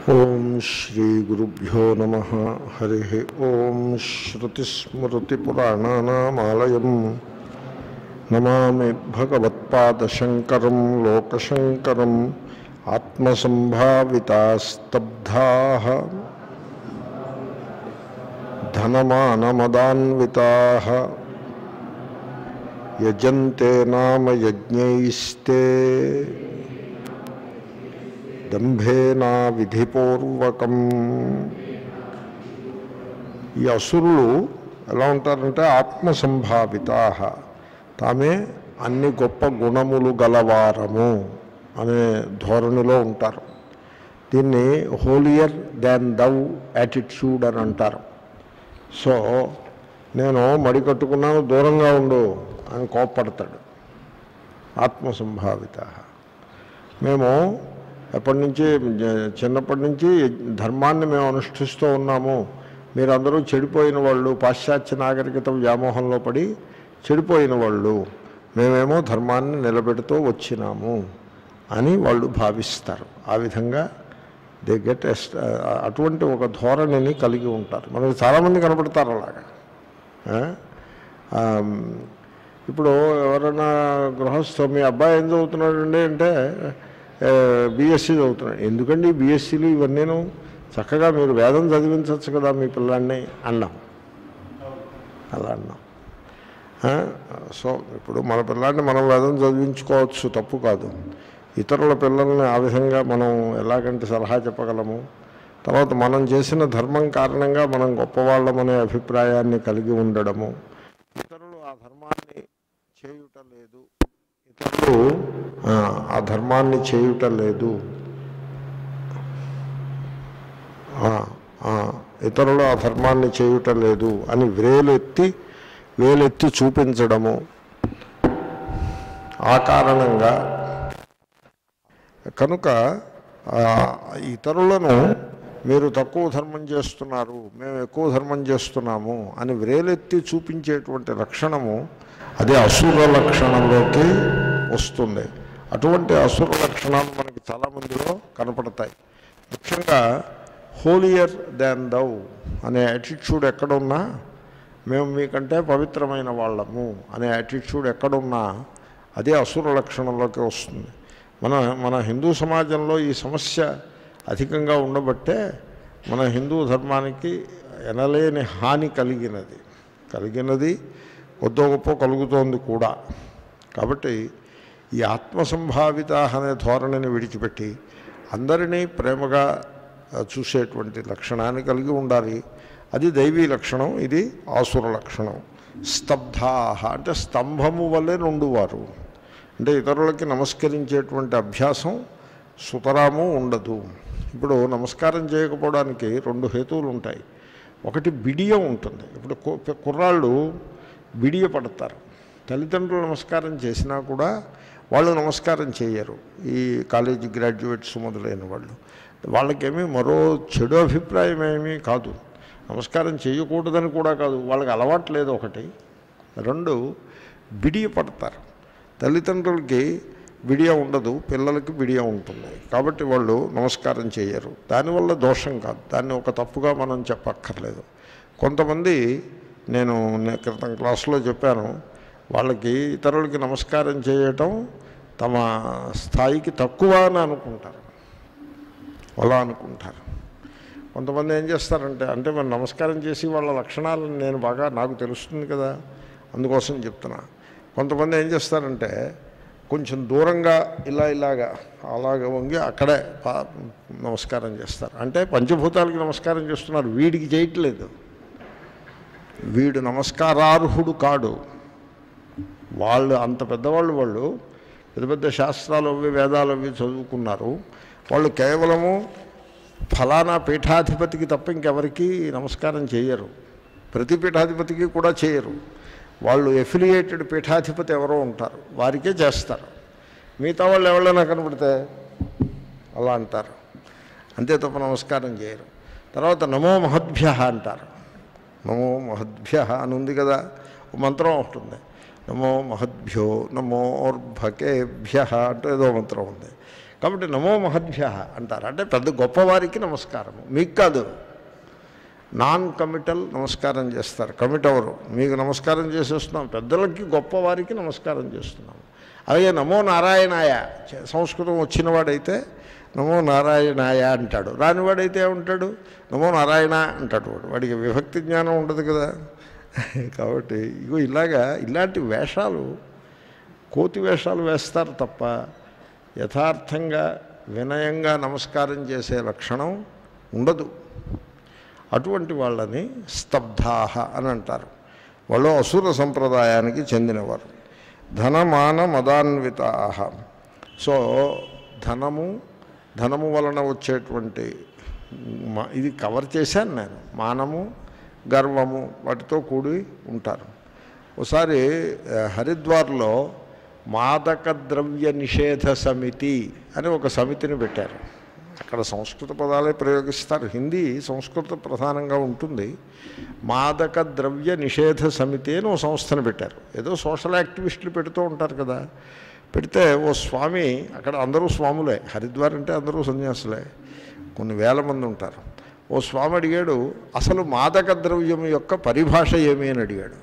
ఓం శ్రీ గురుభ్యో నమ హరి ఓం శ్రుతిస్మృతిపురాణానామాలయం నమామి భగవత్పాదశంకరం లోకశంకరం ఆత్మసంభావితాస్తబ్ధా ధనమానమదాన్వితా యజంతే నామ యజ్ఞైస్తే దంభేనా విధిపూర్వకం ఈ అసురులు ఎలా ఉంటారంటే ఆత్మసంభావితా తామే అన్ని గొప్ప గుణములు గలవారము అనే ధోరణిలో ఉంటారు దీన్ని హోలియర్ దాన్ దౌ యాటిట్యూడ్ అని అంటారు సో నేను మడి కట్టుకున్నాను దూరంగా ఉండు అని కోప్పడతాడు ఆత్మసంభావిత మేము ఎప్పటి నుంచి జ- చిన్నప్పటి నుంచి ధర్మాన్ని మేము అనుష్ఠిస్తూ ఉన్నాము మీరందరూ చెడిపోయిన వాళ్ళు పాశ్చాత్య నాగరికత వ్యామోహంలో పడి చెడిపోయిన వాళ్ళు మేమేమో ధర్మాన్ని నిలబెడుతూ వచ్చినాము అని వాళ్ళు భావిస్తారు ఆ విధంగా దే గెట్ ఎస్ట్ అటువంటి ఒక ధోరణిని కలిగి ఉంటారు మనకి చాలామంది కనపడతారు అలాగా ఆ? ఆమ్, ఇప్పుడు ఎవరైనా గృహస్థ మీ అబ్బాయి ఏం చదువుతున్నాడండి అంటే బీఎస్సీ చదువుతున్నాడు ఎందుకండి బీఎస్సీలు ఇవన్నీను చక్కగా మీరు వేదం చదివించవచ్చు కదా మీ పిల్లాన్ని అన్నాం అలా అన్నాం ఆ? సో ఇప్పుడు మన పిల్లాన్ని మనం వేదం చదివించుకోవచ్చు తప్పు కాదు ఇతరుల పిల్లల్ని ఆ విధంగా మనం ఎలాగంటే సలహా చెప్పగలము తర్వాత మనం చేసిన ధర్మం కారణంగా మనం గొప్పవాళ్ళమనే అభిప్రాయాన్ని కలిగి ఉండడము ఇతరులు ఆ ధర్మాన్ని చేయుట లేదు ఇతరులు ఆ, ఆ ధర్మాన్ని చేయుట లేదు ఆ, ఆ, ఇతరులు ఆ ధర్మాన్ని చేయుట లేదు అని వేలెత్తి వేలెత్తి చూపించడము ఆ కారణంగా కనుక ఆ, ఇతరులను మీరు తక్కువ ధర్మం చేస్తున్నారు మేము ఎక్కువ ధర్మం చేస్తున్నాము అని వ్రేలెత్తి చూపించేటువంటి లక్షణము అది అసుర లక్షణంలోకి వస్తుంది అటువంటి అసుర లక్షణాలు మనకి చాలామందిలో కనపడతాయి ముఖ్యంగా హోలియర్ దాన్ దౌ అనే యాటిట్యూడ్ ఎక్కడున్నా మేము మీకంటే పవిత్రమైన వాళ్ళము అనే యాటిట్యూడ్ ఎక్కడున్నా అదే అసుర లక్షణంలోకి వస్తుంది మన మన హిందూ సమాజంలో ఈ సమస్య అధికంగా ఉండబట్టే మన హిందూ ధర్మానికి ఎనలేని హాని కలిగినది కలిగినది కొద్దో గొప్ప కలుగుతోంది కూడా కాబట్టి ఈ ఆత్మసంభావిత అనే ధోరణిని విడిచిపెట్టి అందరినీ ప్రేమగా ఆ, చూసేటువంటి లక్షణాన్ని కలిగి ఉండాలి అది దైవీ లక్షణం ఇది ఆసుర లక్షణం స్తబ్ధాహ అంటే స్తంభము వల్లే నుండువారు అంటే ఇతరులకి నమస్కరించేటువంటి అభ్యాసం సుతరాము ఉండదు ఇప్పుడు నమస్కారం చేయకపోవడానికి రెండు హేతువులు ఉంటాయి ఒకటి బిడియం ఉంటుంది ఇప్పుడు కు- కుర్రాళ్ళు బిడియ పడతారు తల్లిదండ్రులు నమస్కారం చేసినా కూడా వాళ్ళు నమస్కారం చేయరు ఈ కాలేజీ గ్రాడ్యుయేట్స్ మొదలైన వాళ్ళు వాళ్ళకేమీ మరో చెడు అభిప్రాయం ఏమీ కాదు నమస్కారం చేయకూడదని కూడా కాదు వాళ్ళకి అలవాటు లేదు ఒకటి రెండు బిడియ పడతారు తల్లిదండ్రులకి బిడియ ఉండదు పిల్లలకి బిడియ ఉంటుంది కాబట్టి వాళ్ళు నమస్కారం చేయరు దానివల్ల దోషం కాదు దాన్ని ఒక తప్పుగా మనం చెప్పక్కర్లేదు కొంతమంది నేను నే- క్రితం క్లాసులో చెప్పాను వాళ్ళకి ఇతరులకి నమస్కారం చేయటం తమ స్థాయికి తక్కువ అని అనుకుంటారు అలా అనుకుంటారు కొంతమంది ఏం చేస్తారంటే అంటే మరి నమస్కారం చేసి వాళ్ళ లక్షణాలను నేను బాగా నాకు తెలుస్తుంది కదా అందుకోసం చెప్తున్నా కొంతమంది ఏం చేస్తారంటే కొంచెం దూరంగా ఇలా ఇలాగా అలాగ వంగి అక్కడే పా- నమస్కారం చేస్తారు అంటే పంచభూతాలకి నమస్కారం చేస్తున్నారు వీడికి చేయట్లేదు వీడు నమస్కారార్హుడు కాడు వాళ్ళు అంత పెద్దవాళ్ళు వాళ్ళు పెద్ద పెద్ద శాస్త్రాలు అవి వేదాలు అవి చదువుకున్నారు వాళ్ళు కేవలము ఫలానా పీఠాధిపతికి తప్ప ఇంకెవరికి నమస్కారం చేయరు ప్రతి పీఠాధిపతికి కూడా చేయరు వాళ్ళు ఎఫిలియేటెడ్ పీఠాధిపతి ఎవరో ఉంటారు వారికే చేస్తారు మిగతా వాళ్ళు ఎవరైనా కనబడితే అలా అంటారు అంతే తప్ప నమస్కారం చేయరు తర్వాత నమో మహద్భ్య అంటారు నమో మహద్భ్య అని ఉంది కదా ఓ మంత్రం ఒకటి ఉంది నమో మహద్భ్యో నమోర్భకేభ్య అంటూ ఏదో మంత్రం ఉంది కాబట్టి నమో మహద్భ్య అంటారు అంటే పెద్ద గొప్పవారికి నమస్కారము మీకు కాదు నాన్ కమిటల్ నమస్కారం చేస్తారు కమిట్ అవరు మీకు నమస్కారం చేసేస్తున్నాం పెద్దలకి గొప్పవారికి నమస్కారం చేస్తున్నాం అలాగే నమో నారాయణాయ చ- సంస్కృతం వచ్చినవాడైతే నమో నారాయణాయ అంటాడు రానివాడైతే ఏమంటాడు నమో నారాయణ అంటాడు వాడు వాడికి విభక్తి జ్ఞానం ఉండదు కదా కాబట్టి ఇగో ఇలాగా ఇలాంటి వేషాలు కోతి వేషాలు వేస్తారు తప్ప యథార్థంగా వినయంగా నమస్కారం చేసే లక్షణం ఉండదు అటువంటి వాళ్ళని స్తబ్ధాహ అని అంటారు వాళ్ళు అసుర సంప్రదాయానికి చెందినవారు ధనమాన మదాన్వితాహ సో ధనము ధనము వలన వచ్చేటువంటి మ- ఇది కవర్ చేశాను నేను మానము గర్వము వాటితో కూడి ఉంటారు ఒకసారి ఆ, హరిద్వార్లో మాదక ద్రవ్య నిషేధ సమితి అని ఒక సమితిని పెట్టారు అక్కడ సంస్కృత పదాలే ప్రయోగిస్తారు హిందీ సంస్కృత ప్రధానంగా ఉంటుంది మాదక ద్రవ్య నిషేధ సమితి అని ఒక సంస్థను పెట్టారు ఏదో సోషల్ యాక్టివిస్టులు పెడుతూ ఉంటారు కదా పెడితే ఓ స్వామి అక్కడ అందరూ స్వాములే హరిద్వార్ అంటే అందరూ సన్యాసులే కొన్ని వేల మంది ఉంటారు ఓ స్వామి అడిగాడు అసలు మాదక ద్రవ్యం యొక్క పరిభాష ఏమి అని అడిగాడు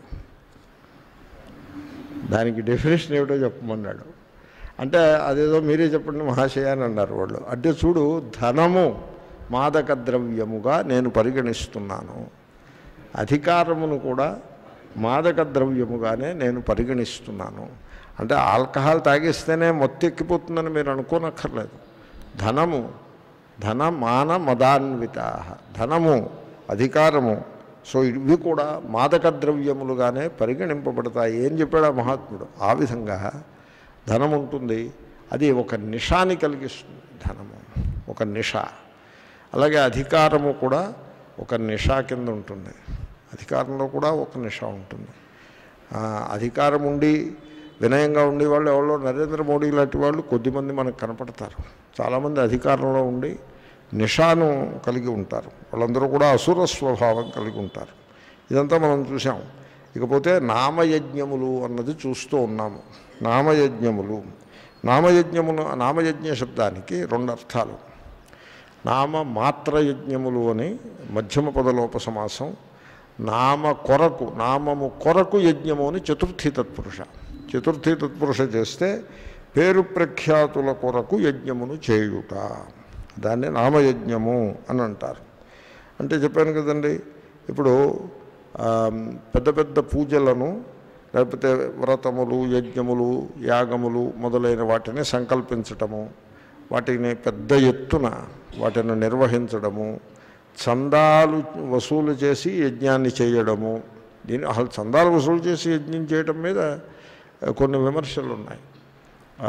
దానికి డెఫినేషన్ ఏమిటో చెప్పమన్నాడు అంటే అదేదో మీరే చెప్పండి మహాశయ అని అన్నారు వాళ్ళు అంటే చూడు ధనము మాదక ద్రవ్యముగా నేను పరిగణిస్తున్నాను అధికారమును కూడా మాదక ద్రవ్యముగానే నేను పరిగణిస్తున్నాను అంటే ఆల్కహాల్ తాగేస్తేనే మొత్తెక్కిపోతుందని మీరు అనుకోనక్కర్లేదు ధనము ధన మాన మదాన్విత ధనము అధికారము సో ఇవి కూడా మాదక ద్రవ్యములుగానే పరిగణింపబడతాయి ఏం చెప్పాడు ఆ మహాత్ముడు ఆ విధంగా ధనం ఉంటుంది అది ఒక నిషాని కలిగిస్తుంది ధనము ఒక నిష అలాగే అధికారము కూడా ఒక నిషా కింద ఉంటుంది అధికారంలో కూడా ఒక నిష ఉంటుంది ఆ, అధికారం ఉండి వినయంగా ఉండే వాళ్ళు ఎవరో నరేంద్ర మోడీ లాంటి వాళ్ళు కొద్దిమంది మనకు కనపడతారు చాలామంది అధికారంలో ఉండి నిషాను కలిగి ఉంటారు వాళ్ళందరూ కూడా అసుర స్వభావం కలిగి ఉంటారు ఇదంతా మనం చూసాం ఇకపోతే నామయజ్ఞములు అన్నది చూస్తూ ఉన్నాము నామయజ్ఞములు నామయజ్ఞములు నామయజ్ఞ శబ్దానికి రెండు అర్థాలు నామ మాత్రయజ్ఞములు అని మధ్యమ పదలోప సమాసం నామ కొరకు నామము కొరకు యజ్ఞము అని చతుర్థి తత్పురుష చతుర్థి తత్పురుష చేస్తే పేరు ప్రఖ్యాతుల కొరకు యజ్ఞమును చేయుట దాన్ని నామయజ్ఞము అని అంటారు అంటే చెప్పాను కదండి ఇప్పుడు ఆ, పెద్ద పెద్ద పూజలను లేకపోతే వ్రతములు యజ్ఞములు యాగములు మొదలైన వాటిని సంకల్పించటము వాటిని పెద్ద ఎత్తున వాటిని నిర్వహించడము చందాలు వసూలు చేసి యజ్ఞాన్ని చేయడము దీని అసలు చందాలు వసూలు చేసి యజ్ఞం చేయడం మీద ఆ, కొన్ని విమర్శలు ఉన్నాయి ఆ,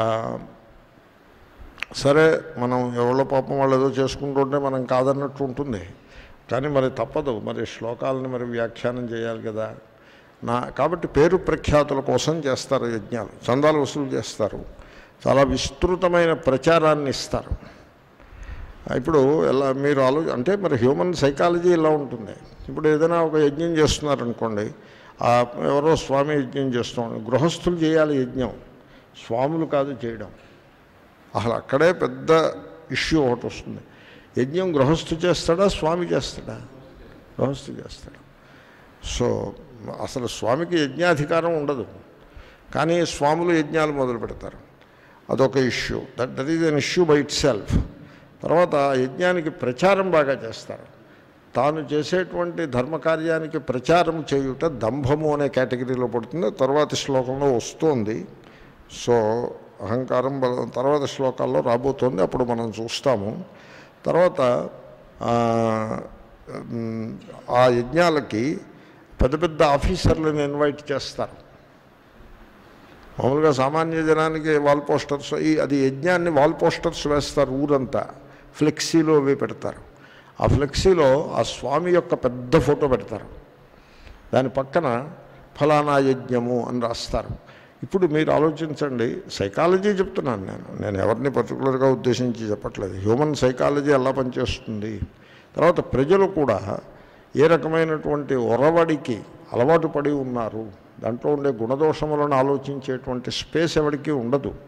సరే మనం ఎవరో పాపం వాళ్ళు ఏదో చేసుకుంటుంటే మనం కాదన్నట్టు ఉంటుంది కానీ మరి తప్పదు మరి శ్లోకాలను మరి వ్యాఖ్యానం చేయాలి కదా నా కాబట్టి పేరు ప్రఖ్యాతుల కోసం చేస్తారు యజ్ఞాలు చందాలు వసూలు చేస్తారు చాలా విస్తృతమైన ప్రచారాన్ని ఇస్తారు ఇప్పుడు ఎలా మీరు ఆలో అంటే మరి హ్యూమన్ సైకాలజీ ఇలా ఉంటుంది ఇప్పుడు ఏదైనా ఒక యజ్ఞం చేస్తున్నారనుకోండి ఆ ఎవరో స్వామి యజ్ఞం చేస్తున్నాం గృహస్థులు చేయాలి యజ్ఞం స్వాములు కాదు చేయడం అసలు అక్కడే పెద్ద ఇష్యూ ఒకటి వస్తుంది యజ్ఞం గృహస్థు చేస్తాడా స్వామి చేస్తాడా గృహస్థు చేస్తాడు సో అసలు స్వామికి యజ్ఞాధికారం ఉండదు కానీ స్వాములు యజ్ఞాలు మొదలు పెడతారు అదొక issue that that is an issue by itself తర్వాత ఆ యజ్ఞానికి ప్రచారం బాగా చేస్తారు తాను చేసేటువంటి ధర్మకార్యానికి ప్రచారం చేయుట దంభము అనే కేటగిరీలో పడుతుంది తర్వాత శ్లోకంలో వస్తోంది సో అహంకారం బల- తర్వాత శ్లోకాల్లో రాబోతోంది అప్పుడు మనం చూస్తాము తర్వాత ఆ, ఉమ్, ఆ యజ్ఞాలకి పెద్ద పెద్ద ఆఫీసర్లను ఇన్వైట్ చేస్తారు మామూలుగా సామాన్య జనానికి వాల్ పోస్టర్స్ ఈ అది యజ్ఞాన్ని వాల్ పోస్టర్స్ వేస్తారు ఊరంతా ఫ్లెక్సీలో అవి పెడతారు ఆ ఫ్లెక్సీలో ఆ స్వామి యొక్క పెద్ద ఫోటో పెడతారు దాని పక్కన ఫలానా యజ్ఞము అని రాస్తారు ఇప్పుడు మీరు ఆలోచించండి సైకాలజీ చెప్తున్నాను నేను నేను ఎవరిని పర్టికులర్గా ఉద్దేశించి చెప్పట్లేదు హ్యూమన్ సైకాలజీ ఎలా పనిచేస్తుంది తర్వాత ప్రజలు కూడా ఏ రకమైనటువంటి ఒరవడికి అలవాటు పడి ఉన్నారు దాంట్లో ఉండే గుణదోషములను ఆలోచించేటువంటి స్పేస్ ఎవరికి ఉండదు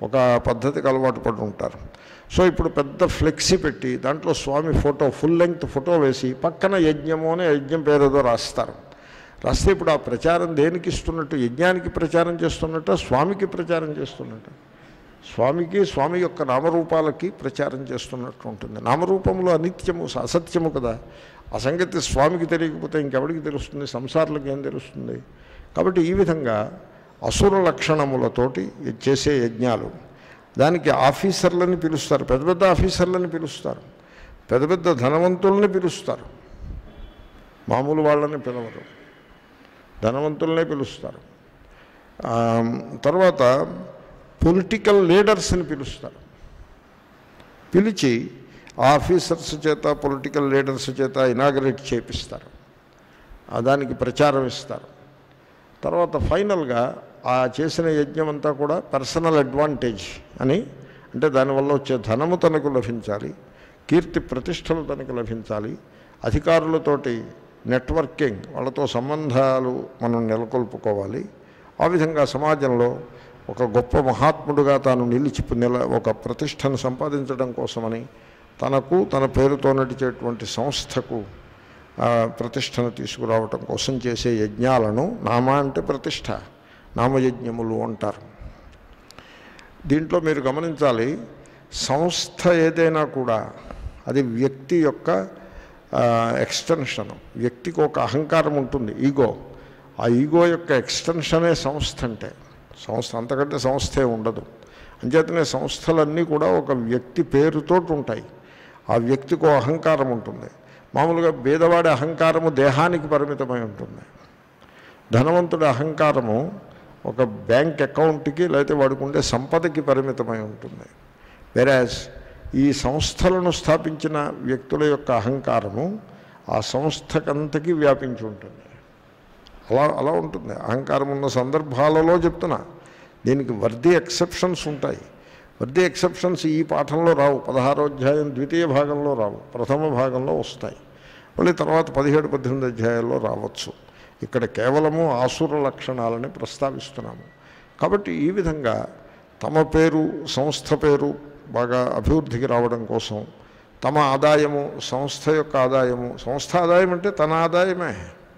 ఒక పద్ధతికి అలవాటు పడి ఉంటారు సో ఇప్పుడు పెద్ద ఫ్లెక్సీ పెట్టి దాంట్లో స్వామి ఫోటో ఫుల్ లెంగ్త్ ఫోటో వేసి పక్కన యజ్ఞము అనే యజ్ఞం పేరేదో రాస్తారు రాస్తే ఇప్పుడు ఆ ప్రచారం దేనికి ఇస్తున్నట్టు యజ్ఞానికి ప్రచారం చేస్తున్నట్ట స్వామికి ప్రచారం చేస్తున్నట్ట స్వామికి స్వామి యొక్క నామరూపాలకి ప్రచారం చేస్తున్నట్టు ఉంటుంది నామరూపంలో అనిత్యము అసత్యము కదా ఆ సంగతి స్వామికి తెలియకపోతే ఇంకెవడికి తెలుస్తుంది సంసారులకు ఏం తెలుస్తుంది కాబట్టి ఈ విధంగా అసుర లక్షణములతోటి చేసే యజ్ఞాలు దానికి ఆఫీసర్లని పిలుస్తారు పెద్ద పెద్ద ఆఫీసర్లని పిలుస్తారు పెద్ద పెద్ద ధనవంతుల్ని పిలుస్తారు మామూలు వాళ్ళని పిలవరు ధనవంతులనే పిలుస్తారు ఆ, తర్వాత పొలిటికల్ లీడర్స్ని పిలుస్తారు పిలిచి ఆ ఆఫీసర్స్ చేత పొలిటికల్ లీడర్స్ చేత ఇనాగరేట్ చేపిస్తారు ఆ దానికి ప్రచారం ఇస్తారు తర్వాత ఫైనల్గా ఆ చేసిన యజ్ఞం అంతా కూడా పర్సనల్ అడ్వాంటేజ్ అని అంటే దానివల్ల వచ్చే ధనము తనకు లభించాలి కీర్తి ప్రతిష్టలు తనకు లభించాలి అధికారులతోటి నెట్వర్కింగ్ వాళ్ళతో సంబంధాలు మనం నెలకొల్పుకోవాలి ఆ విధంగా సమాజంలో ఒక గొప్ప మహాత్ముడుగా తాను నిలిచి నిల ఒక ప్రతిష్టను సంపాదించడం కోసమని తనకు తన పేరుతో నడిచేటువంటి సంస్థకు ఆ, ప్రతిష్టను తీసుకురావటం కోసం చేసే యజ్ఞాలను నామ అంటే ప్రతిష్ట నామయజ్ఞములు అంటారు దీంట్లో మీరు గమనించాలి సంస్థ ఏదైనా కూడా అది వ్యక్తి యొక్క ఎక్స్టెన్షన్ వ్యక్తికి ఒక అహంకారం ఉంటుంది ఈగో ఆ ఈగో యొక్క ఎక్స్టెన్షనే సంస్థ అంటే సంస్థ అంతకంటే సంస్థే ఉండదు అంచేతనే సంస్థలన్నీ కూడా ఒక వ్యక్తి పేరుతోటి ఉంటాయి ఆ వ్యక్తికి ఓ అహంకారం ఉంటుంది మామూలుగా బీదవాడి అహంకారము దేహానికి పరిమితమై ఉంటుంది ధనవంతుడి అహంకారము ఒక బ్యాంక్ అకౌంట్కి లేకపోతే వాడికి ఉండే సంపదకి పరిమితమై ఉంటుంది వెరాజ్ ఈ సంస్థలను స్థాపించిన వ్యక్తుల యొక్క అహంకారము ఆ సంస్థకంతకి వ్యాపించి ఉంటుంది అలా అలా ఉంటుంది అహంకారం ఉన్న సందర్భాలలో చెప్తున్నా దీనికి వర్ది ఎక్సెప్షన్స్ ఉంటాయి వర్ది ఎక్సెప్షన్స్ ఈ పాఠంలో రావు పదహారో అధ్యాయం ద్వితీయ భాగంలో రావు ప్రథమ భాగంలో వస్తాయి మళ్ళీ తర్వాత పదిహేడు పద్దెనిమిది అధ్యాయాల్లో రావచ్చు ఇక్కడ కేవలము ఆసుర లక్షణాలని ప్రస్తావిస్తున్నాము కాబట్టి ఈ విధంగా తమ పేరు సంస్థ పేరు బాగా అభివృద్ధికి రావడం కోసం తమ ఆదాయము సంస్థ యొక్క ఆదాయము సంస్థ ఆదాయం అంటే తన ఆదాయమే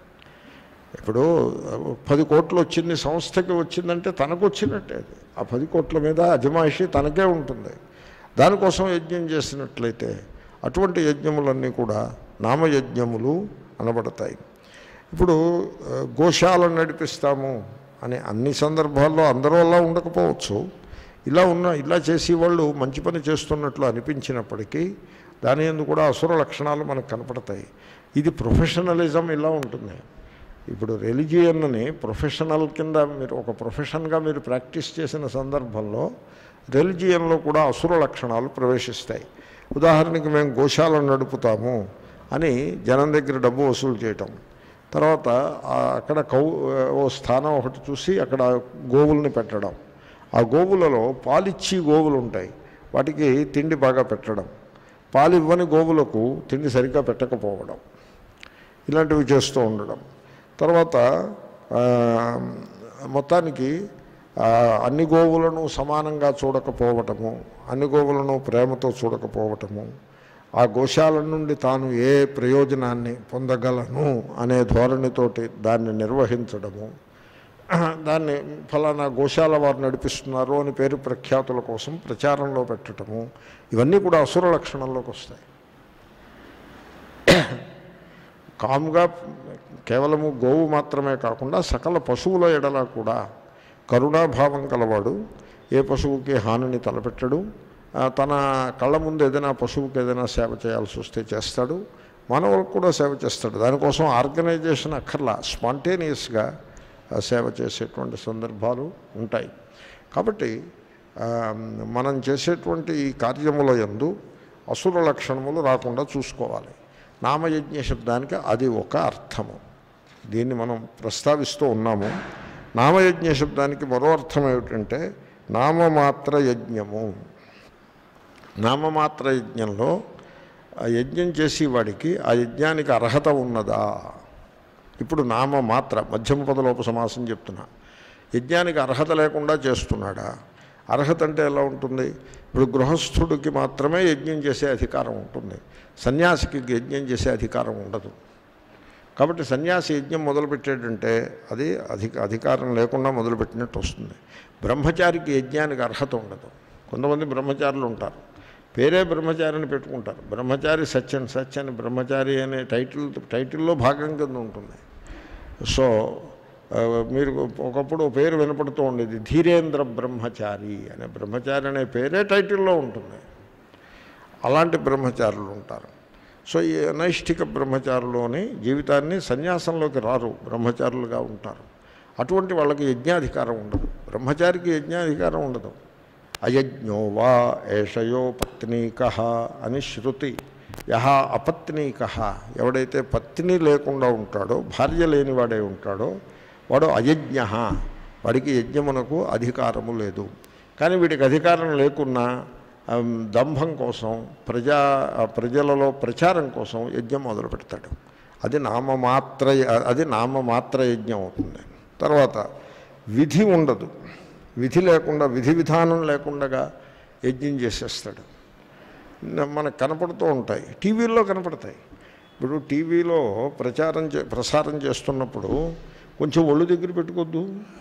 ఇప్పుడు పది కోట్లు వచ్చింది సంస్థకి వచ్చిందంటే తనకు వచ్చినట్టే అది ఆ పది కోట్ల మీద అజమాయిషి తనకే ఉంటుంది దానికోసం యజ్ఞం చేసినట్లయితే అటువంటి యజ్ఞములన్నీ కూడా నామయజ్ఞములు అనబడతాయి ఇప్పుడు ఆ, గోశాలను నడిపిస్తాము అని అన్ని సందర్భాల్లో అందరూ అలా ఉండకపోవచ్చు ఇలా ఉన్న ఇలా చేసేవాళ్ళు మంచి పని చేస్తున్నట్లు అనిపించినప్పటికీ దాని ఎందు కూడా అసుర లక్షణాలు మనకు కనపడతాయి ఇది ప్రొఫెషనలిజం ఇలా ఉంటుంది ఇప్పుడు రెలిజియన్ని ప్రొఫెషనల్ కింద మీరు ఒక ప్రొఫెషన్గా మీరు ప్రాక్టీస్ చేసిన సందర్భంలో రెలిజియన్లో కూడా అసుర లక్షణాలు ప్రవేశిస్తాయి ఉదాహరణకి మేము గోశాలను నడుపుతాము అని జనం దగ్గర డబ్బు వసూలు చేయటం తర్వాత ఆ అక్కడ కౌ ఓ స్థానం ఒకటి చూసి అక్కడ గోవుల్ని పెట్టడం ఆ గోవులలో పాలిచ్చి గోవులు ఉంటాయి వాటికి తిండి బాగా పెట్టడం పాలు ఇవ్వని గోవులకు తిండి సరిగ్గా పెట్టకపోవడం ఇలాంటివి చేస్తూ ఉండడం తర్వాత ఆ, మొత్తానికి ఆ, అన్ని గోవులను సమానంగా చూడకపోవటము అన్ని గోవులను ప్రేమతో చూడకపోవటము ఆ గోశాల నుండి తాను ఏ ప్రయోజనాన్ని పొందగలను అనే ధోరణితోటి దాన్ని నిర్వహించడము దాన్ని ఫలానా గోశాల వారు నడిపిస్తున్నారు అని పేరు ప్రఖ్యాతుల కోసం ప్రచారంలో పెట్టడము ఇవన్నీ కూడా అసుర లక్షణంలోకి వస్తాయి కామ్గా కేవలము గోవు మాత్రమే కాకుండా సకల పశువుల ఎడల కూడా కరుణాభావం కలవాడు ఏ పశువుకి హానిని తలపెట్టడు ఆ, తన కళ్ళ ముందు ఏదైనా పశువుకి ఏదైనా సేవ చేయాల్సి వస్తే చేస్తాడు మానవులకు కూడా సేవ చేస్తాడు దానికోసం ఆర్గనైజేషన్ అక్కర్లా స్పాంటేనియస్గా ఆ, సేవ చేసేటువంటి సందర్భాలు ఉంటాయి కాబట్టి ఆ, మనం చేసేటువంటి ఈ కార్యముల యందు అసుర లక్షణములు రాకుండా చూసుకోవాలి నామయజ్ఞ శబ్దానికి అది ఒక అర్థము దీన్ని మనం ప్రస్తావిస్తూ ఉన్నాము నామయజ్ఞ శబ్దానికి మరో అర్థం ఏమిటంటే నామమాత్ర యజ్ఞము నామమాత్ర యజ్ఞంలో ఆ యజ్ఞం చేసేవాడికి ఆ యజ్ఞానికి అర్హత ఉన్నదా ఇప్పుడు నామమాత్ర మధ్యమ పదలోప సమాసం చెప్తున్నా యజ్ఞానికి అర్హత లేకుండా చేస్తున్నాడా అర్హత అంటే ఎలా ఉంటుంది ఇప్పుడు గృహస్థుడికి మాత్రమే యజ్ఞం చేసే అధికారం ఉంటుంది సన్యాసికి యజ్ఞం చేసే అధికారం ఉండదు కాబట్టి సన్యాసి యజ్ఞం మొదలుపెట్టేటంటే అది అధిక అధికారం లేకుండా మొదలుపెట్టినట్టు వస్తుంది బ్రహ్మచారికి యజ్ఞానికి అర్హత ఉండదు కొంతమంది బ్రహ్మచారులు ఉంటారు పేరే బ్రహ్మచారిని పెట్టుకుంటారు బ్రహ్మచారి సత్యన్ సత్యన్ బ్రహ్మచారి అనే టైటిల్ టైటిల్లో భాగం కింద ఉంటుంది సో ఆ, మీరు ఒకప్పుడు ఓ పేరు వినపడుతూ ఉండేది ధీరేంద్ర బ్రహ్మచారి అనే బ్రహ్మచారి అనే పేరే టైటిల్లో ఉంటుంది అలాంటి బ్రహ్మచారులు ఉంటారు సో ఈ నైష్ఠిక బ్రహ్మచారులోని జీవితాన్ని సన్యాసంలోకి రారు బ్రహ్మచారులుగా ఉంటారు అటువంటి వాళ్ళకి యజ్ఞాధికారం ఉండదు బ్రహ్మచారికి యజ్ఞాధికారం ఉండదు అయజ్ఞో వా ఏషయో పత్నీక అని శృతి యహ అపత్నీక ఎవడైతే పత్ని లేకుండా ఉంటాడో భార్య లేనివాడే ఉంటాడో వాడు అయజ్ఞ వాడికి యజ్ఞమునకు అధికారము లేదు కానీ వీడికి అధికారం లేకున్నా ఆమ్, దంభం కోసం ప్రజా ఆ ప్రజలలో ప్రచారం కోసం యజ్ఞం మొదలు పెడతాడు అది నామమాత్ర అది నామమాత్ర యజ్ఞం అవుతుంది తర్వాత విధి ఉండదు విధి లేకుండా విధి విధానం లేకుండా యజ్ఞం చేసేస్తాడు న- మనకు కనపడుతూ ఉంటాయి టీవీల్లో కనపడతాయి ఇప్పుడు టీవీలో ప్రచారం చే ప్రసారం చేస్తున్నప్పుడు కొంచెం ఒళ్ళు దగ్గర పెట్టుకోద్దు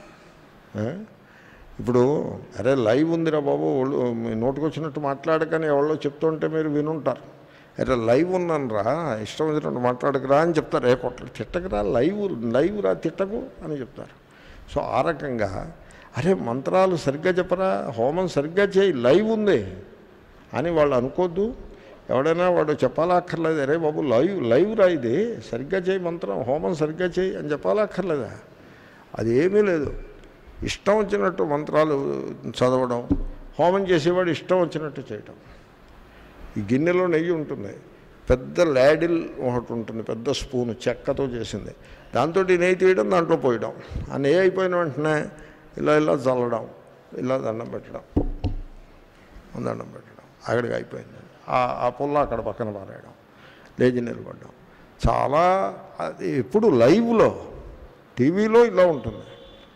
ఏ? ఇప్పుడు అరే లైవ్ ఉందిరా బాబు ఒళ్ళు మీ నోటికి వచ్చినట్టు మాట్లాడకని ఎవరో చెప్తుంటే మీరు వినుంటారు అరే లైవ్ ఉన్నానురా ఇష్టం వచ్చినట్టు మాట్లాడకరా అని చెప్తారు ఏ కొట్ల తిట్టకరా లైవ్ లైవ్ రా తిట్టకు అని చెప్తారు సో ఆ రకంగా అరే మంత్రాలు సరిగ్గా చెప్పరా హోమం సరిగ్గా చేయి లైవ్ ఉంది అని వాళ్ళు అనుకోద్దు ఎవడైనా వాడు చెప్పాలా అక్కర్లేదు అరే బాబు లైవ్ లైవ్ రా ఇది సరిగ్గా చేయి మంత్రం హోమం సరిగ్గా చేయి అని చెప్పాలా అక్కర్లేదా అది ఏమీ లేదు ఇష్టం వచ్చినట్టు మంత్రాలు చదవడం హోమం చేసేవాడు ఇష్టం వచ్చినట్టు చేయటం ఈ గిన్నెలో నెయ్యి ఉంటుంది పెద్ద లాడిల్ ఒకటి ఉంటుంది పెద్ద స్పూన్ చెక్కతో చేసింది దాంతో నెయ్యి తీయడం దాంట్లో పోయడం ఆ నెయ్యి అయిపోయిన వెంటనే ఇలా ఇలా చల్లడం ఇలా దండం పెట్టడం దండం పెట్టడం అక్కడికి అయిపోయింది ఆ ఆ పుల్ల అక్కడ పక్కన పారేయడం లేచి నిలబడడం చాలా అది ఎప్పుడు లైవ్లో టీవీలో ఇలా ఉంటుంది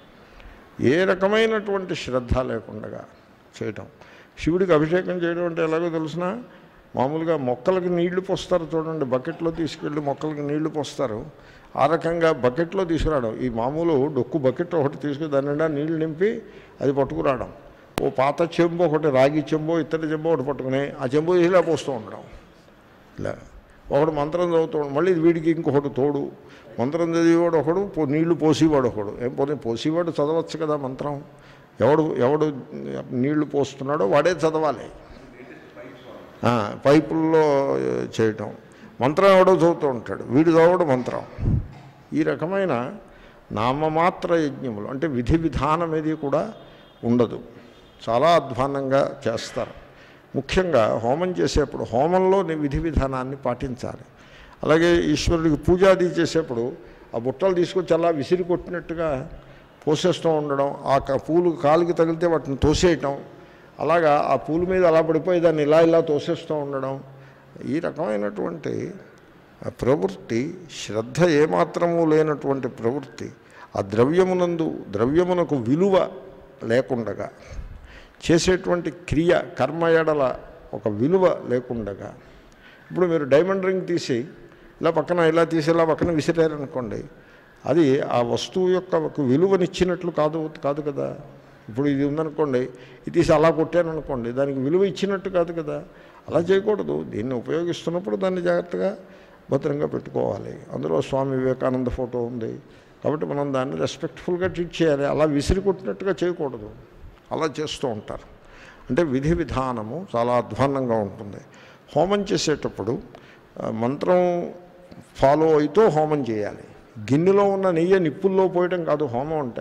ఏ రకమైనటువంటి శ్రద్ధ లేకుండా చేయటం శివుడికి అభిషేకం చేయడం అంటే ఎలాగో తెలిసిన మామూలుగా మొక్కలకి నీళ్లు పోస్తారు చూడండి బకెట్లో తీసుకెళ్ళి మొక్కలకి నీళ్లు పోస్తారు ఆ రకంగా బకెట్లో తీసుకురావడం ఈ మామూలు డొక్కు బకెట్ ఒకటి తీసుకుని దాని నిండా నీళ్లు నింపి అది పట్టుకురావడం ఓ పాత చెంబు ఒకటి రాగి చెంబు ఇత్తడి చెంబు ఒకటి పట్టుకుని ఆ చెంబు ఇలా పోస్తూ ఉండడం ఇలా ఒకడు మంత్రం చదువుతూ మళ్ళీ వీడికి ఇంకొకటి తోడు మంత్రం చదివేవాడు ఒకడు పో- నీళ్లు పోసేవాడు ఒకడు ఏం పోనీ పోసేవాడు చదవచ్చు కదా మంత్రం ఎవడు ఎవడు నీళ్లు పోస్తున్నాడో వాడే చదవాలి ఆ, పైపుల్లో చేయటం మంత్రం ఎవడో చదువుతూ ఉంటాడు వీడు చదవడు మంత్రం ఈ రకమైన నామమాత్ర యజ్ఞములు అంటే విధి విధానం ఏది కూడా ఉండదు చాలా అధ్వానంగా చేస్తారు ముఖ్యంగా హోమం చేసేప్పుడు హోమంలో ని- విధి విధానాన్ని పాటించాలి అలాగే ఈశ్వరుడికి పూజాది చేసేప్పుడు ఆ బుట్టలు తీసుకొచ్చి అలా విసిరి కొట్టినట్టుగా పోసేస్తూ ఉండడం ఆ క- పూలు కాలుకి తగిలితే వాటిని తోసేయటం అలాగా ఆ పూల మీద అలా పడిపోయి దాన్ని ఇలా ఇలా తోసేస్తూ ఉండడం ఈ రకమైనటువంటి ఆ ప్రవృత్తి శ్రద్ధ ఏమాత్రము లేనటువంటి ప్రవృత్తి ఆ ద్రవ్యమునందు ద్రవ్యమునకు విలువ లేకుండగా చేసేటువంటి క్రియ కర్మ ఎడల ఒక విలువ లేకుండగా ఇప్పుడు మీరు డైమండ్ రింగ్ తీసి ఇలా పక్కన ఇలా తీసి ఇలా పక్కన విసిరారనుకోండి అది ఆ వస్తువు యొక్క ఒక విలువనిచ్చినట్లు కాదు కాదు కదా ఇప్పుడు ఇది ఉందనుకోండి ఇది తీసి అలా కొట్టాను అనుకోండి దానికి విలువ ఇచ్చినట్టు కాదు కదా అలా చేయకూడదు దీన్ని ఉపయోగిస్తున్నప్పుడు దాన్ని జాగ్రత్తగా భద్రంగా పెట్టుకోవాలి అందులో స్వామి వివేకానంద ఫోటో ఉంది కాబట్టి మనం దాన్ని రెస్పెక్ట్ఫుల్గా ట్రీట్ చేయాలి అలా విసిరి కొట్టినట్టుగా చేయకూడదు అలా చేస్తూ ఉంటారు అంటే విధి విధానము చాలా అధ్వాన్నంగా ఉంటుంది హోమం చేసేటప్పుడు ఆ, మంత్రం ఫాలో అవుతూ హోమం చేయాలి గిన్నెలో ఉన్న నెయ్యి నిప్పుల్లో పోయడం కాదు హోమం అంటే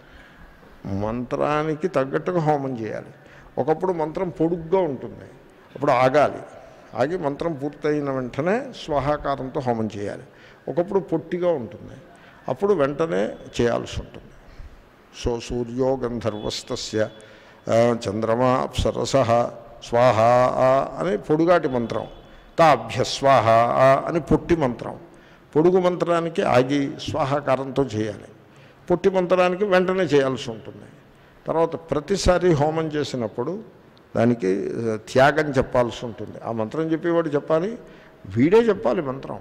మంత్రానికి తగ్గట్టుగా హోమం చేయాలి ఒకప్పుడు మంత్రం పొడుగ్గా ఉంటుంది అప్పుడు ఆగాలి ఆగి మంత్రం పూర్తయిన వెంటనే స్వాహాకారంతో హోమం చేయాలి ఒకప్పుడు పొట్టిగా ఉంటుంది అప్పుడు వెంటనే చేయాల్సి ఉంటుంది సో సూర్యో గంధర్వస్తస్య ఆ, చంద్రమా అప్సరస స్వాహ అని పొడుగాటి మంత్రం తాభ్య స్వాహ అని పొట్టి మంత్రం పొడుగు మంత్రానికి ఆగి స్వాహాకారంతో చేయాలి పొట్టి మంత్రానికి వెంటనే చేయాల్సి ఉంటుంది తర్వాత ప్రతిసారి హోమం చేసినప్పుడు దానికి ఆ, త్యాగం చెప్పాల్సి ఉంటుంది ఆ మంత్రం చెప్పేవాడు చెప్పాలి వీడే చెప్పాలి మంత్రం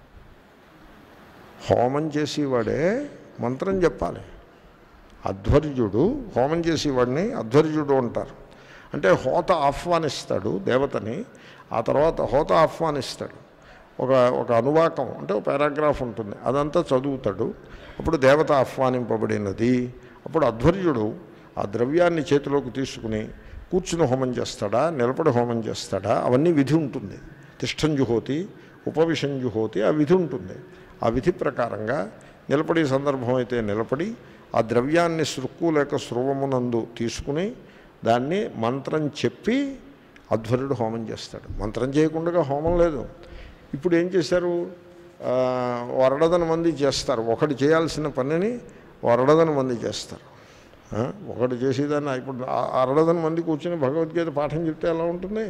హోమం చేసేవాడే మంత్రం చెప్పాలి అధ్వర్యుడు హోమం చేసేవాడిని అధ్వర్యుడు అంటారు అంటే హోత ఆహ్వానిస్తాడు దేవతని ఆ తర్వాత హోత ఆహ్వానిస్తాడు ఒక ఒక అనువాకం అంటే ఒక పారాగ్రాఫ్ ఉంటుంది అదంతా చదువుతాడు అప్పుడు దేవత ఆహ్వానింపబడినది అప్పుడు అధ్వర్యుడు ఆ ద్రవ్యాన్ని చేతిలోకి తీసుకుని కూర్చుని హోమం చేస్తాడా నిలబడి హోమం చేస్తాడా అవన్నీ విధి ఉంటుంది తిష్టంజుహోతి ఉపవిషంజుహోతి ఆ విధి ఉంటుంది ఆ విధి ప్రకారంగా నిలబడి సందర్భం అయితే నిలబడి ఆ ద్రవ్యాన్ని సృక్కు లేక స్రువమునందు తీసుకుని దాన్ని మంత్రం చెప్పి అధ్వర్యుడు హోమం చేస్తాడు మంత్రం చేయకుండా హోమం లేదు ఇప్పుడు ఏం చేశారు ఆ, వరడదన మంది చేస్తారు ఒకటి చేయాల్సిన పనిని వరడదన మంది చేస్తారు ఆ, ఒకటి చేసేదాన్ని ఇప్పుడు ఆ అరడదన మంది కూర్చొని భగవద్గీత పాఠం చెప్తే ఎలా ఉంటుంది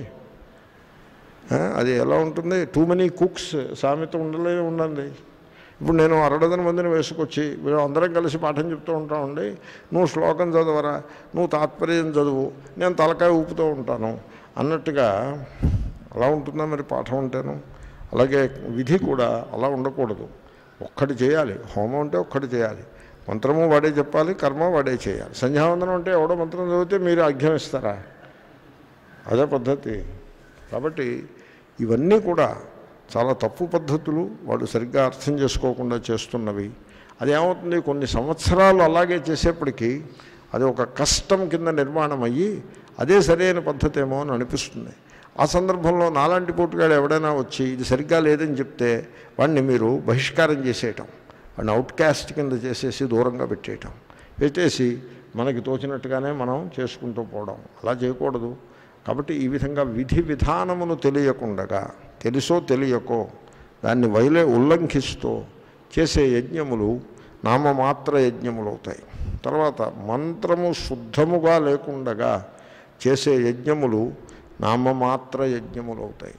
ఆ, అది ఎలా ఉంటుంది టూ మెనీ కుక్స్ సామెత ఉండలే ఉండండి ఇప్పుడు నేను అరడదన మందిని వేసుకొచ్చి మేము అందరం కలిసి పాఠం చెప్తూ ఉంటామండి నువ్వు శ్లోకం చదవరా నువ్వు తాత్పర్యం చదువు నేను తలకాయ ఊపుతూ ఉంటాను అన్నట్టుగా అలా ఉంటుందా మరి పాఠం ఉంటేను అలాగే విధి కూడా అలా ఉండకూడదు ఒక్కటి చేయాలి హోమం అంటే ఒక్కటి చేయాలి మంత్రము వాడే చెప్పాలి కర్మ వాడే చేయాలి సంధ్యావందనం అంటే ఎవడో మంత్రం చదివితే మీరు ఆజ్ఞం ఇస్తారా అదే పద్ధతి కాబట్టి ఇవన్నీ కూడా చాలా తప్పు పద్ధతులు వాళ్ళు సరిగ్గా అర్థం చేసుకోకుండా చేస్తున్నవి అది ఏమవుతుంది కొన్ని సంవత్సరాలు అలాగే చేసేప్పటికీ అది ఒక కష్టం కింద నిర్మాణం అయ్యి అదే సరైన పద్ధతి ఏమో అని అనిపిస్తుంది ఆ సందర్భంలో నాలాంటి పోటుగాడు ఎవడైనా వచ్చి ఇది సరిగ్గా లేదని చెప్తే వాడిని మీరు బహిష్కారం చేసేయటం వాడిని అవుట్కాస్ట్ కింద చేసేసి దూరంగా పెట్టేయటం పెట్టేసి మనకి తోచినట్టుగానే మనం చేసుకుంటూ పోవడం అలా చేయకూడదు కాబట్టి ఈ విధంగా విధి విధానమును తెలియకుండగా తెలుసో తెలియకో దాన్ని వైలే ఉల్లంఘిస్తూ చేసే యజ్ఞములు నామమాత్ర యజ్ఞములు అవుతాయి తర్వాత మంత్రము శుద్ధముగా లేకుండగా చేసే యజ్ఞములు నామమాత్ర యజ్ఞములు అవుతాయి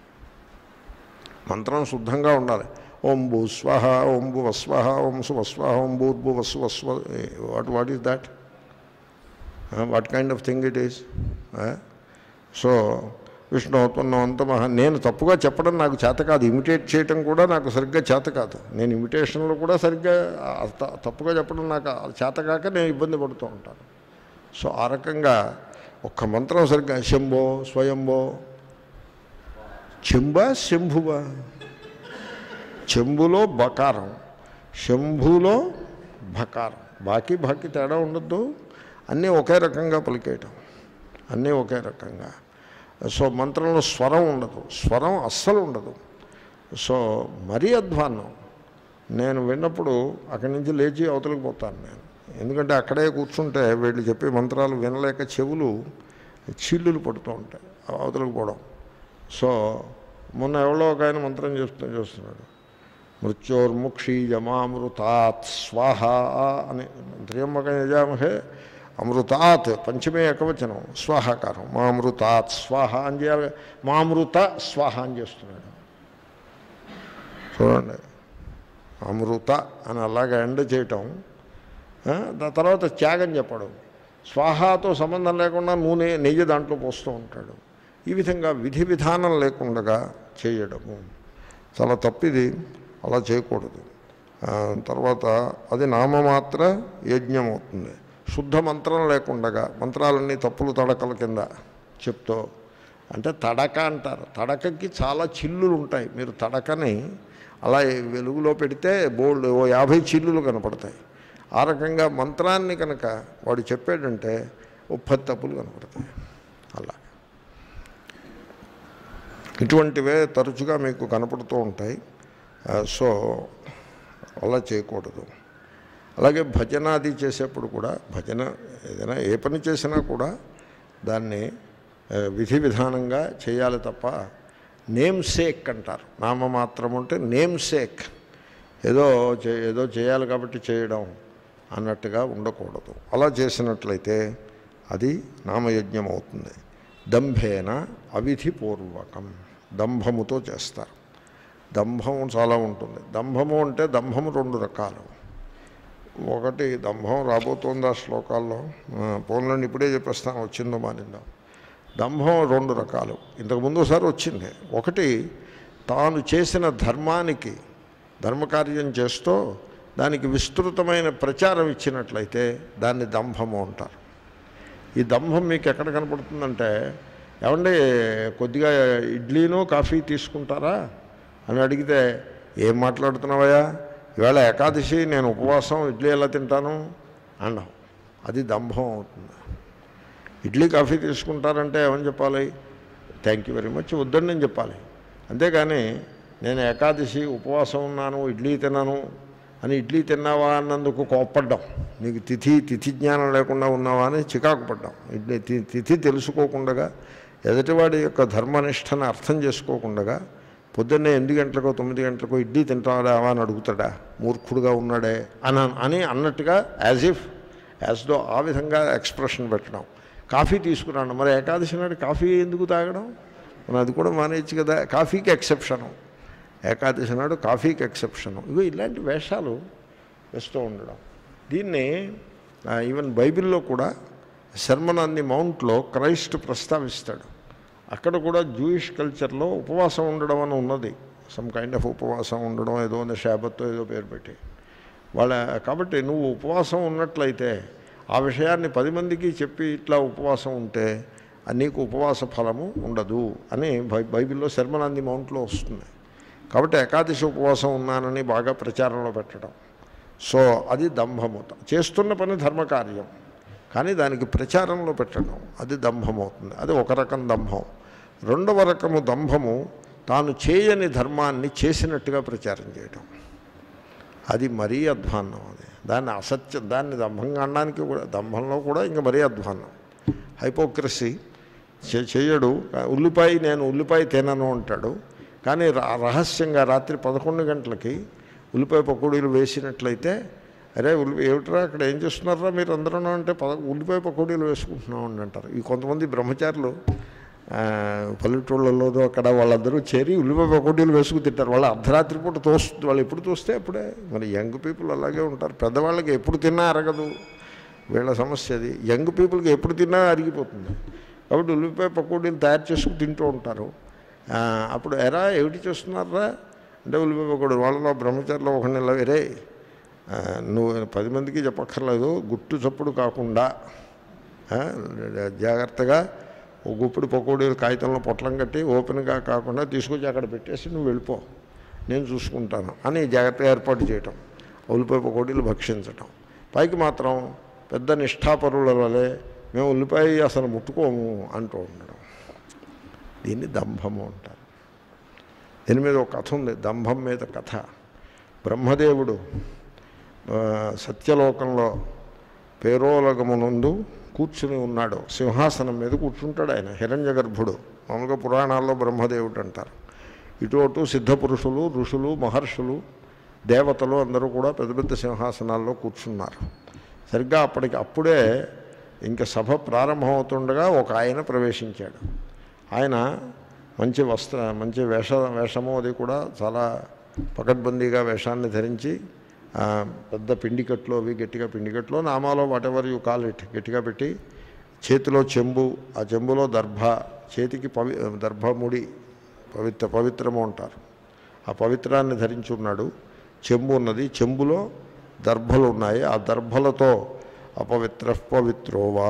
మంత్రం శుద్ధంగా ఉండాలి ఓం భూ స్వహ ఓం భూ వస్వహ ఓం సు వస్వహ ఓం భూర్భు వస్సు వస్వ what what is that what kind of thing it is so విష్ణుత్వన్నవంతమహ నేను తప్పుగా చెప్పడం నాకు చేత కాదు ఇమిటేట్ చేయటం కూడా నాకు సరిగ్గా చేత కాదు నేను ఇమిటేషన్లో కూడా సరిగ్గా ఆ త- తప్పుగా చెప్పడం నాకు చేత కాక నేను ఇబ్బంది పడుతూ ఉంటాను సో ఆ రకంగా ఒక్క మంత్రం సరిగ్గా శంభో స్వయంభో చెంబ శంభువా చెంబులో బకారం శంభులో భకారం బాకీ బాకీ తేడా ఉండద్దు అన్నీ ఒకే రకంగా పలికేయటం అన్నీ ఒకే రకంగా సో మంత్రంలో స్వరం ఉండదు స్వరం అస్సలు ఉండదు సో మరీ అధ్వాన్నం నేను విన్నప్పుడు అక్కడి నుంచి లేచి అవతలికి పోతాను నేను ఎందుకంటే అక్కడే కూర్చుంటే వీళ్ళు చెప్పే మంత్రాలు వినలేక చెవులు చీళ్ళులు పడుతూ ఉంటాయి అవతలికి పోవడం సో మొన్న ఎవరో ఒక ఆయన మంత్రం చేస్తూ చేస్తున్నాడు మృత్యోర్ముక్షీయమామృతాత్ స్వాహ అని త్రియంబక యజామహే అమృతాత్ పంచమే ఏకవచనం స్వాహాకారం మామృతాత్ స్వాహ అని చేయాలి మామృత స్వాహ అని చేస్తున్నాడు చూడండి అమృత అని అలాగే ఎండ చేయటం ఆ, దాని తర్వాత త్యాగం చెప్పడం స్వాహాతో సంబంధం లేకుండా నూనె నెయ్యి దాంట్లో పోస్తూ ఉంటాడు ఈ విధంగా విధి విధానం లేకుండా చేయడము చాలా తప్పిది అలా చేయకూడదు ఆ, తర్వాత అది నామమాత్ర యజ్ఞం అవుతుంది శుద్ధ మంత్రం లేకుండగా మంత్రాలన్నీ తప్పులు తడకల కింద చెప్తూ అంటే తడక అంటారు తడకకి చాలా చిల్లులు ఉంటాయి మీరు తడకని అలా వెలుగులో పెడితే బోల్డ్ ఓ యాభై చిల్లులు కనపడతాయి ఆ రకంగా మంత్రాన్ని కనుక వాడు చెప్పాడంటే ఓ పది తప్పులు కనపడతాయి అలా ఇటువంటివే తరచుగా మీకు కనపడుతూ ఉంటాయి ఆ, సో అలా చేయకూడదు అలాగే భజన అది చేసేప్పుడు కూడా భజన ఏదైనా ఏ పని చేసినా కూడా దాన్ని ఆ, విధి విధానంగా చేయాలి తప్ప నేమ్ సేక్ అంటారు నామమాత్రం అంటే నేమ్ సేక్ ఏదో చే ఏదో చేయాలి కాబట్టి చేయడం అన్నట్టుగా ఉండకూడదు అలా చేసినట్లయితే అది నామయజ్ఞం అవుతుంది దంభేన అవిధిపూర్వకం దంభముతో చేస్తారు దంభం చాలా ఉంటుంది దంభము అంటే దంభము రెండు రకాలు ఒకటి దంభం రాబోతోంది ఆ శ్లోకాల్లో పోన్లండి ఇప్పుడే చెప్పేస్తాను వచ్చిందో మానిందో దంభం రెండు రకాలు ఇంతకుముందు ఒకసారి వచ్చింది ఒకటి తాను చేసిన ధర్మానికి ధర్మకార్యం చేస్తూ దానికి విస్తృతమైన ప్రచారం ఇచ్చినట్లయితే దాన్ని దంభము అంటారు ఈ దంభం మీకు ఎక్కడ కనపడుతుందంటే ఏమంటే కొద్దిగా ఇడ్లీను కాఫీ తీసుకుంటారా అని అడిగితే ఏం మాట్లాడుతున్నావయ్యా ఇవాళ ఏకాదశి నేను ఉపవాసం ఇడ్లీ ఎలా తింటాను అండం అది దంభం అవుతుంది ఇడ్లీ కాఫీ తీసుకుంటారంటే ఏమని చెప్పాలి థ్యాంక్ యూ వెరీ మచ్ వద్దని నేను చెప్పాలి అంతేగాని నేను ఏకాదశి ఉపవాసం ఉన్నాను ఇడ్లీ తిన్నాను అని ఇడ్లీ తిన్నావా అన్నందుకు కోప్పడ్డాం నీకు తిథి తిథి జ్ఞానం లేకుండా ఉన్నావా అని చికాకు పడ్డాం ఇడ్లీ తి- తిథి తెలుసుకోకుండా ఎదుటివాడి యొక్క ధర్మనిష్టను అర్థం చేసుకోకుండా పొద్దున్నే ఎనిమిది గంటలకో తొమ్మిది గంటలకో ఇడ్లీ తింటాడా అని అడుగుతాడా మూర్ఖుడుగా ఉన్నాడే అని అని అన్నట్టుగా యాజ్ ఇఫ్ యాజ్ దో ఆ విధంగా ఎక్స్ప్రెషన్ పెట్టడం కాఫీ తీసుకురాను మరి ఏకాదశి నాడు కాఫీ ఎందుకు తాగడం మనం అది కూడా మానేయచ్చు కదా కాఫీకి ఎక్సెప్షను ఏకాదశి నాడు కాఫీకి ఎక్సెప్షను ఇగో ఇలాంటి వేషాలు వేస్తూ ఉండడం దీన్ని ఆ, ఈవెన్ బైబిల్లో కూడా శర్మన్ ఆన్ ది మౌంట్లో క్రైస్ట్ ప్రస్తావిస్తాడు అక్కడ కూడా జూయిష్ కల్చర్లో ఉపవాసం ఉండడం అని ఉన్నది సమ్ కైండ్ ఆఫ్ ఉపవాసం ఉండడం ఏదో షాబత్తో ఏదో పేరు పెట్టి వాళ్ళ కాబట్టి నువ్వు ఉపవాసం ఉన్నట్లయితే ఆ విషయాన్ని పది మందికి చెప్పి ఇట్లా ఉపవాసం ఉంటే ఆ నీకు ఉపవాస ఫలము ఉండదు అని బై బైబిల్లో శర్మనంది మౌంట్లో వస్తుంది కాబట్టి ఏకాదశి ఉపవాసం ఉన్నానని బాగా ప్రచారంలో పెట్టడం సో అది దంభము చేస్తున్న పని ధర్మకార్యం కానీ దానికి ప్రచారంలో పెట్టడం అది దంభం అవుతుంది అది ఒక రకం దంభం రెండవ రకము దంభము తాను చేయని ధర్మాన్ని చేసినట్టుగా ప్రచారం చేయడం అది మరీ అధ్వాన్నం అది దాన్ని అసత్యం దాన్ని దంభంగా అనడానికి కూడా దంభంలో కూడా ఇంకా మరీ అధ్వాన్నం హైపోక్రసీ చే- చేయడు ఉల్లిపాయ నేను ఉల్లిపాయ తినను అంటాడు కానీ ర- రహస్యంగా రాత్రి పదకొండు గంటలకి ఉల్లిపాయ పకోడీలు వేసినట్లయితే అరే ఉల్లి ఏమిట్రా అక్కడ ఏం చేస్తున్నారా మీరు అందరూ అంటే పద ఉల్లిపాయ పకోడీలు వేసుకుంటున్నాం అని అంటారు ఈ కొంతమంది బ్రహ్మచారులు ఆ, పల్లెటూళ్ళలోదో అక్కడ వాళ్ళందరూ చేరి ఉల్లిపాయ పకోడీలు వేసుకు తింటారు వాళ్ళు అర్ధరాత్రి పూట తోస్తుంది వాళ్ళు ఎప్పుడు తోస్తే అప్పుడే మరి యంగ్ పీపుల్ అలాగే ఉంటారు పెద్దవాళ్ళకి ఎప్పుడు తిన్నా అరగదు వీళ్ళ సమస్య అది యంగ్ పీపుల్కి ఎప్పుడు తిన్నా అరిగిపోతుంది కాబట్టి ఉల్లిపాయ పకోడీలు తయారు చేసుకుని తింటూ ఉంటారు ఆ, అప్పుడు ఎరా ఏమిటి చేస్తున్నారా అంటే ఉల్లిపాయ పకోడీ వాళ్ళలో బ్రహ్మచారిలో ఒక నెల వేరే ఆ, నువ్వు పది మందికి చెప్పక్కర్లేదు గుట్టు చప్పుడు కాకుండా ఆ, జాగ్రత్తగా ఓ గుప్పుడు పకోడీలు కాగితంలో పొట్లం కట్టి ఓపెన్గా కాకుండా తీసుకొచ్చి అక్కడ పెట్టేసి నువ్వు వెళ్ళిపో నేను చూసుకుంటాను అని జాగ్రత్తగా ఏర్పాటు చేయటం ఉల్లిపాయ పకోడీలు భక్షించటం పైకి మాత్రం పెద్ద నిష్ఠాపరుల వలె మేము ఉల్లిపాయ అసలు ముట్టుకోము అంటూ ఉండడం దీన్ని దంభము అంటారు దీని మీద ఒక కథ ఉంది దంభం మీద కథ బ్రహ్మదేవుడు ఆ, సత్యలోకంలో పేరోలగమునందు కూర్చుని ఉన్నాడు సింహాసనం మీద కూర్చుంటాడు ఆయన హిరణ్య గర్భుడు మామూలుగా పురాణాల్లో బ్రహ్మదేవుడు అంటారు ఇటు అటు సిద్ధపురుషులు ఋషులు మహర్షులు దేవతలు అందరూ కూడా పెద్ద పెద్ద సింహాసనాల్లో కూర్చున్నారు సరిగ్గా అప్పటికి అప్పుడే ఇంకా సభ ప్రారంభమవుతుండగా ఒక ఆయన ప్రవేశించాడు ఆయన మంచి వస్త్ర మంచి వేష వేషము అది కూడా చాలా పకడ్బందీగా వేషాన్ని ధరించి ఆ, పెద్ద పిండికట్లు అవి గట్టిగా పిండికట్లు నామాలో whatever you call it గట్టిగా పెట్టి చేతిలో చెంబు ఆ చెంబులో దర్భ చేతికి పవి దర్భముడి పవిత్ర పవిత్రము అంటారు ఆ పవిత్రాన్ని ధరించి ఉన్నాడు చెంబు ఉన్నది చెంబులో దర్భలు ఉన్నాయి ఆ దర్భలతో అపవిత్ర పవిత్రో వా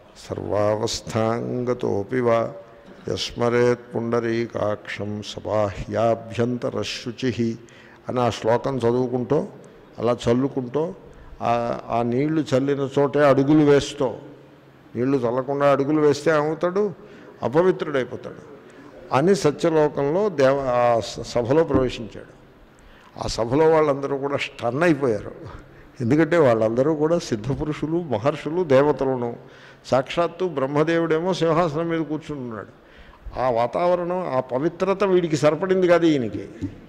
సర్వావస్థాంగతోపి వా యస్మరేత్ పుండరీకాక్షం సబాహ్యాభ్యంతర శుచి అని ఆ శ్లోకం చదువుకుంటూ అలా చల్లుకుంటూ ఆ- ఆ నీళ్లు చల్లిన చోటే అడుగులు వేస్తూ నీళ్లు చల్లకుండా అడుగులు వేస్తే ఏమవుతాడు అపవిత్రుడైపోతాడు అని సత్యలోకంలో దేవ ఆ స- సభలో ప్రవేశించాడు ఆ సభలో వాళ్ళందరూ కూడా స్టన్ అయిపోయారు ఎందుకంటే వాళ్ళందరూ కూడా సిద్ధపురుషులు మహర్షులు దేవతలను సాక్షాత్తు బ్రహ్మదేవుడేమో సింహాసనం మీద కూర్చుని ఉన్నాడు ఆ వాతావరణం ఆ పవిత్రత వీడికి సరిపడింది కాదు ఈయనకి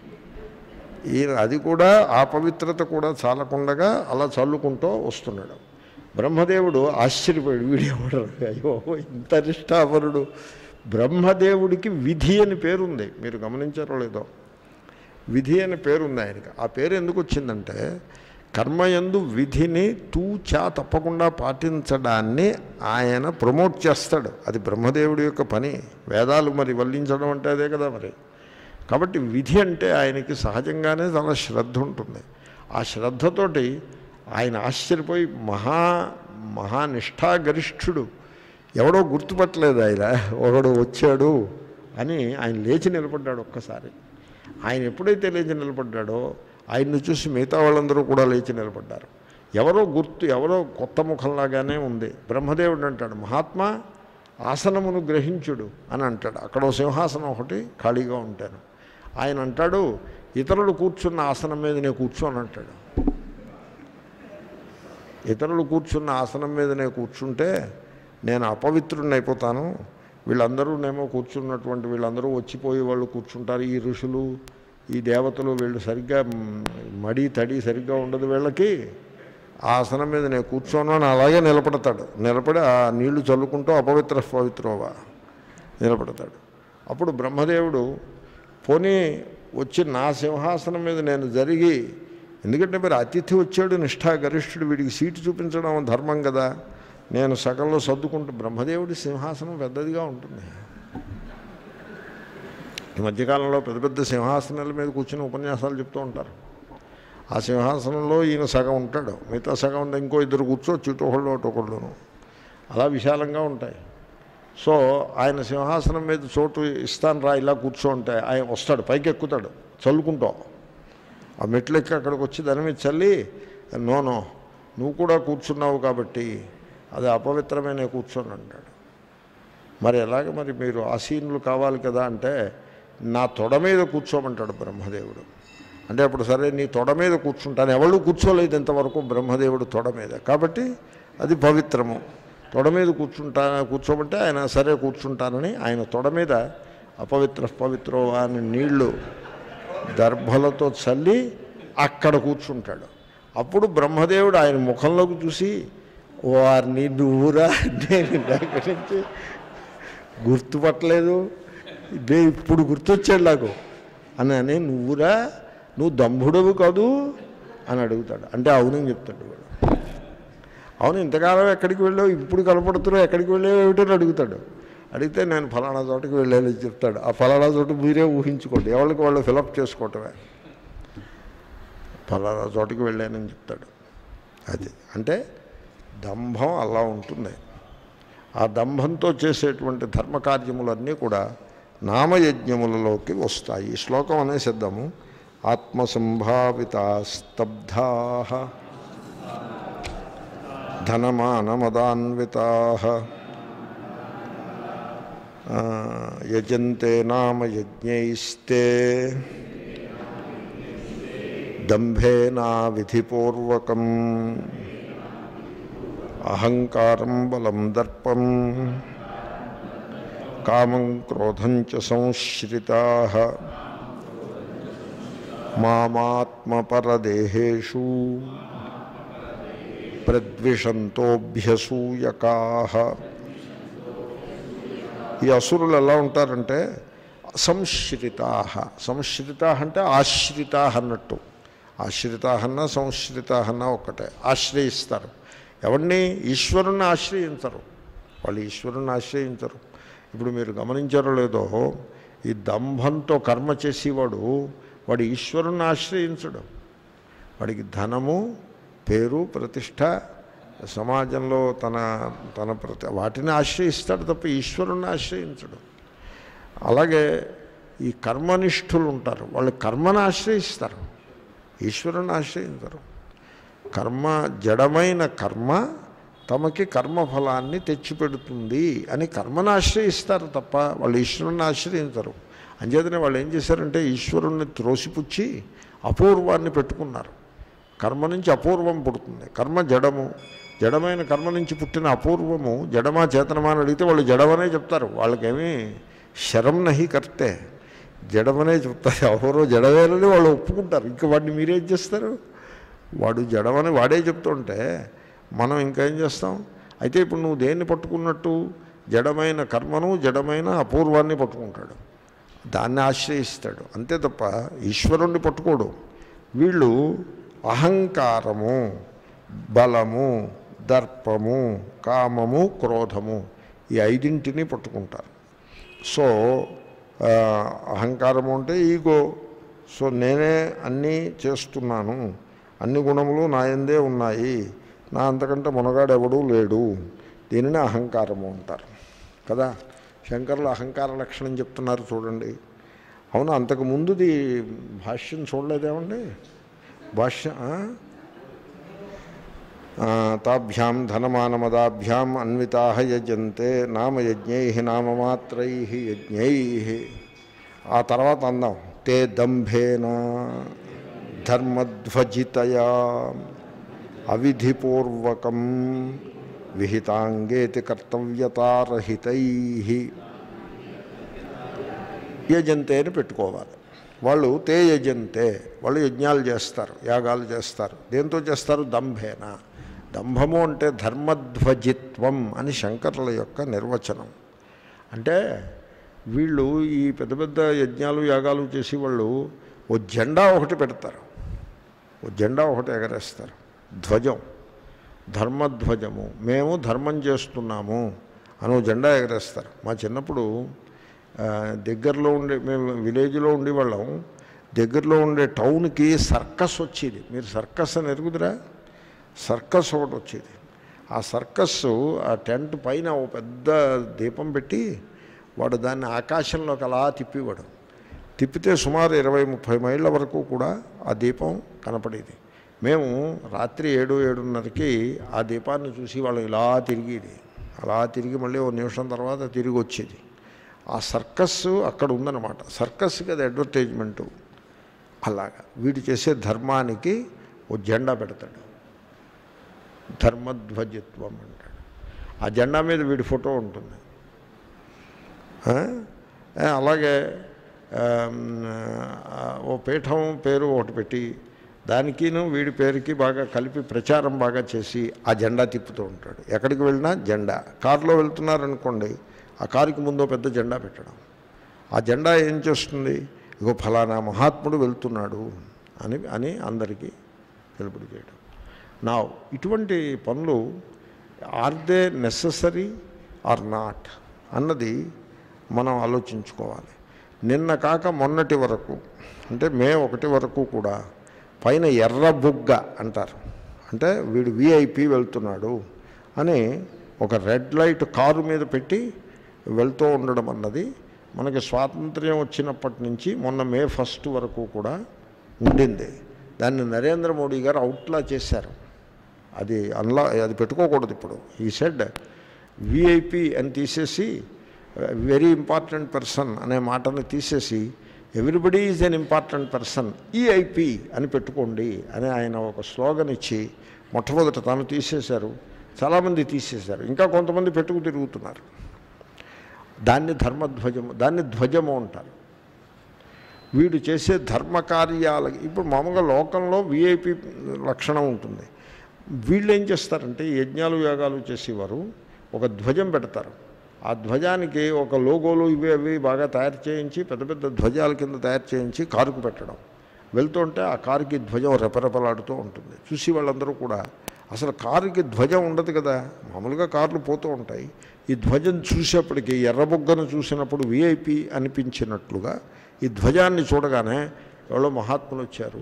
ఈయన అది కూడా ఆ పవిత్రత కూడా చాలకుండగా అలా చల్లుకుంటూ వస్తున్నాడు బ్రహ్మదేవుడు ఆశ్చర్యపోయాడు వీడేవాడు అయ్యో ఇంత నిష్ఠాపరుడు బ్రహ్మదేవుడికి విధి అని పేరుంది మీరు గమనించారో లేదో విధి అనే పేరు ఉంది ఆయనకి ఆ పేరు ఎందుకు వచ్చిందంటే కర్మయందు విధిని తూచా తప్పకుండా పాటించడాన్ని ఆయన ప్రమోట్ చేస్తాడు అది బ్రహ్మదేవుడి యొక్క పని వేదాలు మరి వల్లించడం అంటే అదే కదా మరి కాబట్టి విధి అంటే ఆయనకి సహజంగానే చాలా శ్రద్ధ ఉంటుంది ఆ శ్రద్ధతోటి ఆయన ఆశ్చర్యపోయి మహా మహానిష్ఠాగరిష్ఠుడు ఎవడో గుర్తుపట్టలేదు ఆయన ఒకడు వచ్చాడు అని ఆయన లేచి నిలబడ్డాడు ఒక్కసారి ఆయన ఎప్పుడైతే లేచి నిలబడ్డాడో ఆయన్ని చూసి మిగతా వాళ్ళందరూ కూడా లేచి నిలబడ్డారు ఎవరో గుర్తు ఎవరో కొత్త ముఖంలాగానే ఉంది బ్రహ్మదేవుడు అంటాడు మహాత్మా ఆసనమును గ్రహించుడు అని అంటాడు అక్కడ ఓ సింహాసనం ఒకటి ఖాళీగా ఉంటాను ఆయన అంటాడు ఇతరులు కూర్చున్న ఆసనం మీద నేను కూర్చోని అంటాడు ఇతరులు కూర్చున్న ఆసనం మీద నేను కూర్చుంటే నేను అపవిత్రుడిని అయిపోతాను వీళ్ళందరూనేమో కూర్చున్నటువంటి వీళ్ళందరూ వచ్చిపోయి వాళ్ళు కూర్చుంటారు ఈ ఋషులు ఈ దేవతలు వీళ్ళు సరిగ్గా మ్, మడి తడి సరిగ్గా ఉండదు వీళ్ళకి ఆ ఆసనం మీద నేను కూర్చోను అని అలాగే నిలబడతాడు నిలబడి ఆ నీళ్లు చల్లుకుంటూ అపవిత్ర పవిత్రోవా నిలబడతాడు అప్పుడు బ్రహ్మదేవుడు పోనీ వచ్చి నా సింహాసనం మీద నేను జరిగి ఎందుకంటే మరి అతిథి వచ్చాడు నిష్ఠా గరిష్ఠుడు వీడికి సీటు చూపించడం ధర్మం కదా నేను సగంలో సర్దుకుంటూ బ్రహ్మదేవుడి సింహాసనం పెద్దదిగా ఉంటుంది ఈ మధ్యకాలంలో పెద్ద పెద్ద సింహాసనాల మీద కూర్చుని ఉపన్యాసాలు చెప్తూ ఉంటారు ఆ సింహాసనంలో ఈయన సగం ఉంటాడు మిగతా సగం ఉంది ఇంకో ఇద్దరు కూర్చోవచ్చు ఇటు ఒకళ్ళు అటు ఒకళ్ళును అలా విశాలంగా ఉంటాయి సో ఆయన సింహాసనం మీద చోటు ఇస్తాను రా ఇలా కూర్చోంటే ఆయన వస్తాడు పైకి ఎక్కుతాడు చల్లుకుంటావు ఆ మెట్లు ఎక్కి అక్కడికి వచ్చి దాని మీద చల్లి నో నో నువ్వు కూడా కూర్చున్నావు కాబట్టి అది అపవిత్రమైన కూర్చొని అంటాడు మరి ఎలాగ మరి మీరు ఆసీనులు కావాలి కదా అంటే నా తొడ మీద కూర్చోమంటాడు బ్రహ్మదేవుడు అంటే అప్పుడు సరే నీ తొడ మీద కూర్చుంటాను ఎవళ్ళు కూర్చోలేదు ఇంతవరకు బ్రహ్మదేవుడు తొడ మీద కాబట్టి అది పవిత్రము తొడ మీద కూర్చుంటా కూర్చోమంటే ఆయన సరే కూర్చుంటానని ఆయన తొడ మీద అపవిత్ర పవిత్రో అని నీళ్లు దర్భలతో చల్లి అక్కడ కూర్చుంటాడు అప్పుడు బ్రహ్మదేవుడు ఆయన ముఖంలోకి చూసి వారిని నువ్వురా నేను ఇందాక నుంచి గుర్తుపట్టలేదు ఇదే ఇప్పుడు గుర్తొచ్చాడు నాకు అని అని నువ్వురా నువ్వు దంభుడవు కాదు అని అడుగుతాడు అంటే అవునని చెప్తాడు వాడు అవును ఇంతకాలం ఎక్కడికి వెళ్ళావు ఇప్పుడు కనపడుతున్నావు ఎక్కడికి వెళ్ళావు ఏమిటో అని అడుగుతాడు అడిగితే నేను ఫలానా చోటకి వెళ్ళాలని చెప్తాడు ఆ ఫలానా చోట మీరే ఊహించుకోండి ఎవరికి వాళ్ళు ఫిలప్ చేసుకోవటమే ఫలానా చోటకి వెళ్ళానని చెప్తాడు అది అంటే దంభం అలా ఉంటుంది ఆ దంభంతో చేసేటువంటి ధర్మకార్యములన్నీ కూడా నామయజ్ఞములలోకి వస్తాయి ఈ శ్లోకం అనేసిద్దాము ఆత్మసంభావిత స్తబ్ధా ధనమానమదాన్వితా యజంతే నామ యజ్ఞైస్తే దంభేనా విధిపూర్వకం అహంకారం బలం దర్పం కామం క్రోధం చ సంశ్రితా మామాత్మపరదేహేషు ప్రద్విషంతోభ్యసూయకా ఈ అసురులు ఎలా ఉంటారంటే సంశ్రితా సంశ్రితా అంటే ఆశ్రితా అన్నట్టు ఆశ్రితా అన్న సంశ్రితా అన్న ఒక్కటే ఆశ్రయిస్తారు ఎవరిని ఈశ్వరుణ్ణి ఆశ్రయించరు వాళ్ళు ఈశ్వరుణ్ణి ఆశ్రయించరు ఇప్పుడు మీరు గమనించారో లేదో ఈ దంభంతో కర్మ చేసేవాడు వాడు ఈశ్వరుణ్ణి ఆశ్రయించడు వాడికి ధనము పేరు ప్రతిష్ట సమాజంలో తన తన ప్రతి వాటిని ఆశ్రయిస్తాడు తప్ప ఈశ్వరుణ్ణి ఆశ్రయించడు అలాగే ఈ కర్మనిష్ఠులు ఉంటారు వాళ్ళు కర్మను ఆశ్రయిస్తారు ఈశ్వరుని ఆశ్రయించరు కర్మ జడమైన కర్మ తమకి కర్మఫలాన్ని తెచ్చిపెడుతుంది అని కర్మను ఆశ్రయిస్తారు తప్ప వాళ్ళు ఈశ్వరుణ్ణి ఆశ్రయించరు అంచేతనే వాళ్ళు ఏం చేశారంటే ఈశ్వరుణ్ణి త్రోసిపుచ్చి అపూర్వాన్ని పెట్టుకున్నారు కర్మ నుంచి అపూర్వం పుడుతుంది కర్మ జడము జడమైన కర్మ నుంచి పుట్టిన అపూర్వము జడమా చేతనమా అని అడిగితే వాళ్ళు జడమనే చెప్తారు వాళ్ళకేమీ శరం నహి కర్తే జడమనే చెప్తారు ఎవరో జడవేనని వాళ్ళు ఒప్పుకుంటారు ఇంకా వాడిని మీరేం చేస్తారు వాడు జడమని వాడే చెప్తుంటే మనం ఇంకా ఏం చేస్తాం అయితే ఇప్పుడు నువ్వు దేన్ని పట్టుకున్నట్టు జడమైన కర్మను జడమైన అపూర్వాన్ని పట్టుకుంటాడు దాన్ని ఆశ్రయిస్తాడు అంతే తప్ప ఈశ్వరుణ్ణి పట్టుకోడు వీళ్ళు అహంకారము బలము దర్పము కామము క్రోధము ఈ ఐదింటిని పట్టుకుంటారు సో ఆ, అహంకారము అంటే ఈగో సో నేనే అన్నీ చేస్తున్నాను అన్ని గుణములు నా యందే ఉన్నాయి నా అంతకంటే మునగాడెవడూ లేడు దీనిని అహంకారము అంటారు కదా శంకరులు అహంకార లక్షణం చెప్తున్నారు చూడండి అవును అంతకు ముందుది భాష్యం చూడలేదేమండి భాష్యం ఆ? ఆ, తాభ్యాం ధనమానమదాభ్యాం అన్వితా యజంతే నామయజ్ఞై నామమాత్రై యజ్ఞై ఆ తర్వాత అందాం తే దంభేన ధర్మధ్వజితయా అవిధిపూర్వకం విహితాంగేతి కర్తవ్యతారహితై యజంతే అని పెట్టుకోవాలి వాళ్ళు తే యజంతే వాళ్ళు యజ్ఞాలు చేస్తారు యాగాలు చేస్తారు దేంతో చేస్తారు దంభేన దంభము అంటే ధర్మధ్వజిత్వం అని శంకరుల యొక్క నిర్వచనం అంటే వీళ్ళు ఈ పెద్ద పెద్ద యజ్ఞాలు యాగాలు చేసి వాళ్ళు ఓ జెండా ఒకటి పెడతారు ఓ జెండా ఒకటి ఎగరేస్తారు ధ్వజం ధర్మధ్వజము మేము ధర్మం చేస్తున్నాము అని ఓ జెండా ఎగరేస్తారు మా చిన్నప్పుడు ఆ, దగ్గరలో ఉండే మేము విలేజ్లో ఉండేవాళ్ళం దగ్గరలో ఉండే టౌన్కి సర్కస్ వచ్చేది మీరు సర్కస్ అని ఎరుగుదురా సర్కస్ ఒకటి వచ్చేది ఆ సర్కస్ ఆ టెంట్ పైన ఓ పెద్ద దీపం పెట్టి వాడు దాన్ని ఆకాశంలోకి అలా తిప్పేవాడు తిప్పితే సుమారు ఇరవై ముప్పై మైళ్ళ వరకు కూడా ఆ దీపం కనపడేది మేము రాత్రి ఏడు ఏడున్నరకి ఆ దీపాన్ని చూసి వాళ్ళు ఇలా తిరిగేది అలా తిరిగి మళ్ళీ ఓ నిమిషం తర్వాత తిరిగి వచ్చేది ఆ సర్కస్ అక్కడ ఉందన్నమాట సర్కస్కి అది అడ్వర్టైజ్మెంటు అలాగా వీడు చేసే ధర్మానికి ఓ జెండా పెడతాడు ధర్మధ్వజత్వం అంటాడు ఆ జెండా మీద వీడి ఫోటో ఉంటుంది ఆ? ఏ, అలాగే ఆమ్, ఆ, ఓ పీఠం పేరు ఒకటి పెట్టి దానికిను వీడి పేరుకి బాగా కలిపి ప్రచారం బాగా చేసి ఆ జెండా తిప్పుతూ ఉంటాడు ఎక్కడికి వెళ్ళినా జెండా కారులో వెళ్తున్నారనుకోండి ఆ కారుకి ముందు ఓ పెద్ద జెండా పెట్టడం ఆ జెండా ఏం చేస్తుంది ఇగో ఫలానా మహాత్ముడు వెళ్తున్నాడు అని అని అందరికీ తెలుపుడు చేయడం నా ఇటువంటి పనులు are they necessary or not అన్నది మనం ఆలోచించుకోవాలి నిన్న కాక మొన్నటి వరకు అంటే మే ఒకటి వరకు కూడా పైన ఎర్ర బుగ్గ అంటారు అంటే వీడు విఐపి వెళ్తున్నాడు అని ఒక రెడ్ లైట్ కారు మీద పెట్టి వెళ్తూ ఉండడం అన్నది మనకి స్వాతంత్ర్యం వచ్చినప్పటి నుంచి మొన్న మే ఫస్ట్ వరకు కూడా ఉండింది దాన్ని నరేంద్ర మోడీ గారు అవుట్లా చేశారు అది అన్లా అది పెట్టుకోకూడదు ఇప్పుడు ఈ సెడ్ విఐపి అని తీసేసి వెరీ ఇంపార్టెంట్ పర్సన్ అనే మాటను తీసేసి everybody is an important person EIP అని పెట్టుకోండి అని ఆయన ఒక స్లోగన్ ఇచ్చి మొట్టమొదట తాను తీసేశారు చాలామంది తీసేశారు ఇంకా కొంతమంది పెట్టుకు తిరుగుతున్నారు దాన్ని ధర్మధ్వజము దాన్ని ధ్వజము అంటారు వీడు చేసే ధర్మ కార్యాలకి ఇప్పుడు మామూలుగా లోకంలో విఐపి లక్షణం ఉంటుంది వీళ్ళు ఏం చేస్తారంటే ఈ యజ్ఞాలు యాగాలు చేసేవారు ఒక ధ్వజం పెడతారు ఆ ధ్వజానికి ఒక లోగోలు ఇవి అవి బాగా తయారు చేయించి పెద్ద పెద్ద ధ్వజాల కింద తయారు చేయించి కారుకు పెట్టడం వెళ్తుంటే ఆ కారుకి ధ్వజం రెపరెపలాడుతూ ఉంటుంది చూసి వాళ్ళందరూ కూడా అసలు కారుకి ధ్వజం ఉండదు కదా మామూలుగా కార్లు పోతూ ఉంటాయి ఈ ధ్వజం చూసేప్పటికి ఎర్రబొగ్గను చూసినప్పుడు విఐపి అనిపించినట్లుగా ఈ ధ్వజాన్ని చూడగానే ఎవరో మహాత్ములు వచ్చారు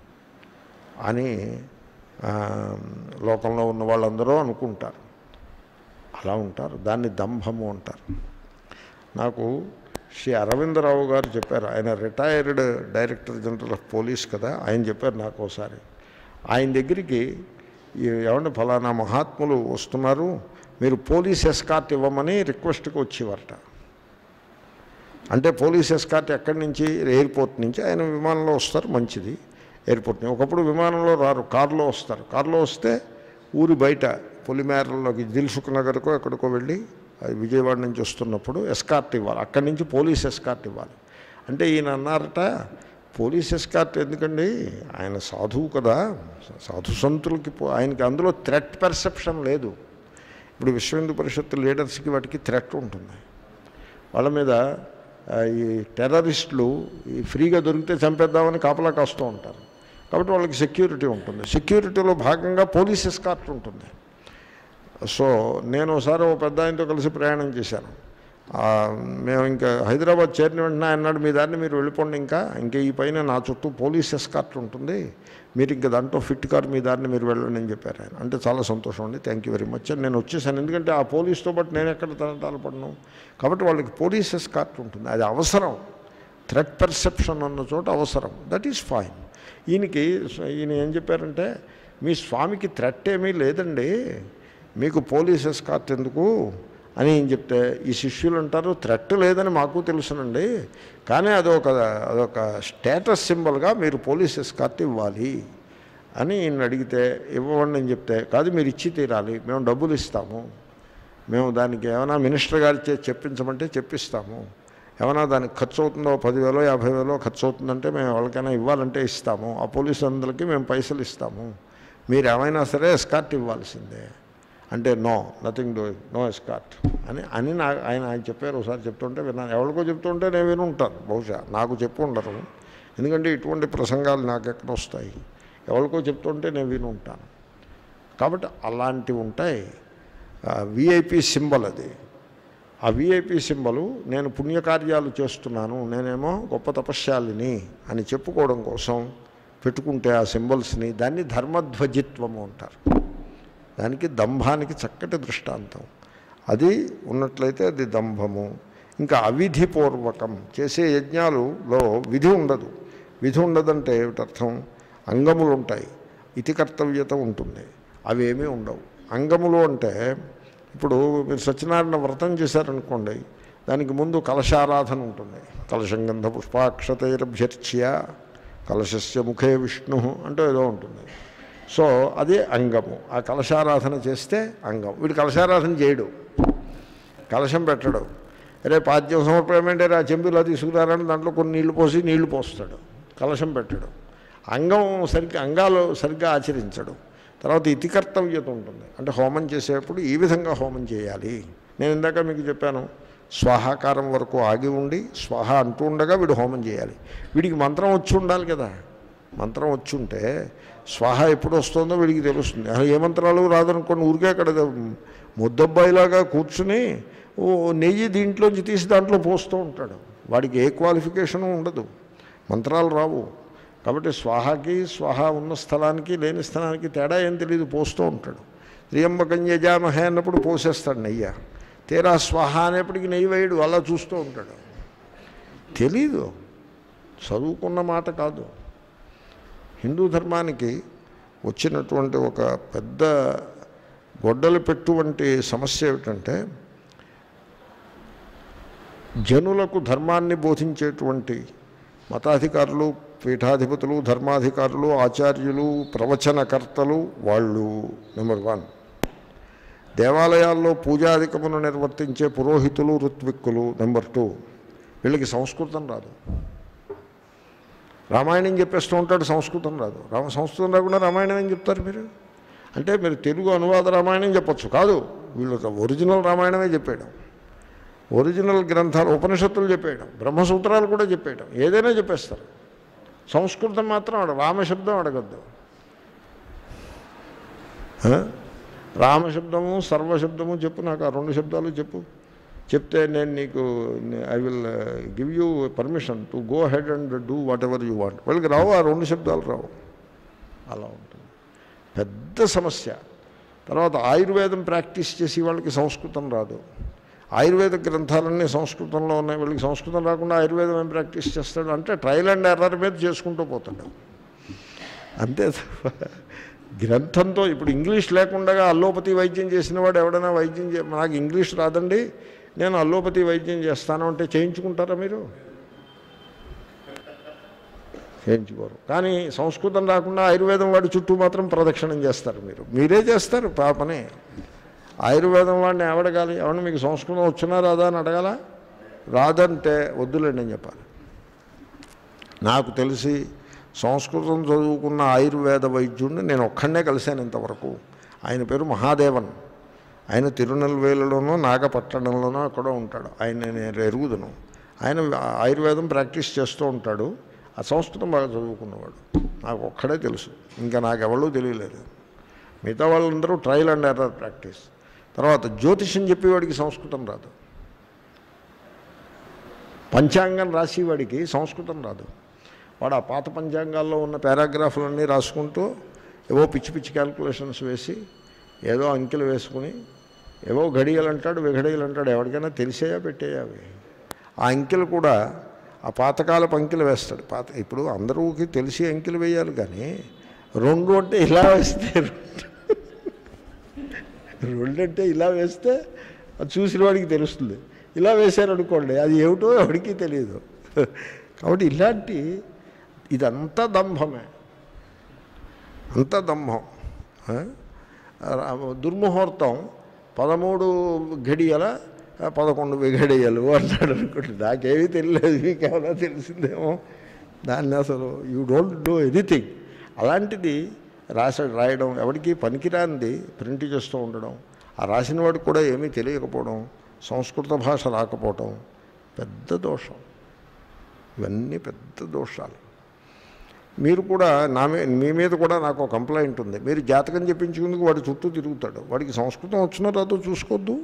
అని ఆ, లోకంలో ఉన్న వాళ్ళందరూ అనుకుంటారు అలా ఉంటారు దాన్ని దంభము అంటారు నాకు శ్రీ అరవిందరావు గారు చెప్పారు ఆయన retired director general of police కదా ఆయన చెప్పారు నాకు ఒకసారి ఆయన దగ్గరికి ఈ- ఏమంటే ఫలానా మహాత్ములు వస్తున్నారు మీరు పోలీస్ ఎస్కార్ట్ ఇవ్వమని రిక్వెస్ట్కి వచ్చేవారట అంటే పోలీస్ ఎస్కార్ట్ ఎక్కడి నుంచి ఎయిర్పోర్ట్ నుంచి ఆయన విమానంలో వస్తారు మంచిది ఎయిర్పోర్ట్ నుంచి ఒకప్పుడు విమానంలో రారు కారులో వస్తారు కారులో వస్తే ఊరి బయట పొలిమేరలోకి దిల్సుఖ్ నగర్కో ఎక్కడికో వెళ్ళి అది విజయవాడ నుంచి వస్తున్నప్పుడు ఎస్కార్ట్ ఇవ్వాలి అక్కడి నుంచి పోలీస్ ఎస్కార్ట్ ఇవ్వాలి అంటే ఈయన అన్నారట పోలీస్ ఎస్కార్ట్ ఎందుకండి ఆయన సాధువు కదా సాధు సంతులకి పో- ఆయనకి అందులో థ్రెట్ పర్సెప్షన్ లేదు ఇప్పుడు విశ్వ హిందూ పరిషత్ లీడర్స్కి వాటికి థ్రెట్ ఉంటుంది వాళ్ళ మీద ఆ, ఈ టెర్రరిస్టులు ఈ ఫ్రీగా దొరికితే చంపేద్దామని కాపలా కాస్తూ ఉంటారు కాబట్టి వాళ్ళకి సెక్యూరిటీ ఉంటుంది సెక్యూరిటీలో భాగంగా పోలీస్ ఎస్కార్ట్ ఉంటుంది సో నేను ఒకసారి ఒక పెద్ద ఆయనతో కలిసి ప్రయాణం చేశాను ఆ, మేము ఇంకా హైదరాబాద్ చేరిన వెంటనే ఆయన అన్నాడు మీ దాన్ని మీరు వెళ్ళిపోండి ఇంకా ఇంకా ఈ పైన నా చుట్టూ పోలీస్ ఎస్కార్ట్ ఉంటుంది మీరు ఇంకా దాంట్లో ఫిట్ కార్ మీ దారిని మీరు వెళ్ళండి అని చెప్పారు ఆయన అంటే చాలా సంతోషం అండి థ్యాంక్ యూ వెరీ మచ్ అని నేను వచ్చేసాను ఎందుకంటే ఆ పోలీస్తో పాటు నేను ఎక్కడ తనతాలు పడను కాబట్టి వాళ్ళకి పోలీస్ ఎస్కార్ట్ ఉంటుంది అది అవసరం థ్రెట్ పర్సెప్షన్ అన్న చోట అవసరం దట్ ఈస్ ఫైన్ ఈయనకి ఈయన ఏం చెప్పారంటే మీ స్వామికి థ్రెట్ ఏమీ లేదండి మీకు పోలీస్ ఎస్కార్ట్ ఎందుకు అని ఏం చెప్తే ఈ శిష్యులు అంటారు థ్రెట్ లేదని మాకు తెలుసునండి కానీ అదొక అదొక స్టేటస్ సింబల్గా మీరు పోలీస్ ఎస్కార్ట్ ఇవ్వాలి అని ఈయన అడిగితే ఇవ్వండి అని చెప్తే కాదు మీరు ఇచ్చి తీరాలి మేము డబ్బులు ఇస్తాము మేము దానికి ఏమైనా మినిస్టర్ గారి చే చెప్పించమంటే చెప్పిస్తాము ఏమైనా దానికి ఖర్చు అవుతుందో పదివేలో యాభై వేలో ఖర్చు అవుతుందంటే మేము ఎవరికైనా ఇవ్వాలంటే ఇస్తాము ఆ పోలీసు అందరికీ మేము పైసలు ఇస్తాము మీరు ఏమైనా సరే ఎస్కార్ట్ ఇవ్వాల్సిందే అంటే no nothing doing no escort అని అని నా ఆయన ఆయన చెప్పారు ఒకసారి చెప్తుంటే విన్నాను ఎవరికో చెప్తుంటే నేను విని ఉంటాను బహుశా నాకు చెప్పు ఉండరు ఎందుకంటే ఇటువంటి ప్రసంగాలు నాకు ఎక్కడ వస్తాయి ఎవరికో చెప్తుంటే నేను విని ఉంటాను కాబట్టి అలాంటివి ఉంటాయి విఐపి సింబల్ అది ఆ విఐపి సింబలు నేను పుణ్యకార్యాలు చేస్తున్నాను నేనేమో గొప్ప తపశ్శాలిని అని చెప్పుకోవడం కోసం పెట్టుకుంటే ఆ సింబల్స్ని దాన్ని ధర్మధ్వజిత్వము అంటారు దానికి దంభానికి చక్కటి దృష్టాంతం అది ఉన్నట్లయితే అది దంభము ఇంకా అవిధిపూర్వకం చేసే యజ్ఞాలులో విధి ఉండదు విధి ఉండదంటే ఏమిటర్థం అంగములు ఉంటాయి ఇతి కర్తవ్యత ఉంటుంది అవి ఏమీ ఉండవు అంగములు అంటే ఇప్పుడు మీరు సత్యనారాయణ వ్రతం చేశారనుకోండి దానికి ముందు కలశారాధన ఉంటుంది కలశం గంధ పుష్పాక్షతైరభ్యర్చ్య కలశస్య ముఖే విష్ణు అంటూ ఏదో ఉంటుంది సో అది అంగము ఆ కలశారాధన చేస్తే అంగం వీడు కలశారాధన చేయడు కలశం పెట్టడు అరే పాద్యం సమర్పణమంటే ఆ చెంబులా తీసుకురారని దాంట్లో కొన్ని నీళ్లు పోసి నీళ్లు పోస్తాడు కలశం పెట్టడు అంగం సరిగ్గా అంగాలు సరిగ్గా ఆచరించడు తర్వాత ఇతి కర్తవ్యత ఉంటుంది అంటే హోమం చేసేటప్పుడు ఈ విధంగా హోమం చేయాలి నేను ఇందాక మీకు చెప్పాను స్వాహాకారం వరకు ఆగి ఉండి స్వాహ అంటూ ఉండగా వీడు హోమం చేయాలి వీడికి మంత్రం వచ్చి ఉండాలి కదా మంత్రం వచ్చి ఉంటే స్వాహ ఎప్పుడు వస్తుందో వీడికి తెలుస్తుంది అసలు ఏ మంత్రాలు రాదనుకోండి ఊరికే అక్కడ ముద్దబ్బాయిలాగా కూర్చుని ఓ నెయ్యి దీంట్లోంచి తీసి దాంట్లో పోస్తూ ఉంటాడు వాడికి ఏ క్వాలిఫికేషను ఉండదు మంత్రాలు రావు కాబట్టి స్వాహాకి స్వాహ ఉన్న స్థలానికి లేని స్థలానికి తేడా ఏం తెలియదు పోస్తూ ఉంటాడు త్రియంబకం యజామహే అన్నప్పుడు పోసేస్తాడు నెయ్యి తీరా స్వాహ అనేప్పటికీ నెయ్యి వేయడు అలా చూస్తూ ఉంటాడు తెలీదు చదువుకున్న మాట కాదు హిందూ ధర్మానికి వచ్చినటువంటి ఒక పెద్ద గొడ్డలు పెట్టువంటి సమస్య ఏమిటంటే జనులకు ధర్మాన్ని బోధించేటువంటి మతాధికారులు పీఠాధిపతులు ధర్మాధికారులు ఆచార్యులు ప్రవచనకర్తలు వాళ్ళు నెంబర్ వన్ దేవాలయాల్లో పూజాధికమును నిర్వర్తించే పురోహితులు ఋత్విక్కులు నెంబర్ టూ వీళ్ళకి సంస్కృతం రాదు రామాయణం చెప్పేస్తూ ఉంటాడు సంస్కృతం రాదు రామ సంస్కృతం రాకుండా రామాయణం ఏం చెప్తారు మీరు అంటే మీరు తెలుగు అనువాద రామాయణం చెప్పొచ్చు కాదు వీళ్ళు ఒరిజినల్ రామాయణమే చెప్పేయడం ఒరిజినల్ గ్రంథాలు ఉపనిషత్తులు చెప్పేయడం బ్రహ్మసూత్రాలు కూడా చెప్పేయడం ఏదైనా చెప్పేస్తారు సంస్కృతం మాత్రం అడగ రామశబ్దం అడగద్దు ఆ? రామశబ్దము సర్వశబ్దము చెప్పు నాకు ఆ రెండు శబ్దాలు చెప్పు చెప్తే నేను నీకు I will give you permission to go head and do whatever you want వాళ్ళకి రావు ఆ రెండు శబ్దాలు రావు అలా ఉంటుంది పెద్ద సమస్య తర్వాత ఆయుర్వేదం ప్రాక్టీస్ చేసి వాళ్ళకి సంస్కృతం రాదు ఆయుర్వేద గ్రంథాలన్నీ సంస్కృతంలో ఉన్నాయి వీళ్ళకి సంస్కృతం రాకుండా ఆయుర్వేదం ఏం ప్రాక్టీస్ చేస్తాడు అంటే ట్రయల్ అండ్ ఎర్రర్ మీద చేసుకుంటూ పోతాడు అంతే తప్ప గ్రంథంతో ఇప్పుడు ఇంగ్లీష్ లేకుండా అల్లోపతి వైద్యం చేసిన వాడు ఎవడైనా వైద్యం చే నాకు ఇంగ్లీష్ రాదండి నేను అల్లోపతి వైద్యం చేస్తాను అంటే చేయించుకుంటారా మీరు చేయించుకోరు కానీ సంస్కృతం రాకుండా ఆయుర్వేదం వాడి చుట్టూ మాత్రం ప్రదక్షిణం చేస్తారు మీరు మీరే చేస్తారు పాపని ఆయుర్వేదం వాడిని ఎవడగాలి ఎవరిని మీకు సంస్కృతం వచ్చినా రాదా అని అడగాల రాదంటే వద్దులేండి అని చెప్పాలి నాకు తెలిసి సంస్కృతం చదువుకున్న ఆయుర్వేద వైద్యుడిని నేను ఒక్కడనే కలిశాను ఇంతవరకు ఆయన పేరు మహాదేవన్ ఆయన తిరునెల్వేలులోనో నాగపట్టణంలోనో ఎక్కడో ఉంటాడు ఆయన నేను ఎరుగుదును ఆయన ఆయుర్వేదం ప్రాక్టీస్ చేస్తూ ఉంటాడు ఆ సంస్కృతం బాగా చదువుకున్నవాడు నాకు ఒక్కడే తెలుసు ఇంకా నాకెవళ్ళు తెలియలేదు మిగతా వాళ్ళందరూ ట్రయల్ అండ్ ఎర్రర్ ప్రాక్టీస్ తర్వాత జ్యోతిష్యం చెప్పేవాడికి సంస్కృతం రాదు పంచాంగం రాసేవాడికి సంస్కృతం రాదు వాడు ఆ పాత పంచాంగాల్లో ఉన్న పారాగ్రాఫ్లన్నీ రాసుకుంటూ ఏవో పిచ్చి పిచ్చి క్యాల్కులేషన్స్ వేసి ఏదో అంకెలు వేసుకుని ఏవో గడియలు అంటాడు విఘడియలు అంటాడు ఎవరికైనా తెలిసేయా పెట్టేయా అవి ఆ అంకెలు కూడా ఆ పాతకాలపు అంకెలు వేస్తాడు పాత ఇప్పుడు అందరూకి తెలిసి అంకెలు వేయాలి కానీ రెండు అంటే ఇలా వేస్తే రెండు అంటే ఇలా వేస్తే అది చూసిన వాడికి తెలుస్తుంది ఇలా వేశారనుకోండి అది ఏమిటో ఎవడికి తెలియదు కాబట్టి ఇలాంటి ఇదంతా దంభమే అంత దంభం ఆ? రా- దుర్ముహూర్తం పదమూడు ఘడియల ఆ, పదకొండు విఘడియలు అంటాడు అనుకోండి నాకేమీ తెలియలేదు మీకేమైనా తెలిసిందేమో దాన్ని అసలు యూ డోంట్ డూ ఎనీథింగ్ అలాంటిది రాసాడు రాయడం ఎవరికి పనికిరానిది ప్రింట్ చేస్తూ ఉండడం ఆ రాసిన వాడికి కూడా ఏమీ తెలియకపోవడం సంస్కృత భాష రాకపోవడం పెద్ద దోషం ఇవన్నీ పెద్ద దోషాలు మీరు కూడా నా మీ మీ మీద కూడా నాకు ఒక కంప్లైంట్ ఉంది మీరు జాతకం చెప్పించుకుందుకు వాడి చుట్టూ తిరుగుతాడు వాడికి సంస్కృతం వచ్చినా రాదో చూసుకోవద్దు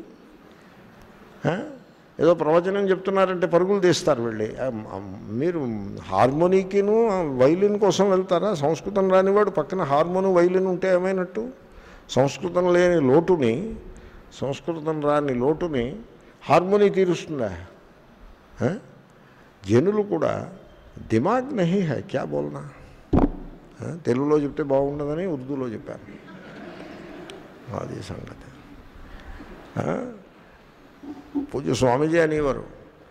ఆ? ఏదో ప్రవచనం చెప్తున్నారంటే పరుగులు తీస్తారు వెళ్ళి ఆ, ఆ, మీరు హార్మోనీకిను వైలిన్ కోసం వెళ్తారా సంస్కృతం రానివాడు పక్కన హార్మోను వైలిన్ ఉంటే ఏమైనట్టు సంస్కృతం లేని లోటుని సంస్కృతం రాని లోటుని హార్మోనీ తీరుస్తుందా ఆ? జనులు కూడా దిమాగ్ నహి హై క్యా బోల్నా ఆ? తెలుగులో చెప్తే బాగుండదని ఉర్దూలో చెప్పాను అది సంగతి ఆ? పూజ స్వామీజీ అనేవారు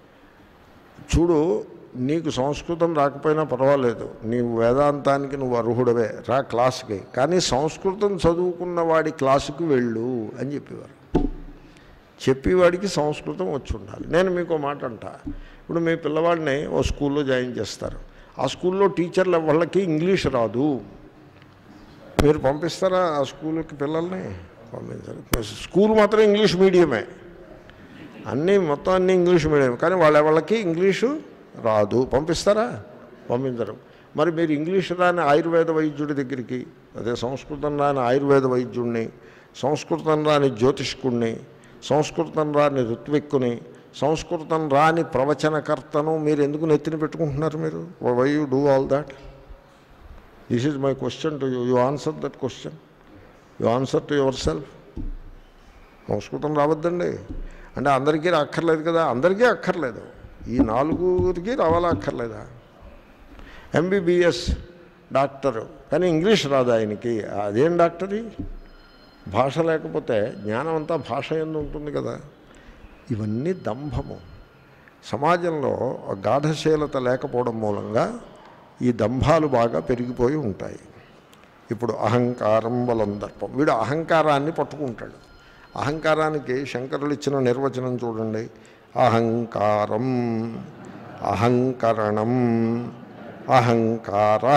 చూడు నీకు సంస్కృతం రాకపోయినా పర్వాలేదు నీవు వేదాంతానికి నువ్వు అర్హుడవే రా క్లాస్కి కానీ సంస్కృతం చదువుకున్న వాడి క్లాసుకి వెళ్ళు అని చెప్పేవారు చెప్పేవాడికి సంస్కృతం వచ్చి ఉండాలి నేను మీకు ఓ మాట అంట ఇప్పుడు మీ పిల్లవాడిని ఓ స్కూల్లో జాయిన్ చేస్తారు ఆ స్కూల్లో టీచర్ల వాళ్ళకి ఇంగ్లీష్ రాదు మీరు పంపిస్తారా ఆ స్కూల్కి పిల్లల్ని పంపించారు స్కూల్ మాత్రం ఇంగ్లీష్ మీడియమే అన్నీ మొత్తం అన్నీ ఇంగ్లీష్ మీడియం కానీ వాళ్ళ వాళ్ళకి ఇంగ్లీషు రాదు పంపిస్తారా పంపించరు మరి మీరు ఇంగ్లీష్ రాని ఆయుర్వేద వైద్యుడి దగ్గరికి అదే సంస్కృతం రాని ఆయుర్వేద వైద్యుడిని సంస్కృతం రాని జ్యోతిష్కుడిని సంస్కృతం రాని ఋత్విక్కుని సంస్కృతం రాని ప్రవచనకర్తను మీరు ఎందుకు నెత్తిన పెట్టుకుంటున్నారు మీరు why you do all that this is my question to you you answer that question you answer to yourself Sanskrit రావద్దండి అంటే అందరికీ అక్కర్లేదు కదా అందరికీ అక్కర్లేదు ఈ నాలుగురికి రావాలా అక్కర్లేదా ఎంబీబీఎస్ డాక్టరు కానీ ఇంగ్లీష్ రాదు ఆయనకి అదేం డాక్టరీ భాష లేకపోతే జ్ఞానం అంతా భాష ఎందు ఉంటుంది కదా ఇవన్నీ దంభము సమాజంలో గాఢశీలత లేకపోవడం మూలంగా ఈ దంభాలు బాగా పెరిగిపోయి ఉంటాయి ఇప్పుడు అహంకారం బలందర్పం వీడు అహంకారాన్ని పట్టుకుంటాడు అహంకారానికి శంకరులు ఇచ్చిన నిర్వచనం చూడండి అహంకారం అహంకరణం అహంకార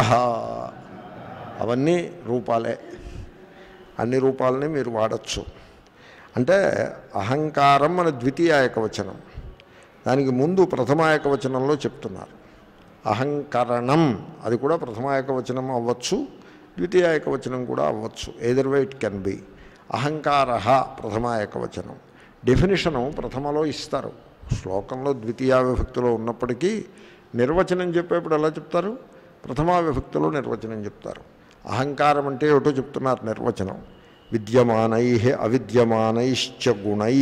అవన్నీ రూపాలే అన్ని రూపాలని మీరు వాడచ్చు అంటే అహంకారం మన ద్వితీయ ఏకవచనం దానికి ముందు ప్రథమ ఏకవచనంలో చెప్తున్నారు అహంకరణం అది కూడా ప్రథమ ఏకవచనం అవ్వచ్చు ద్వితీయ ఏకవచనం కూడా అవ్వచ్చు either way it can be అహంకార ప్రథమ ఏకవచనం డెఫినిషను ప్రథమలో ఇస్తారు శ్లోకంలో ద్వితీయ విభక్తిలో ఉన్నప్పటికీ నిర్వచనం చెప్పేప్పుడు ఎలా చెప్తారు ప్రథమా విభక్తిలో నిర్వచనం చెప్తారు అహంకారం అంటే ఏమిటో చెప్తున్నారు నిర్వచనం విద్యమానై అవిద్యమానైశ్చ గుణై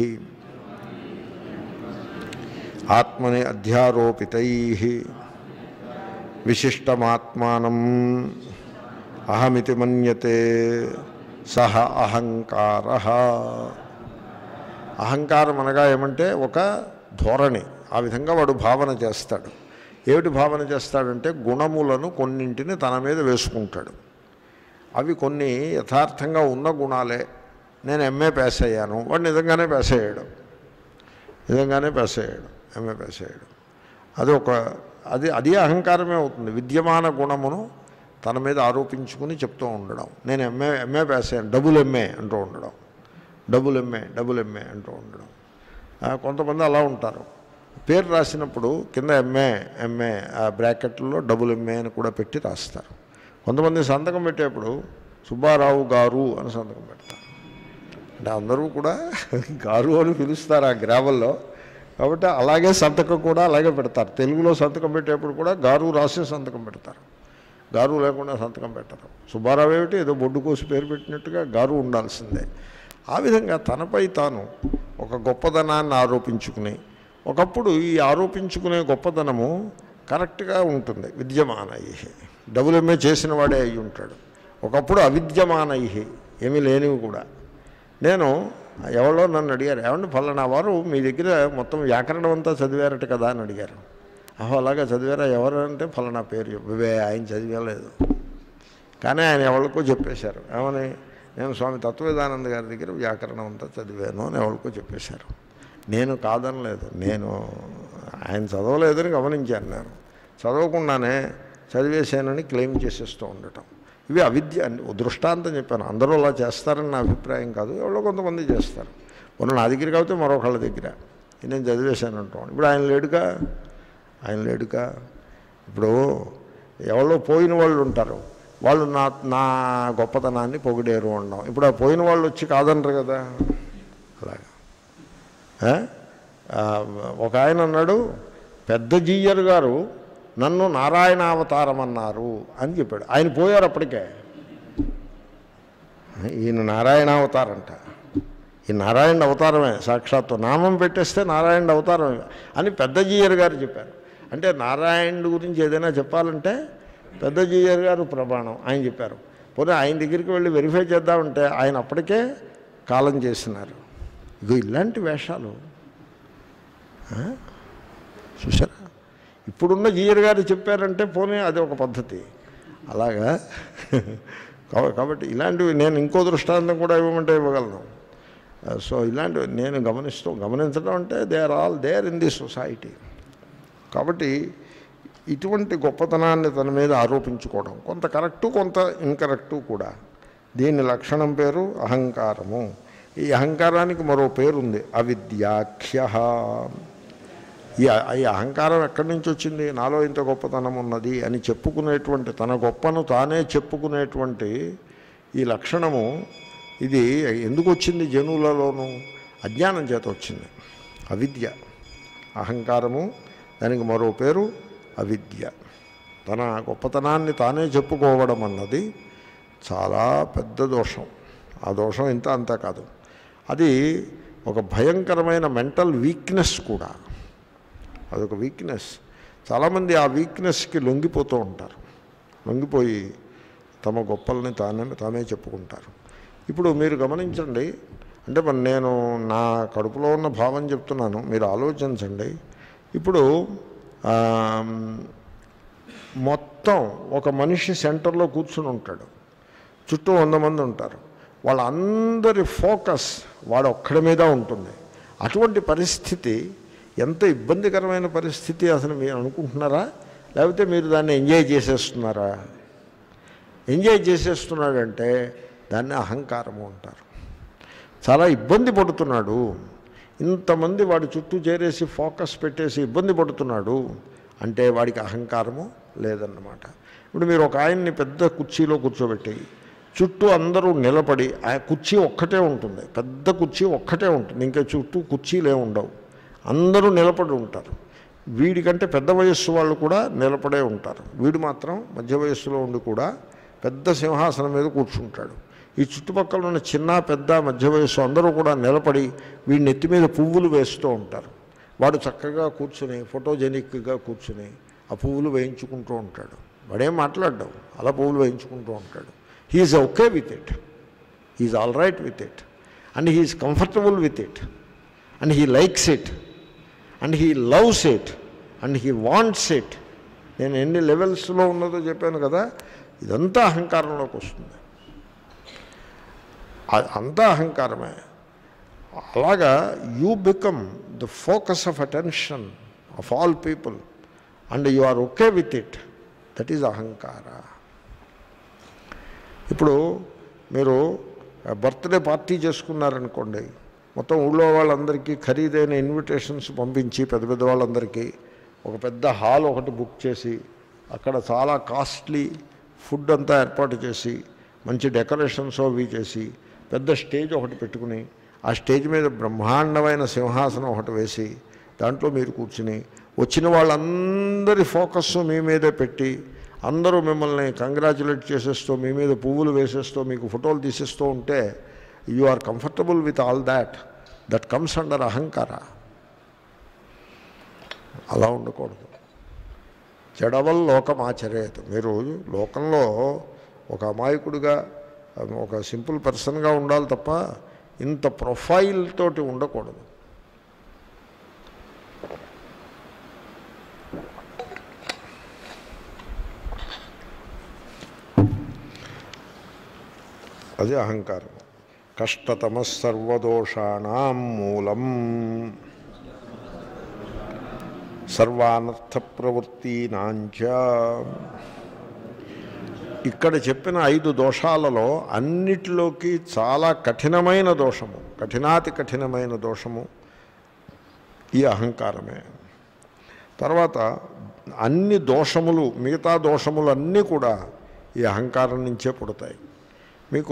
ఆత్మని అధ్యారోపితై విశిష్టమాత్మానం అహమితి మన్యతే సహ అహంకార అహంకారం అనగా ఏమంటే ఒక ధోరణి ఆ విధంగా వాడు భావన చేస్తాడు ఏమిటి భావన చేస్తాడంటే గుణములను కొన్నింటిని తన మీద వేసుకుంటాడు అవి కొన్ని యథార్థంగా ఉన్న గుణాలే నేను ఎంఏ పాస్ అయ్యాను వాడు నిజంగానే పాస్ అయ్యాడు నిజంగానే పాస్ అయ్యాడు ఎంఏ పాస్ అయ్యాడు అది ఒక అది అది అహంకారమే అవుతుంది విద్యమాన గుణమును తన మీద ఆరోపించుకుని చెప్తూ ఉండడం నేను ఎంఏ ఎంఏ పాస్ అయ్యాను డబుల్ ఎంఏ అంటూ ఉండడం డబుల్ ఎంఏ డబుల్ ఎంఏ అంటూ ఉండడం ఆ, కొంతమంది అలా ఉంటారు పేరు రాసినప్పుడు కింద ఎంఏ ఎంఏ ఆ బ్రాకెట్లో డబుల్ ఎంఏ అని కూడా పెట్టి రాస్తారు కొంతమంది సంతకం పెట్టేప్పుడు సుబ్బారావు గారు అని సంతకం పెడతారు అంటే అందరూ కూడా గారు అని పిలుస్తారు ఆ గ్రామంలో కాబట్టి అలాగే సంతకం కూడా అలాగే పెడతారు తెలుగులో సంతకం పెట్టేప్పుడు కూడా గారు రాసే సంతకం పెడతారు గారు లేకుండా సంతకం పెట్టరు సుబ్బారావు ఏమిటి ఏదో బొడ్డు కోసి పేరు పెట్టినట్టుగా గారు ఉండాల్సిందే ఆ విధంగా తనపై తాను ఒక గొప్పదనాన్ని ఆరోపించుకుని ఒకప్పుడు ఈ ఆరోపించుకునే గొప్పదనము కరెక్ట్గా ఉంటుంది విద్యమానై డబుల్ ఎంఏ చేసిన వాడే అయి ఉంటాడు ఒకప్పుడు అవిద్యమానై ఏమీ లేనివి కూడా నేను ఎవరో నన్ను అడిగారు ఏమంటే ఫలానా వారు మీ దగ్గర మొత్తం వ్యాకరణం అంతా చదివారట కదా అని అడిగారు అహో అలాగా చదివారా ఎవరు అంటే ఫలానా పేరు చెప్పవే ఆయన చదివేలేదు కానీ ఆయన ఎవరికో చెప్పేశారు ఏమని నేను స్వామి తత్వవేదానంద గారి దగ్గర వ్యాకరణం అంతా చదివాను అని ఎవరికో చెప్పేశారు నేను కాదనలేదు నేను ఆయన చదవలేదని గమనించాను నేను చదవకుండానే చదివేశానని క్లెయిమ్ చేసేస్తూ ఉండటం ఇవి అవిద్య అని ఓ దృష్టాంతం చెప్పాను అందరూ అలా చేస్తారని నా అభిప్రాయం కాదు ఎవరో కొంతమంది చేస్తారు మొన్న నా దగ్గర కాబట్టి మరొకళ్ళ దగ్గర నేను చదివేశాను అంటాం ఇప్పుడు ఆయన లేడుగా ఆయన లేడుగా ఇప్పుడు ఎవరో పోయిన వాళ్ళు ఉంటారు వాళ్ళు నా నా గొప్పతనాన్ని పొగిడేరు అన్నాం ఇప్పుడు ఆ పోయిన వాళ్ళు వచ్చి కాదనరు కదా అలాగా ఆ? ఆ, ఒక ఆయన అన్నాడు పెద్ద జీయర్ గారు నన్ను నారాయణ అవతారం అన్నారు అని చెప్పాడు ఆయన పోయారు అప్పటికే ఈయన నారాయణ అవతారంట ఈ నారాయణ అవతారమే సాక్షాత్తు నామం పెట్టేస్తే నారాయణ అవతారమే అని పెద్ద జీయర్ గారు చెప్పారు అంటే నారాయణుడి గురించి ఏదైనా చెప్పాలంటే పెద్ద జీయర్ గారు ప్రమాణం ఆయన చెప్పారు పోనీ ఆయన దగ్గరికి వెళ్ళి వెరిఫై చేద్దామంటే ఆయన అప్పటికే కాలం చేసినారు ఇగో ఇలాంటి వేషాలు ఆ? చూసారా ఇప్పుడున్న జీయర్ గారు చెప్పారంటే పోనీ అది ఒక పద్ధతి అలాగా కాబ- కాబట్టి ఇలాంటివి నేను ఇంకో దృష్టాంతం కూడా ఇవ్వమంటే ఇవ్వగలను సో ఇలాంటివి నేను గమనిస్తూ గమనించడం అంటే they are all there in the society కాబట్టి ఇటువంటి గొప్పతనాన్ని తన మీద ఆరోపించుకోవడం కొంత కరెక్టు కొంత ఇన్కరెక్టు కూడా దీని లక్షణం పేరు అహంకారము ఈ అహంకారానికి మరో పేరుంది అవిద్యాఖ్య ఈ ఈ అహంకారం ఎక్కడి నుంచి వచ్చింది నాలో ఇంత గొప్పతనం ఉన్నది అని చెప్పుకునేటువంటి తన గొప్పను తానే చెప్పుకునేటువంటి ఈ లక్షణము ఇది ఎందుకు వచ్చింది జనులలోనూ అజ్ఞానం చేత వచ్చింది అవిద్య అహంకారము దానికి మరో పేరు అవిద్య తన గొప్పతనాన్ని తానే చెప్పుకోవడం అన్నది చాలా పెద్ద దోషం ఆ దోషం ఇంత అంతా కాదు అది ఒక భయంకరమైన మెంటల్ వీక్నెస్ కూడా అదొక వీక్నెస్ చాలామంది ఆ వీక్నెస్కి లొంగిపోతూ ఉంటారు లొంగిపోయి తమ గొప్పల్ని తానే తామే చెప్పుకుంటారు ఇప్పుడు మీరు గమనించండి అంటే మరి నేను నా కడుపులో ఉన్న భావం చెప్తున్నాను మీరు ఆలోచించండి ఇప్పుడు ఆ, మొత్తం ఒక మనిషి సెంటర్లో కూర్చుని ఉంటాడు చుట్టూ వంద మంది ఉంటారు వాళ్ళందరి ఫోకస్ వాడు ఒక్కడి మీద ఉంటుంది అటువంటి పరిస్థితి ఎంత ఇబ్బందికరమైన పరిస్థితి అసలు మీరు అనుకుంటున్నారా లేకపోతే మీరు దాన్ని ఎంజాయ్ చేసేస్తున్నారా ఎంజాయ్ చేసేస్తున్నాడంటే దాన్ని అహంకారము అంటారు చాలా ఇబ్బంది పడుతున్నాడు ఇంతమంది వాడి చుట్టూ చేరేసి ఫోకస్ పెట్టేసి ఇబ్బంది పడుతున్నాడు అంటే వాడికి అహంకారము లేదన్నమాట ఇప్పుడు మీరు ఒక ఆయన్ని పెద్ద కుర్చీలో కూర్చోబెట్టి చుట్టూ అందరూ నిలబడి ఆ కుర్చీ ఒక్కటే ఉంటుంది పెద్ద కుర్చీ ఒక్కటే ఉంటుంది ఇంకా చుట్టూ కుర్చీలే ఉండవు అందరూ నిలబడి ఉంటారు వీడికంటే పెద్ద వయస్సు వాళ్ళు కూడా నిలబడే ఉంటారు వీడు మాత్రం మధ్య వయస్సులో ఉండి కూడా పెద్ద సింహాసనం మీద కూర్చుంటాడు ఈ చుట్టుపక్కల ఉన్న చిన్న పెద్ద మధ్య వయస్సు అందరూ కూడా నిలబడి వీడి నెత్తి మీద పువ్వులు వేస్తూ ఉంటారు వాడు చక్కగా కూర్చుని ఫోటోజెనిక్గా కూర్చుని ఆ పువ్వులు వేయించుకుంటూ ఉంటాడు వాడేం మాట్లాడ్డావు అలా పువ్వులు వేయించుకుంటూ ఉంటాడు he's okay with it he's all right with it and he's comfortable with it and he likes it and he loves it and he wants it నేను ఎన్ని లెవెల్స్లో ఉన్నదో చెప్పాను కదా ఇదంతా అహంకారంలోకి వస్తుంది అ- అంతా అహంకారమే అలాగా you become the focus of attention of all people and you are okay with it that is అహంకార ఇప్పుడు మీరు బర్త్డే పార్టీ చేసుకున్నారనుకోండి మొత్తం ఊళ్ళో వాళ్ళందరికీ ఖరీదైన ఇన్విటేషన్స్ పంపించి పెద్ద పెద్ద వాళ్ళందరికీ ఒక పెద్ద హాల్ ఒకటి బుక్ చేసి అక్కడ చాలా కాస్ట్లీ ఫుడ్ అంతా ఏర్పాటు చేసి మంచి డెకరేషన్స్ అవి చేసి పెద్ద స్టేజ్ ఒకటి పెట్టుకుని ఆ స్టేజ్ మీద బ్రహ్మాండమైన సింహాసనం ఒకటి వేసి దాంట్లో మీరు కూర్చుని వచ్చిన వాళ్ళందరి ఫోకస్ మీ మీదే పెట్టి అందరూ మిమ్మల్ని కంగ్రాచులేట్ చేసేస్తూ మీ మీద పువ్వులు వేసేస్తూ మీకు ఫోటోలు తీసేస్తూ ఉంటే you are comfortable with all that that comes under అహంకార అలా ఉండకూడదు చెడవల్ లోకం ఆచరేయదు మీరు లోకంలో ఒక అమాయకుడిగా ఒక సింపుల్ పర్సన్గా ఉండాలి తప్ప ఇంత ప్రొఫైల్ తోటి ఉండకూడదు అది అహంకారం కష్టతమ సర్వదోషాణం మూలం సర్వానర్థ ప్రవృత్తినాంచ ఇక్కడ చెప్పిన ఐదు దోషాలలో అన్నిటిలోకి చాలా కఠినమైన దోషము కఠినాతి కఠినమైన దోషము ఈ అహంకారమే తర్వాత అన్ని దోషములు మిగతా దోషములు అన్నీ కూడా ఈ అహంకారం నుంచే పుడతాయి మీకు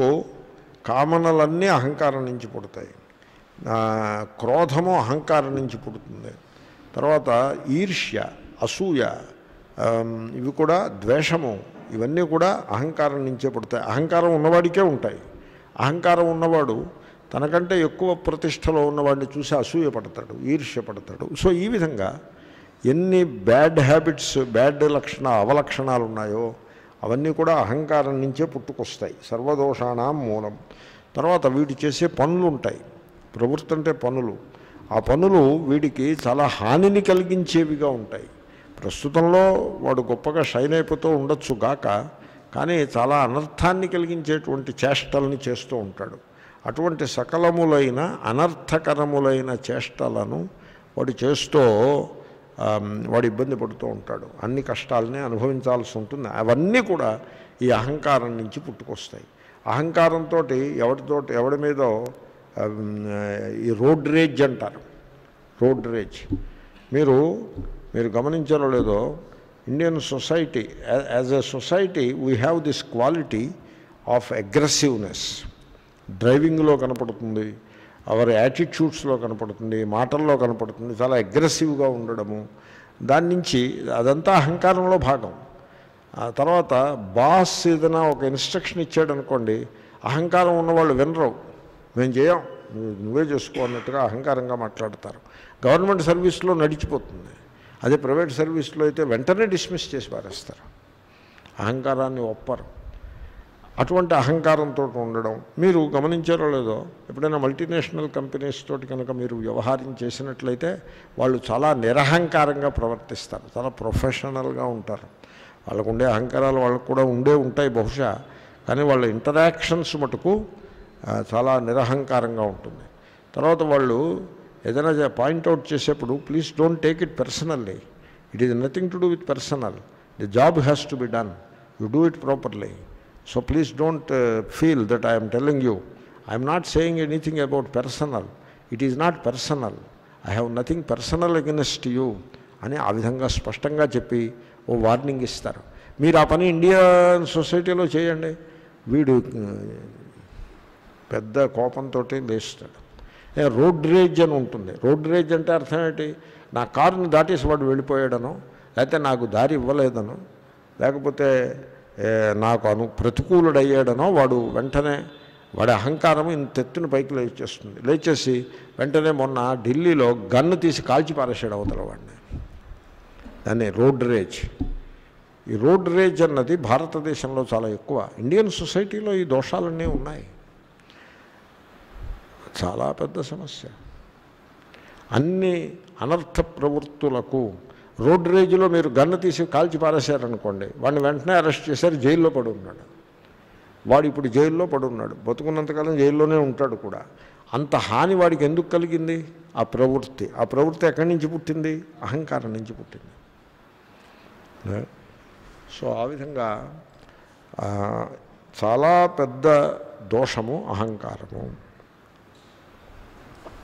కామనలన్నీ అహంకారం నుంచి పుడతాయి ఆ, క్రోధము అహంకారం నుంచి పుడుతుంది తర్వాత ఈర్ష్య అసూయ ఆమ్, ఇవి కూడా ద్వేషము ఇవన్నీ కూడా అహంకారం నుంచే పుడతాయి అహంకారం ఉన్నవాడికే ఉంటాయి అహంకారం ఉన్నవాడు తనకంటే ఎక్కువ ప్రతిష్టలో ఉన్నవాడిని చూసి అసూయ పడతాడు ఈర్ష్య పడతాడు సో ఈ విధంగా ఎన్ని బ్యాడ్ హ్యాబిట్స్ బ్యాడ్ లక్షణ అవలక్షణాలు ఉన్నాయో అవన్నీ కూడా అహంకారం నుంచే పుట్టుకొస్తాయి సర్వదోషాణం మూలం తర్వాత వీడు చేసే పనులు ఉంటాయి ప్రవృత్తి అంటే పనులు ఆ పనులు వీడికి చాలా హానిని కలిగించేవిగా ఉంటాయి ప్రస్తుతంలో వాడు గొప్పగా షైన్ అయిపోతూ ఉండొచ్చు గాక కానీ చాలా అనర్థాన్ని కలిగించేటువంటి చేష్టల్ని చేస్తూ ఉంటాడు అటువంటి సకలములైన అనర్థకరములైన చేష్టలను వాడు చేస్తూ ఆమ్, వాడు ఇబ్బంది పడుతూ ఉంటాడు అన్ని కష్టాలని అనుభవించాల్సి ఉంటుంది అవన్నీ కూడా ఈ అహంకారం నుంచి పుట్టుకొస్తాయి అహంకారంతో ఎవరితో ఎవడి మీదో ఆమ్, ఈ రోడ్ రేజ్ అంటారు రోడ్ రేజ్ మీరు మీరు గమనించారో లేదో Indian society as a society we have this quality of aggressiveness డ్రైవింగ్లో కనపడుతుంది అవర్ యాటిట్యూడ్స్లో కనపడుతుంది మాటల్లో కనపడుతుంది చాలా అగ్రెసివ్గా ఉండడము దాని నుంచి అదంతా అహంకారంలో భాగం ఆ తర్వాత బాస్ ఏదైనా ఒక ఇన్స్ట్రక్షన్ ఇచ్చాడు అనుకోండి అహంకారం ఉన్నవాళ్ళు వినరు మేము చేయం నువ్వు- నువ్వే చేసుకో అన్నట్టుగా అహంకారంగా మాట్లాడతారు గవర్నమెంట్ సర్వీస్లో నడిచిపోతుంది అదే ప్రైవేట్ సర్వీస్లో అయితే వెంటనే డిస్మిస్ చేసి పారేస్తారు అహంకారాన్ని ఒప్పరు అటువంటి అహంకారంతో ఉండడం మీరు గమనించారో లేదో ఎప్పుడైనా మల్టీనేషనల్ కంపెనీస్ తోటి కనుక మీరు వ్యవహారం చేసినట్లయితే వాళ్ళు చాలా నిరహంకారంగా ప్రవర్తిస్తారు చాలా ప్రొఫెషనల్గా ఉంటారు వాళ్ళకు ఉండే అహంకారాలు వాళ్ళకు కూడా ఉండే ఉంటాయి బహుశా కానీ వాళ్ళ ఇంటరాక్షన్స్ మటుకు ఆ, చాలా నిరహంకారంగా ఉంటుంది తర్వాత వాళ్ళు ఏదైనా పాయింట్అవుట్ చేసేప్పుడు please don't take it personally it is nothing to do with personal the job has to be done you do it properly so please don't feel that I'm telling you I'm not saying anything about personal it is not personal I have nothing personal against you అని ఆ విధంగా స్పష్టంగా చెప్పి ఓ warning ఇస్తారు మీరు ఆ పని Indian సొసైటీలో చేయండి వీడు ఆ, పెద్ద కోపంతో లేస్తాడు ఏ రోడ్ రేజ్ అని ఉంటుంది రోడ్ రేజ్ అంటే అర్థం ఏంటి నా కారుని దాటేసి వాడు వెళ్ళిపోయాడను లేకపోతే నాకు దారి ఇవ్వలేదను లేకపోతే ఏ, నాకు అను ప్రతికూలుడయ్యాడనో వాడు వెంటనే వాడి అహంకారం ఇంత ఎత్తున పైకి లేచేస్తుంది లేచేసి వెంటనే మొన్న ఢిల్లీలో గన్ను తీసి కాల్చి పారేసాడు అవతల వాడిని దాన్ని రోడ్ రేజ్ ఈ రోడ్ రేజ్ అన్నది భారతదేశంలో చాలా ఎక్కువ ఇండియన్ సొసైటీలో ఈ దోషాలన్నీ ఉన్నాయి చాలా పెద్ద సమస్య అన్ని అనర్థ ప్రవృత్తులకు రోడ్ రేజ్లో మీరు గన్ను తీసి కాల్చి పారేశారనుకోండి వాడిని వెంటనే అరెస్ట్ చేశారు జైల్లో పడి ఉన్నాడు వాడు ఇప్పుడు జైల్లో పడి ఉన్నాడు బతుకున్నంతకాలం జైల్లోనే ఉంటాడు కూడా అంత హాని వాడికి ఎందుకు కలిగింది ఆ ప్రవృత్తి ఆ ప్రవృత్తి ఎక్కడి నుంచి పుట్టింది అహంకారం నుంచి పుట్టింది ఏ? సో ఆ విధంగా ఆ, చాలా పెద్ద దోషము అహంకారము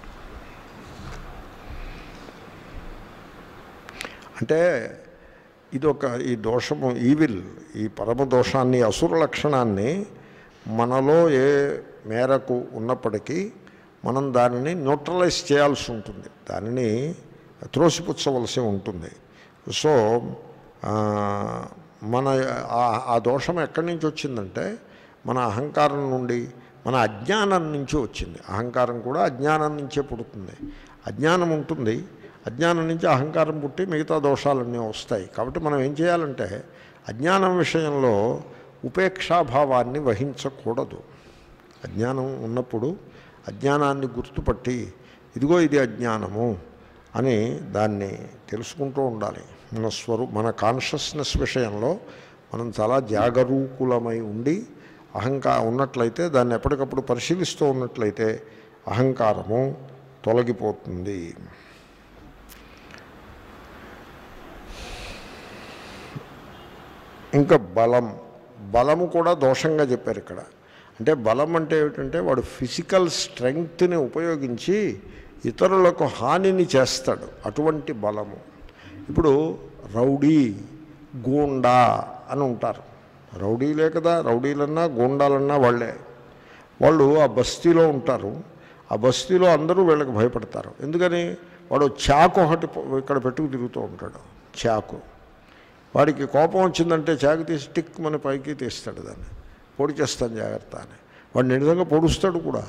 అంటే ఇది ఒక ఈ దోషము ఈవిల్ ఈ పరమ దోషాన్ని అసుర లక్షణాన్ని మనలో ఏ మేరకు ఉన్నప్పటికీ మనం దానిని న్యూట్రలైజ్ చేయాల్సి ఉంటుంది దానిని త్రోసిపుచ్చవలసి ఉంటుంది సో ఆ, మన ఆ- ఆ దోషం ఎక్కడి నుంచి వచ్చిందంటే మన అహంకారం నుండి మన అజ్ఞానం నుంచి వచ్చింది అహంకారం కూడా అజ్ఞానం నుంచే పుడుతుంది అజ్ఞానం ఉంటుంది అజ్ఞానం నుంచి అహంకారం పుట్టి మిగతా దోషాలన్నీ వస్తాయి కాబట్టి మనం ఏం చేయాలంటే అజ్ఞానం విషయంలో ఉపేక్షాభావాన్ని వహించకూడదు అజ్ఞానం ఉన్నప్పుడు అజ్ఞానాన్ని గుర్తుపట్టి ఇదిగో ఇది అజ్ఞానము అని దాన్ని తెలుసుకుంటూ ఉండాలి మన స్వరూ మన కాన్షియస్నెస్ విషయంలో మనం చాలా జాగరూకులమై ఉండి అహంకా ఉన్నట్లయితే దాన్ని ఎప్పటికప్పుడు పరిశీలిస్తూ ఉన్నట్లయితే అహంకారము తొలగిపోతుంది ఇంకా బలం బలము కూడా దోషంగా చెప్పారు ఇక్కడ అంటే బలం అంటే ఏమిటంటే వాడు ఫిజికల్ స్ట్రెంగ్త్ని ఉపయోగించి ఇతరులకు హానిని చేస్తాడు అటువంటి బలము ఇప్పుడు రౌడీ గూండా అని ఉంటారు రౌడీలే కదా రౌడీలన్నా గూండాలన్నా వాళ్ళే వాళ్ళు ఆ బస్తీలో ఉంటారు ఆ బస్తీలో అందరూ వీళ్ళకి భయపడతారు ఎందుకని వాడు చాకు ఒకటి పొ- ఇక్కడ పెట్టుకు తిరుగుతూ ఉంటాడు చాకు వాడికి కోపం వచ్చిందంటే చాకు తీసి టిక్ మన పైకి తీస్తాడు దాన్ని పొడి చేస్తాను జాగ్రత్త అని వాడు నిజంగా పొడుస్తాడు కూడా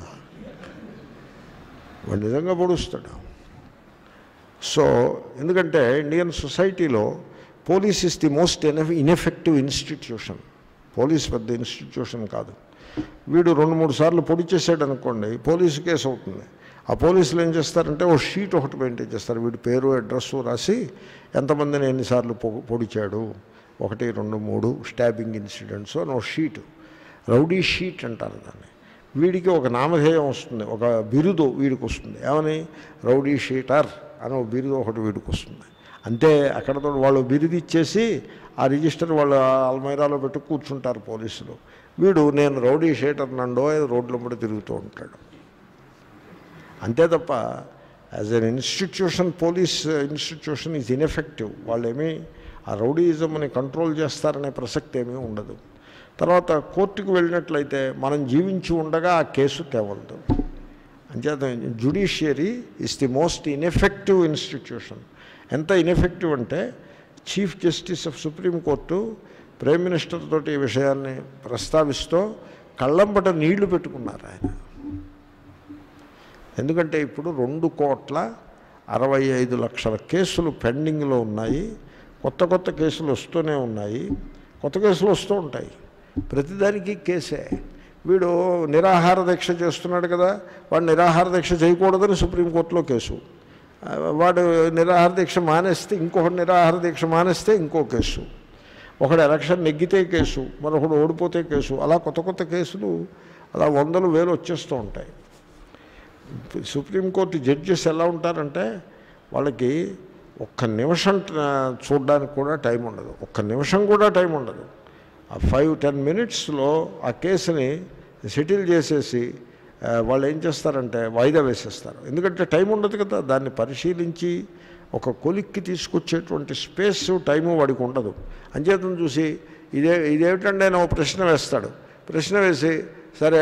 వాడు నిజంగా పొడుస్తాడు సో ఎందుకంటే ఇండియన్ సొసైటీలో police is the most ineffective institution police పెద్ద ఇన్స్టిట్యూషన్ కాదు వీడు రెండు మూడు సార్లు పొడి చేసాడు అనుకోండి పోలీసు కేసు అవుతుంది ఆ పోలీసులు ఏం చేస్తారంటే ఓ షీట్ ఒకటి మెయింటైన్ చేస్తారు వీడి పేరు అడ్రస్ రాసి ఎంతమందిని ఎన్నిసార్లు పొ- పొడిచాడు ఒకటి రెండు మూడు స్టాబింగ్ ఇన్సిడెంట్స్ అని ఒక షీటు రౌడీ షీట్ అంటారు దాన్ని వీడికి ఒక నామధేయం వస్తుంది ఒక బిరుదు వీడికి వస్తుంది ఏమని రౌడీ షీటర్ అని ఒక బిరుదు ఒకటి వీడికి వస్తుంది అంతే అక్కడతో వాళ్ళు బిరుదు ఇచ్చేసి ఆ రిజిస్టర్ వాళ్ళు అల్మైరాలో పెట్టి కూర్చుంటారు పోలీసులు వీడు నేను రౌడీ షీటర్ నండో రోడ్ల మీద తిరుగుతూ ఉంటాడు అంతే తప్ప as an institution police institution is ineffective వాళ్ళేమీ ఆ రౌడీయిజంని కంట్రోల్ చేస్తారనే ప్రసక్తి ఏమీ ఉండదు తర్వాత కోర్టుకు వెళ్ళినట్లయితే మనం జీవించి ఉండగా ఆ కేసు తేవలదు అంచేత judiciary is the most ineffective institution ఎంత ఇన్ఎఫెక్టివ్ అంటే chief justice of supreme court prime minister తోటి ఈ విషయాన్ని ప్రస్తావిస్తూ కళ్ళంబట నీళ్లు పెట్టుకున్నారు ఆయన ఎందుకంటే ఇప్పుడు రెండు కోట్ల అరవై ఐదు లక్షల కేసులు పెండింగ్లో ఉన్నాయి కొత్త కొత్త కేసులు వస్తూనే ఉన్నాయి కొత్త కేసులు వస్తూ ఉంటాయి ప్రతిదానికి కేసే వీడు నిరాహార దీక్ష చేస్తున్నాడు కదా వాడు నిరాహార దీక్ష చేయకూడదని సుప్రీంకోర్టులో కేసు ఆ, వాడు నిరాహార దీక్ష మానేస్తే ఇంకొకటి నిరాహార దీక్ష మానేస్తే ఇంకో కేసు ఒకడు ఎలక్షన్ నెగ్గితే కేసు మరొకడు ఓడిపోతే కేసు అలా కొత్త కొత్త కేసులు అలా వందలు వేలు వచ్చేస్తూ ఉంటాయి సుప్రీంకోర్టు జడ్జెస్ ఎలా ఉంటారంటే వాళ్ళకి ఒక్క నిమిషం ఆ, చూడడానికి కూడా టైం ఉండదు ఒక్క నిమిషం కూడా టైం ఉండదు ఆ ఫైవ్ టెన్ మినిట్స్లో ఆ కేసుని సెటిల్ చేసేసి ఆ, వాళ్ళు ఏం చేస్తారంటే వాయిదా వేసేస్తారు ఎందుకంటే టైం ఉండదు కదా దాన్ని పరిశీలించి ఒక కొలిక్కి తీసుకొచ్చేటువంటి స్పేస్ టైము వాడికి ఉండదు అంచేతను చూసి ఇదే ఇదేమిటండి ఆయన ఒక ప్రశ్న వేస్తాడు ప్రశ్న వేసి సరే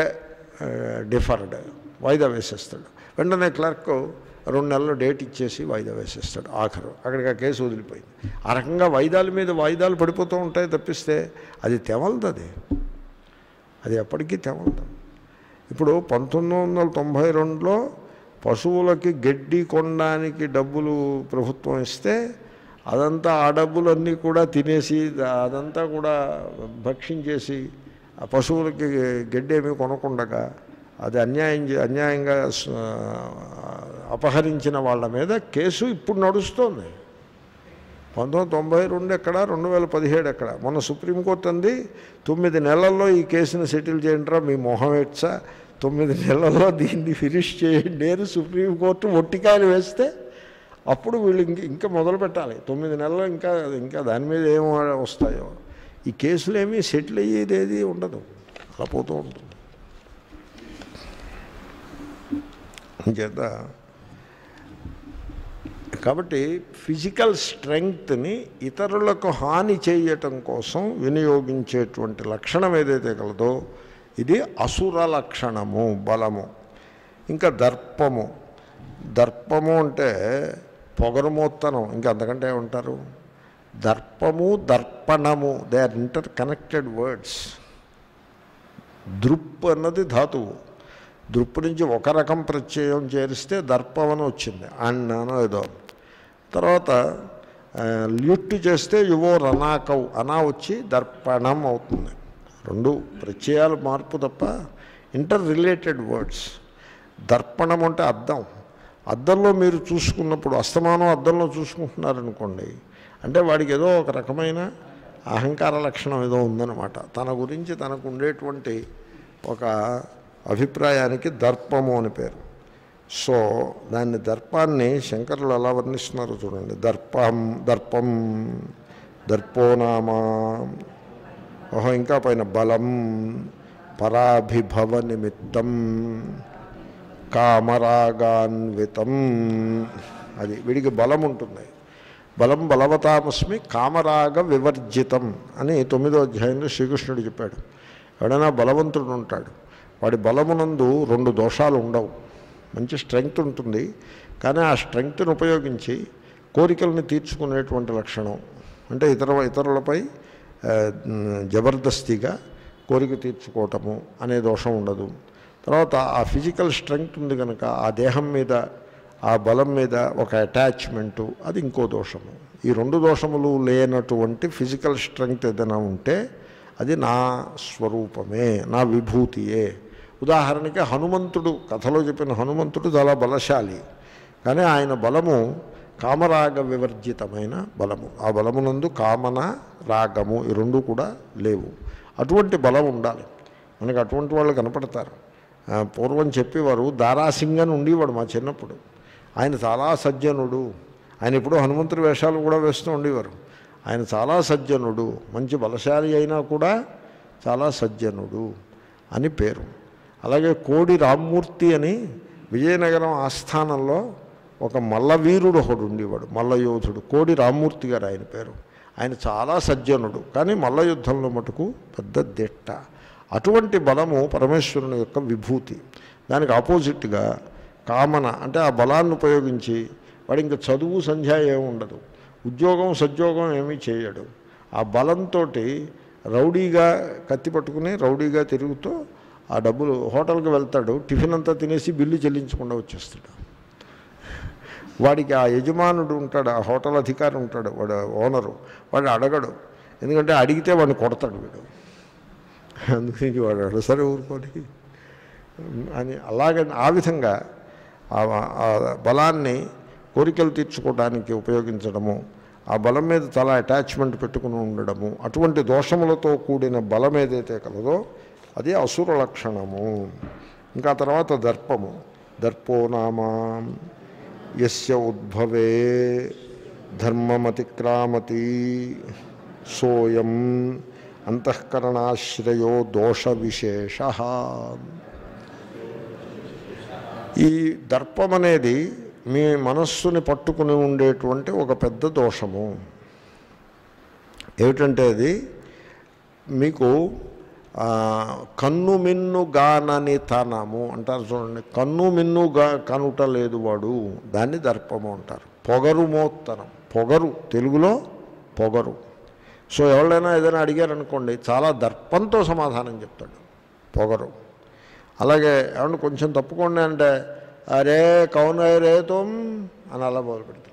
డిఫర్డ్ వాయిదా వేసేస్తాడు వెంటనే క్లర్క్ రెండు నెలలు డేట్ ఇచ్చేసి వాయిదా వేసేస్తాడు ఆఖరు అక్కడికి ఆ కేసు వదిలిపోయింది ఆ రకంగా వాయిదాల మీద వాయిదాలు పడిపోతూ ఉంటాయి తప్పిస్తే అది తెవలదు అది అది ఎప్పటికీ తెవలదు ఇప్పుడు పంతొమ్మిది వందల తొంభై రెండులో పశువులకి గడ్డి కొనడానికి డబ్బులు ప్రభుత్వం ఇస్తే అదంతా ఆ డబ్బులన్నీ కూడా తినేసి అదంతా కూడా భక్షించేసి ఆ పశువులకి గడ్డి ఏమీ కొనకుండగా అది అన్యాయం చే- అన్యాయంగా స- అపహరించిన వాళ్ళ మీద కేసు ఇప్పుడు నడుస్తోంది పంతొమ్మిది తొంభై రెండు ఎక్కడ రెండు వేల పదిహేడు ఎక్కడ మొన్న సుప్రీంకోర్టు అంది తొమ్మిది నెలల్లో ఈ కేసుని సెటిల్ చేయండిరా మీ మొహం ఎట్సా తొమ్మిది నెలల్లో దీన్ని ఫినిష్ చేయండి అని సుప్రీంకోర్టు ఒట్టికాయలు వేస్తే అప్పుడు వీళ్ళు ఇంక ఇంకా మొదలు పెట్టాలి తొమ్మిది నెలలు ఇంకా ఇంకా దాని మీద ఏం వస్తాయో ఈ కేసులు ఏమీ సెటిల్ అయ్యేది ఏది ఉండదు అలా పోతూ ఉంటుంది చేత కాబట్టి ఫిజికల్ స్ట్రెంగ్త్ని ఇతరులకు హాని చేయటం కోసం వినియోగించేటువంటి లక్షణం ఏదైతే కలదో ఇది అసుర లక్షణము బలము ఇంకా దర్పము దర్పము అంటే పొగరుమోత్తనం ఇంకా అంతకంటే ఏమంటారు దర్పము దర్పణము they are interconnected words దృప్ అన్నది ధాతువు దృప్పు నుంచి ఒక రకం ప్రత్యయం చేరిస్తే దర్పం అని వచ్చింది అన్ననో ఏదో తర్వాత ఆ, ల్యుట్టు చేస్తే యువో రనాకౌ అనా వచ్చి దర్పణం అవుతుంది రెండు ప్రత్యయాలు మార్పు తప్ప ఇంటర్ రిలేటెడ్ వర్డ్స్ దర్పణం అంటే అద్దం అద్దంలో మీరు చూసుకున్నప్పుడు అస్తమానం అద్దంలో చూసుకుంటున్నారనుకోండి అంటే వాడికి ఏదో ఒక రకమైన అహంకార లక్షణం ఏదో ఉందన్నమాట తన గురించి తనకు ఉండేటువంటి ఒక అభిప్రాయానికి దర్పము అని పేరు సో దాన్ని దర్పాన్ని శంకరులు ఎలా వర్ణిస్తున్నారో చూడండి దర్పం దర్పం దర్పోనామా ఓహో ఇంకా పైన బలం పరాభిభవ నిమిత్తం కామరాగాన్వితం అది వీడికి బలం ఉంటుంది బలం బలవతామస్మి కామరాగ వివర్జితం అని తొమ్మిదో అధ్యాయంలో శ్రీకృష్ణుడు చెప్పాడు ఎవడైనా బలవంతుడు ఉంటాడు వాడి బలమునందు రెండు దోషాలు ఉండవు మంచి స్ట్రెంగ్త్ ఉంటుంది కానీ ఆ స్ట్రెంగ్త్ని ఉపయోగించి కోరికల్ని తీర్చుకునేటువంటి లక్షణం అంటే ఇతర ఇతరులపై ఆ, జబర్దస్తిగా కోరిక తీర్చుకోవటము అనే దోషం ఉండదు తర్వాత ఆ ఫిజికల్ స్ట్రెంగ్త్ ఉంది కనుక ఆ దేహం మీద ఆ బలం మీద ఒక అటాచ్మెంటు అది ఇంకో దోషము ఈ రెండు దోషములు లేనటువంటి ఫిజికల్ స్ట్రెంగ్త్ ఏదైనా ఉంటే అది నా స్వరూపమే నా విభూతియే ఉదాహరణకి హనుమంతుడు కథలో చెప్పిన హనుమంతుడు చాలా బలశాలి కానీ ఆయన బలము కామరాగ వివర్జితమైన బలము ఆ బలమునందు కామన రాగము ఈ రెండు కూడా లేవు అటువంటి బలం ఉండాలి మనకు అటువంటి వాళ్ళు కనపడతారు ఆ, పూర్వం చెప్పేవారు దారాసింగ్ అని ఉండేవాడు మా చిన్నప్పుడు ఆయన చాలా సజ్జనుడు ఆయన ఇప్పుడు హనుమంతుడి వేషాలు కూడా వేస్తూ ఉండేవారు ఆయన చాలా సజ్జనుడు మంచి బలశాలి అయినా కూడా చాలా సజ్జనుడు అని పేరు అలాగే కోడి రామ్మూర్తి అని విజయనగరం ఆస్థానంలో ఒక మల్లవీరుడు ఒకడు ఉండేవాడు మల్లయోధుడు కోడి రామ్మూర్తి గారు ఆయన పేరు ఆయన చాలా సజ్జనుడు కానీ మల్ల యుద్ధంలో మటుకు పెద్ద దిట్ట అటువంటి బలము పరమేశ్వరుని యొక్క విభూతి దానికి ఆపోజిట్గా కామన అంటే ఆ బలాన్ని ఉపయోగించి వాడు ఇంకా చదువు సంధ్య ఏమి ఉండదు ఉద్యోగం సద్యోగం ఏమీ చేయడు ఆ బలంతో రౌడీగా కత్తి పట్టుకుని రౌడీగా తిరుగుతూ ఆ డబ్బులు హోటల్కి వెళ్తాడు టిఫిన్ అంతా తినేసి బిల్లు చెల్లించకుండా వచ్చేస్తాడు వాడికి ఆ యజమానుడు ఉంటాడు ఆ హోటల్ అధికారి ఉంటాడు వాడు ఓనరు వాడు అడగడు ఎందుకంటే అడిగితే వాడిని కొడతాడు వీడు అందుకని వాడు అడగడు సరే ఊరుకోని అని అలాగే ఆ విధంగా ఆ- ఆ బలాన్ని కోరికలు తీర్చుకోవడానికి ఉపయోగించడము ఆ బలం మీద చాలా అటాచ్మెంట్ పెట్టుకుని ఉండడము అటువంటి దోషములతో కూడిన బలం ఏదైతే కలదో అది అసుర లక్షణము ఇంకా తర్వాత దర్పము దర్పో నామా యస్య ఉద్భవే ధర్మమతిక్రామతి సోయం అంతఃకరణాశ్రయో దోష విశేష ఈ దర్పం అనేది మీ మనస్సుని పట్టుకుని ఉండేటువంటి ఒక పెద్ద దోషము ఏమిటంటే అది మీకు ఆ, కన్ను మిన్ను గానని తనము అంటారు చూడండి కన్ను మిన్ను గా కనుట లేదు వాడు దాన్ని దర్పము అంటారు పొగరు మోత్తనం పొగరు తెలుగులో పొగరు సో ఎవరైనా ఏదైనా అడిగారనుకోండి చాలా దర్పంతో సమాధానం చెప్తాడు పొగరు అలాగే ఏమన్నా కొంచెం తప్పుకోండి అంటే అరే కౌన రే తుమ్ అని అలా మొదలు పెడతాడు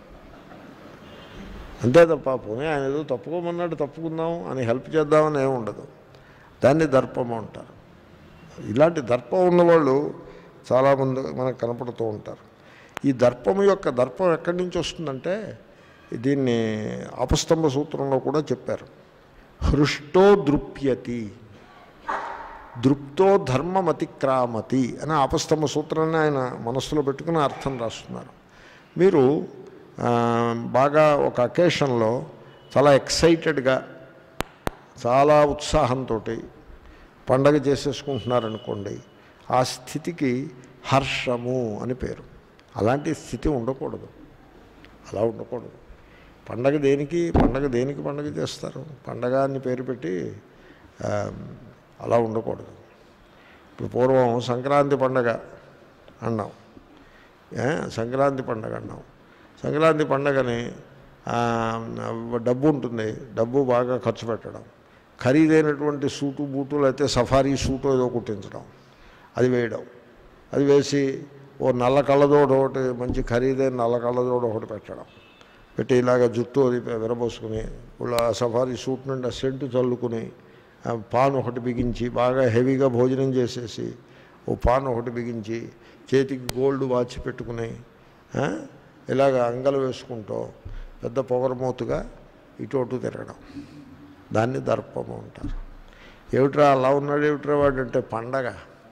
అంతే తప్ప పోనీ ఆయన ఏదో తప్పుకోమన్నాడు తప్పుకుందాం అని హెల్ప్ చేద్దామని ఏమి ఉండదు దాన్ని దర్పము అంటారు ఇలాంటి దర్పం ఉన్నవాళ్ళు చాలామంది మనకు కనపడుతూ ఉంటారు ఈ దర్పము యొక్క దర్పం ఎక్కడి నుంచి వస్తుందంటే దీన్ని అపస్తంభ సూత్రంలో కూడా చెప్పారు హృష్టో దృప్యతి దృప్తో ధర్మమతిక్రామతి అని ఆపస్తమ సూత్రాన్ని ఆయన మనస్సులో పెట్టుకుని అర్థం రాస్తున్నారు మీరు ఆ, బాగా ఒక అకేషన్లో చాలా ఎక్సైటెడ్గా చాలా ఉత్సాహంతో పండగ చేసేసుకుంటున్నారనుకోండి ఆ స్థితికి హర్షము అని పేరు అలాంటి స్థితి ఉండకూడదు అలా ఉండకూడదు పండగ దేనికి పండగ దేనికి పండగ చేస్తారు పండగ అని పేరు పెట్టి ఆ, అలా ఉండకూడదు ఇప్పుడు పూర్వం సంక్రాంతి పండగ అన్నాం ఏ? సంక్రాంతి పండగ అన్నాం సంక్రాంతి పండగని ఆ, డబ్బు ఉంటుంది డబ్బు బాగా ఖర్చు పెట్టడం ఖరీదైనటువంటి సూటు బూటు లేకపోతే సఫారీ సూటు ఏదో కుట్టించడం అది వేయడం అది వేసి ఓ నల్ల కళ్ళజోడు ఒకటి మంచి ఖరీదైన నల్ల కళ్ళజోడు ఒకటి పెట్టడం పెట్టి ఇలాగ జుట్టు అది విరబోసుకుని ఇలా సఫారీ సూట్ నుండి ఆ సెంటు చల్లుకుని ఆ పాన్ ఒకటి బిగించి బాగా హెవీగా భోజనం చేసేసి ఓ పాన్ ఒకటి బిగించి చేతికి గోల్డ్ వాచ్ పెట్టుకుని ఆ, ఇలాగ అంగలు వేసుకుంటూ పెద్ద పొగరమూతుగా ఇటు అటు తిరగడం దాన్ని దర్పము అంటారు ఏమిట్రా అలా ఉన్నాడు ఏమిట్రా వాడు అంటే పండగ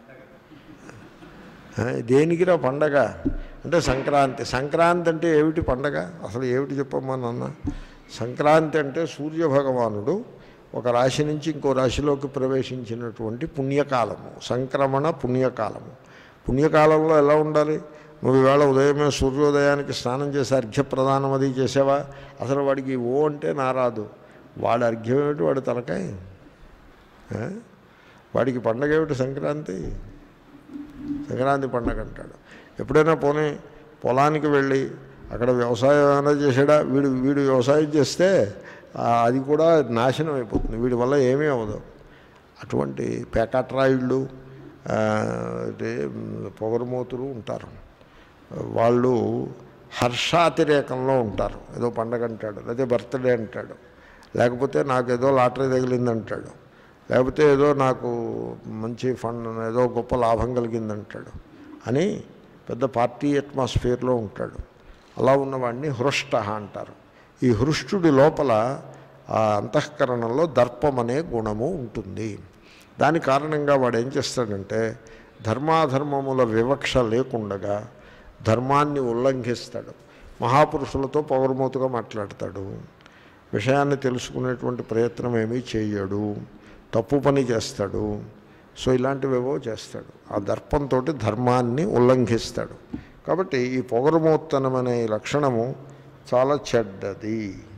ఆ, దేనికిరా పండగ అంటే సంక్రాంతి సంక్రాంతి అంటే ఏమిటి పండగ అసలు ఏమిటి చెప్పమ్మా నాన్న సంక్రాంతి అంటే సూర్యభగవానుడు ఒక రాశి నుంచి ఇంకో రాశిలోకి ప్రవేశించినటువంటి పుణ్యకాలము సంక్రమణ పుణ్యకాలము పుణ్యకాలంలో ఎలా ఉండాలి నువ్వు ఈవేళ ఉదయమే సూర్యోదయానికి స్నానం చేసి అర్ఘ్యప్రదానం అది చేసావా అసలు వాడికి ఓ అంటే నారాదు వాడి అర్ఘ్యం ఏమిటి వాడి తలకాయ ఆ? వాడికి పండగ ఏమిటి సంక్రాంతి సంక్రాంతి పండగ అంటాడు ఎప్పుడైనా పోనీ పొలానికి వెళ్ళి అక్కడ వ్యవసాయం ఏమైనా చేసాడా వీడు వీడు వ్యవసాయం చేస్తే ఆ, అది కూడా నాశనం అయిపోతుంది వీడి వల్ల ఏమీ అవ్వదు అటువంటి పేకాట్రాయిళ్ళు ఆ, అంటే పొగరుమూతులు ఉంటారు వాళ్ళు హర్షాతిరేకంలో ఉంటారు ఏదో పండగ అంటాడు లేకపోతే బర్త్డే అంటాడు లేకపోతే నాకు ఏదో లాటరీ తగిలింది అంటాడు లేకపోతే ఏదో నాకు మంచి ఫండ్ ఏదో గొప్ప లాభం కలిగిందంటాడు అని పెద్ద పార్టీ అట్మాస్ఫియర్లో ఉంటాడు అలా ఉన్నవాడిని హృష్ట అంటారు ఈ హృష్టుడి లోపల ఆ అంతఃకరణంలో దర్పం అనే గుణము ఉంటుంది దాని కారణంగా వాడు ఏం చేస్తాడంటే ధర్మాధర్మముల వివక్ష లేకుండగా ధర్మాన్ని ఉల్లంఘిస్తాడు మహాపురుషులతో పౌరమూతుగా మాట్లాడతాడు విషయాన్ని తెలుసుకునేటువంటి ప్రయత్నం ఏమీ చేయడు తప్పు పని చేస్తాడు సో ఇలాంటివేవో చేస్తాడు ఆ దర్పంతో ధర్మాన్ని ఉల్లంఘిస్తాడు కాబట్టి ఈ పొగరుమూత్తనం అనే ఈ లక్షణము చాలా చెడ్డది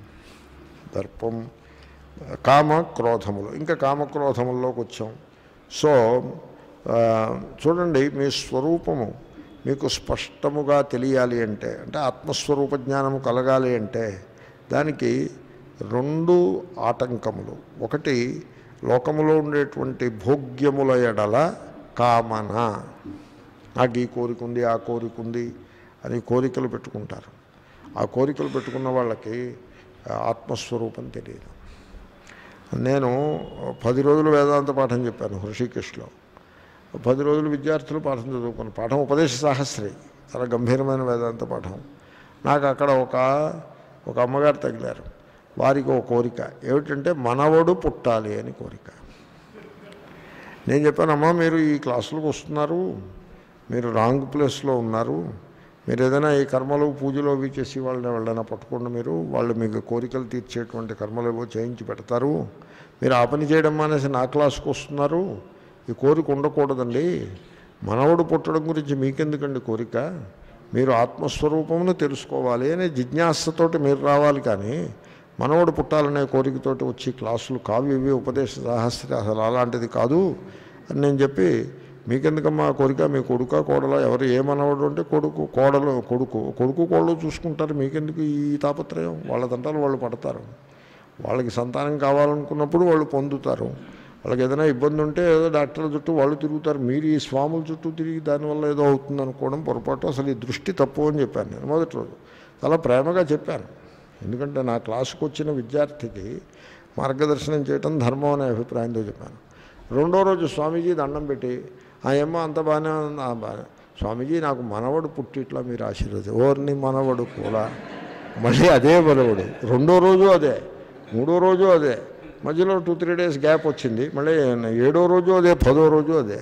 దర్పం కామ క్రోధములు ఇంకా కామక్రోధముల్లోకి వచ్చాం సో ఆ, చూడండి మీ స్వరూపము మీకు స్పష్టముగా తెలియాలి అంటే అంటే ఆత్మస్వరూప జ్ఞానము కలగాలి అంటే దానికి రెండు ఆటంకములు ఒకటి లోకములో ఉండేటువంటి భోగ్యముల ఎడల కామన నాకు ఈ కోరిక ఉంది ఆ కోరిక ఉంది అని కోరికలు పెట్టుకుంటారు ఆ కోరికలు పెట్టుకున్న వాళ్ళకి ఆ, ఆత్మస్వరూపం తెలియదు నేను పది రోజులు వేదాంత పాఠం చెప్పాను హృషికేశ్లో పది రోజులు విద్యార్థులు పాఠం చదువుకున్న పాఠం ఉపదేశ సాహస్రి చాలా గంభీరమైన వేదాంత పాఠం నాకు అక్కడ ఒక ఒక అమ్మగారు తగిలారు వారికి ఒక కోరిక ఏమిటంటే మనవడు పుట్టాలి అని కోరిక నేను చెప్పానమ్మా మీరు ఈ క్లాసులకు వస్తున్నారు మీరు రాంగ్ ప్లేస్లో ఉన్నారు మీరు ఏదైనా ఈ కర్మలు పూజలు అవి చేసి వాళ్ళని వాళ్ళని పట్టుకోండి మీరు వాళ్ళు మీకు కోరికలు తీర్చేటువంటి కర్మలు ఏవో చేయించి పెడతారు మీరు ఆ పని చేయడం మానేసి నా క్లాస్కి వస్తున్నారు ఈ కోరిక ఉండకూడదండి మనవడు పుట్టడం గురించి మీకెందుకండి కోరిక మీరు ఆత్మస్వరూపమును తెలుసుకోవాలి అనే జిజ్ఞాసతోటి మీరు రావాలి కానీ మనవడు పుట్టాలనే కోరికతోటి వచ్చి క్లాసులు కావు ఇవి ఉపదేశ సాహస్రి అసలు అలాంటిది కాదు అని నేను చెప్పి మీకెందుకమ్మా ఆ కోరిక మీ కొడుక కోడల ఎవరు ఏ మనవడు అంటే కొడుకు కోడలు కొడుకు కొడుకు కోడలు చూసుకుంటారు మీకెందుకు ఈ తాపత్రయం వాళ్ళ తంటాలు వాళ్ళు పడతారు వాళ్ళకి సంతానం కావాలనుకున్నప్పుడు వాళ్ళు పొందుతారు వాళ్ళకి ఏదైనా ఇబ్బంది ఉంటే ఏదో డాక్టర్ల చుట్టూ వాళ్ళు తిరుగుతారు మీరు ఈ స్వాముల చుట్టూ తిరిగి దానివల్ల ఏదో అవుతుంది అనుకోవడం పొరపాటు అసలు ఈ దృష్టి తప్పు అని చెప్పాను నేను మొదటి రోజు చాలా ప్రేమగా చెప్పాను ఎందుకంటే నా క్లాసుకు వచ్చిన విద్యార్థికి మార్గదర్శనం చేయటం ధర్మం అనే అభిప్రాయంతో చెప్పాను రెండో రోజు స్వామీజీ దండం పెట్టి ఆ ఏమో అంత బాగానే ఉంది ఆ బాగా స్వామీజీ నాకు మనవడు పుట్టి ఇట్లా మీరు ఆశీర్వది ఓర్ని మనవడు కూడా మళ్ళీ అదే మనవడు రెండో రోజు అదే మూడో రోజు అదే మధ్యలో టూ త్రీ డేస్ గ్యాప్ వచ్చింది మళ్ళీ ఏడో రోజు అదే పదో రోజు అదే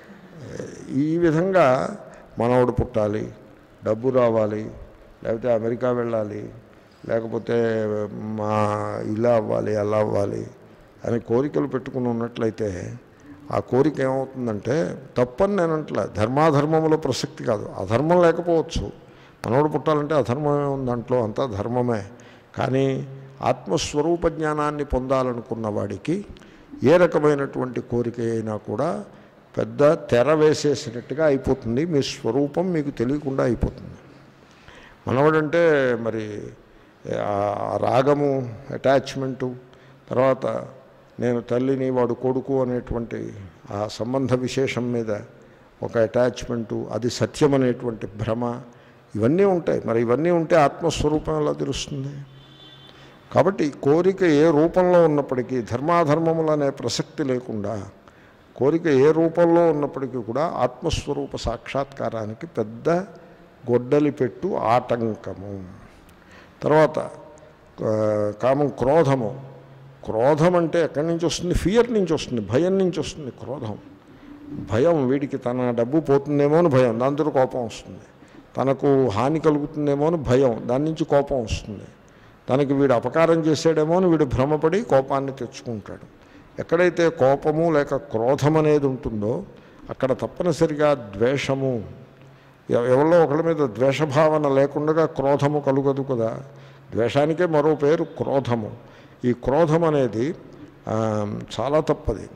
ఈ విధంగా మనవడు పుట్టాలి డబ్బు రావాలి లేకపోతే అమెరికా వెళ్ళాలి లేకపోతే మా ఇలా అవ్వాలి అలా అవ్వాలి అని కోరికలు పెట్టుకుని ఉన్నట్లయితే ఆ కోరిక ఏమవుతుందంటే తప్పని నేను అంటలే ధర్మాధర్మముల ప్రసక్తి కాదు అధర్మం లేకపోవచ్చు మనోడు పుట్టాలంటే అధర్మమే ఉంది దాంట్లో అంతా ధర్మమే కానీ ఆత్మస్వరూప జ్ఞానాన్ని పొందాలనుకున్న వాడికి ఏ రకమైనటువంటి కోరిక అయినా కూడా పెద్ద తెర వేసేసినట్టుగా అయిపోతుంది మీ స్వరూపం మీకు తెలియకుండా అయిపోతుంది మనవడంటే మరి ఆ రాగము అటాచ్మెంటు తర్వాత నేను తల్లిని వాడు కొడుకు అనేటువంటి ఆ సంబంధ విశేషం మీద ఒక అటాచ్మెంటు అది సత్యం అనేటువంటి భ్రమ ఇవన్నీ ఉంటాయి మరి ఇవన్నీ ఉంటే ఆత్మస్వరూపం ఎలా తెలుస్తుంది కాబట్టి కోరిక ఏ రూపంలో ఉన్నప్పటికీ ధర్మాధర్మములు అనే ప్రసక్తి లేకుండా కోరిక ఏ రూపంలో ఉన్నప్పటికీ కూడా ఆత్మస్వరూప సాక్షాత్కారానికి పెద్ద గొడ్డలి పెట్టు ఆటంకము తర్వాత ఆ, కామం క్రోధము క్రోధం అంటే ఎక్కడి నుంచి వస్తుంది ఫియర్ నుంచి వస్తుంది భయం నుంచి వస్తుంది క్రోధం భయం వీడికి తన డబ్బు పోతుందేమో అని భయం దాంతో కోపం వస్తుంది తనకు హాని కలుగుతుందేమో అని భయం దాని నుంచి కోపం వస్తుంది తనకి వీడు అపకారం చేసాడేమో అని వీడు భ్రమపడి కోపాన్ని తెచ్చుకుంటాడు ఎక్కడైతే కోపము లేక క్రోధం అనేది ఉంటుందో అక్కడ తప్పనిసరిగా ద్వేషము ఎవ- ఎవరిలో ఒకరి మీద ద్వేషభావన లేకుండా క్రోధము కలుగదు కదా ద్వేషానికే మరో పేరు క్రోధము ఈ క్రోధం అనేది ఆ, చాలా తప్పది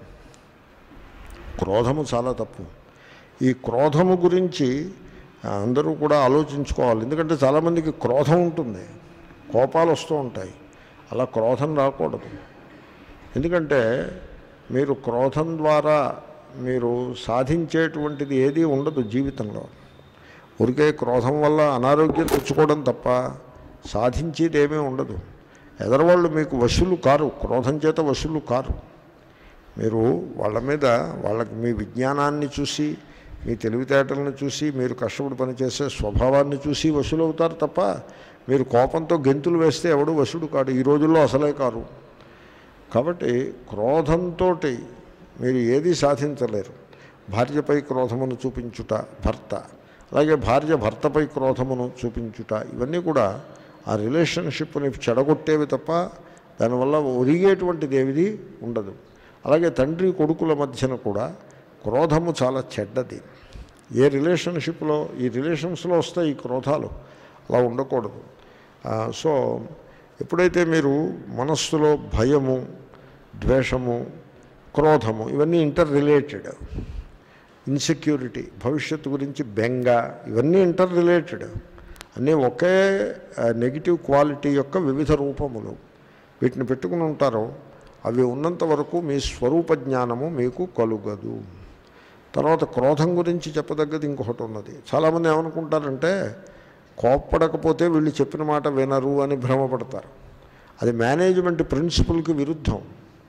క్రోధము చాలా తప్పు ఈ క్రోధము గురించి ఆ, అందరూ కూడా ఆలోచించుకోవాలి ఎందుకంటే చాలామందికి క్రోధం ఉంటుంది కోపాలు వస్తూ ఉంటాయి అలా క్రోధం రాకూడదు ఎందుకంటే మీరు క్రోధం ద్వారా మీరు సాధించేటువంటిది ఏదీ ఉండదు జీవితంలో ఊరికే క్రోధం వల్ల అనారోగ్యం తెచ్చుకోవడం తప్ప సాధించేది ఏమీ ఉండదు ఎదరవాళ్ళు మీకు వశులు కారు క్రోధం చేత వశులు కారు మీరు వాళ్ళ మీద వాళ్ళకి మీ విజ్ఞానాన్ని చూసి మీ తెలివితేటలను చూసి మీరు కష్టపడి పనిచేసే స్వభావాన్ని చూసి వశులవుతారు తప్ప మీరు కోపంతో గెంతులు వేస్తే ఎవడు వశుడు కాడు ఈ రోజుల్లో అసలే కారు కాబట్టి క్రోధంతో మీరు ఏది సాధించలేరు భార్యపై క్రోధమును చూపించుట భర్త అలాగే భార్య భర్తపై క్రోధమును చూపించుట ఇవన్నీ కూడా ఆ రిలేషన్షిప్ని చెడగొట్టేవి తప్ప దానివల్ల ఒరిగేటువంటిది ఏది ఉండదు అలాగే తండ్రి కొడుకుల మధ్యన కూడా క్రోధము చాలా చెడ్డది ఏ రిలేషన్షిప్లో ఈ రిలేషన్స్లో వస్తాయి ఈ క్రోధాలు అలా ఉండకూడదు ఆ, సో ఎప్పుడైతే మీరు మనస్సులో భయము ద్వేషము క్రోధము ఇవన్నీ ఇంటర్ రిలేటెడ్ ఇన్సెక్యూరిటీ భవిష్యత్తు గురించి బెంగ ఇవన్నీ ఇంటర్ రిలేటెడ్ అన్నీ ఒకే నెగిటివ్ క్వాలిటీ యొక్క వివిధ రూపములు వీటిని పెట్టుకుని ఉంటారో అవి ఉన్నంత వరకు మీ స్వరూప జ్ఞానము మీకు కలుగదు తర్వాత క్రోధం గురించి చెప్పదగ్గది ఇంకొకటి ఉన్నది చాలామంది ఏమనుకుంటారంటే కోప్పడకపోతే వీళ్ళు చెప్పిన మాట వినరు అని భ్రమపడతారు అది మేనేజ్మెంట్ ప్రిన్సిపల్కి విరుద్ధం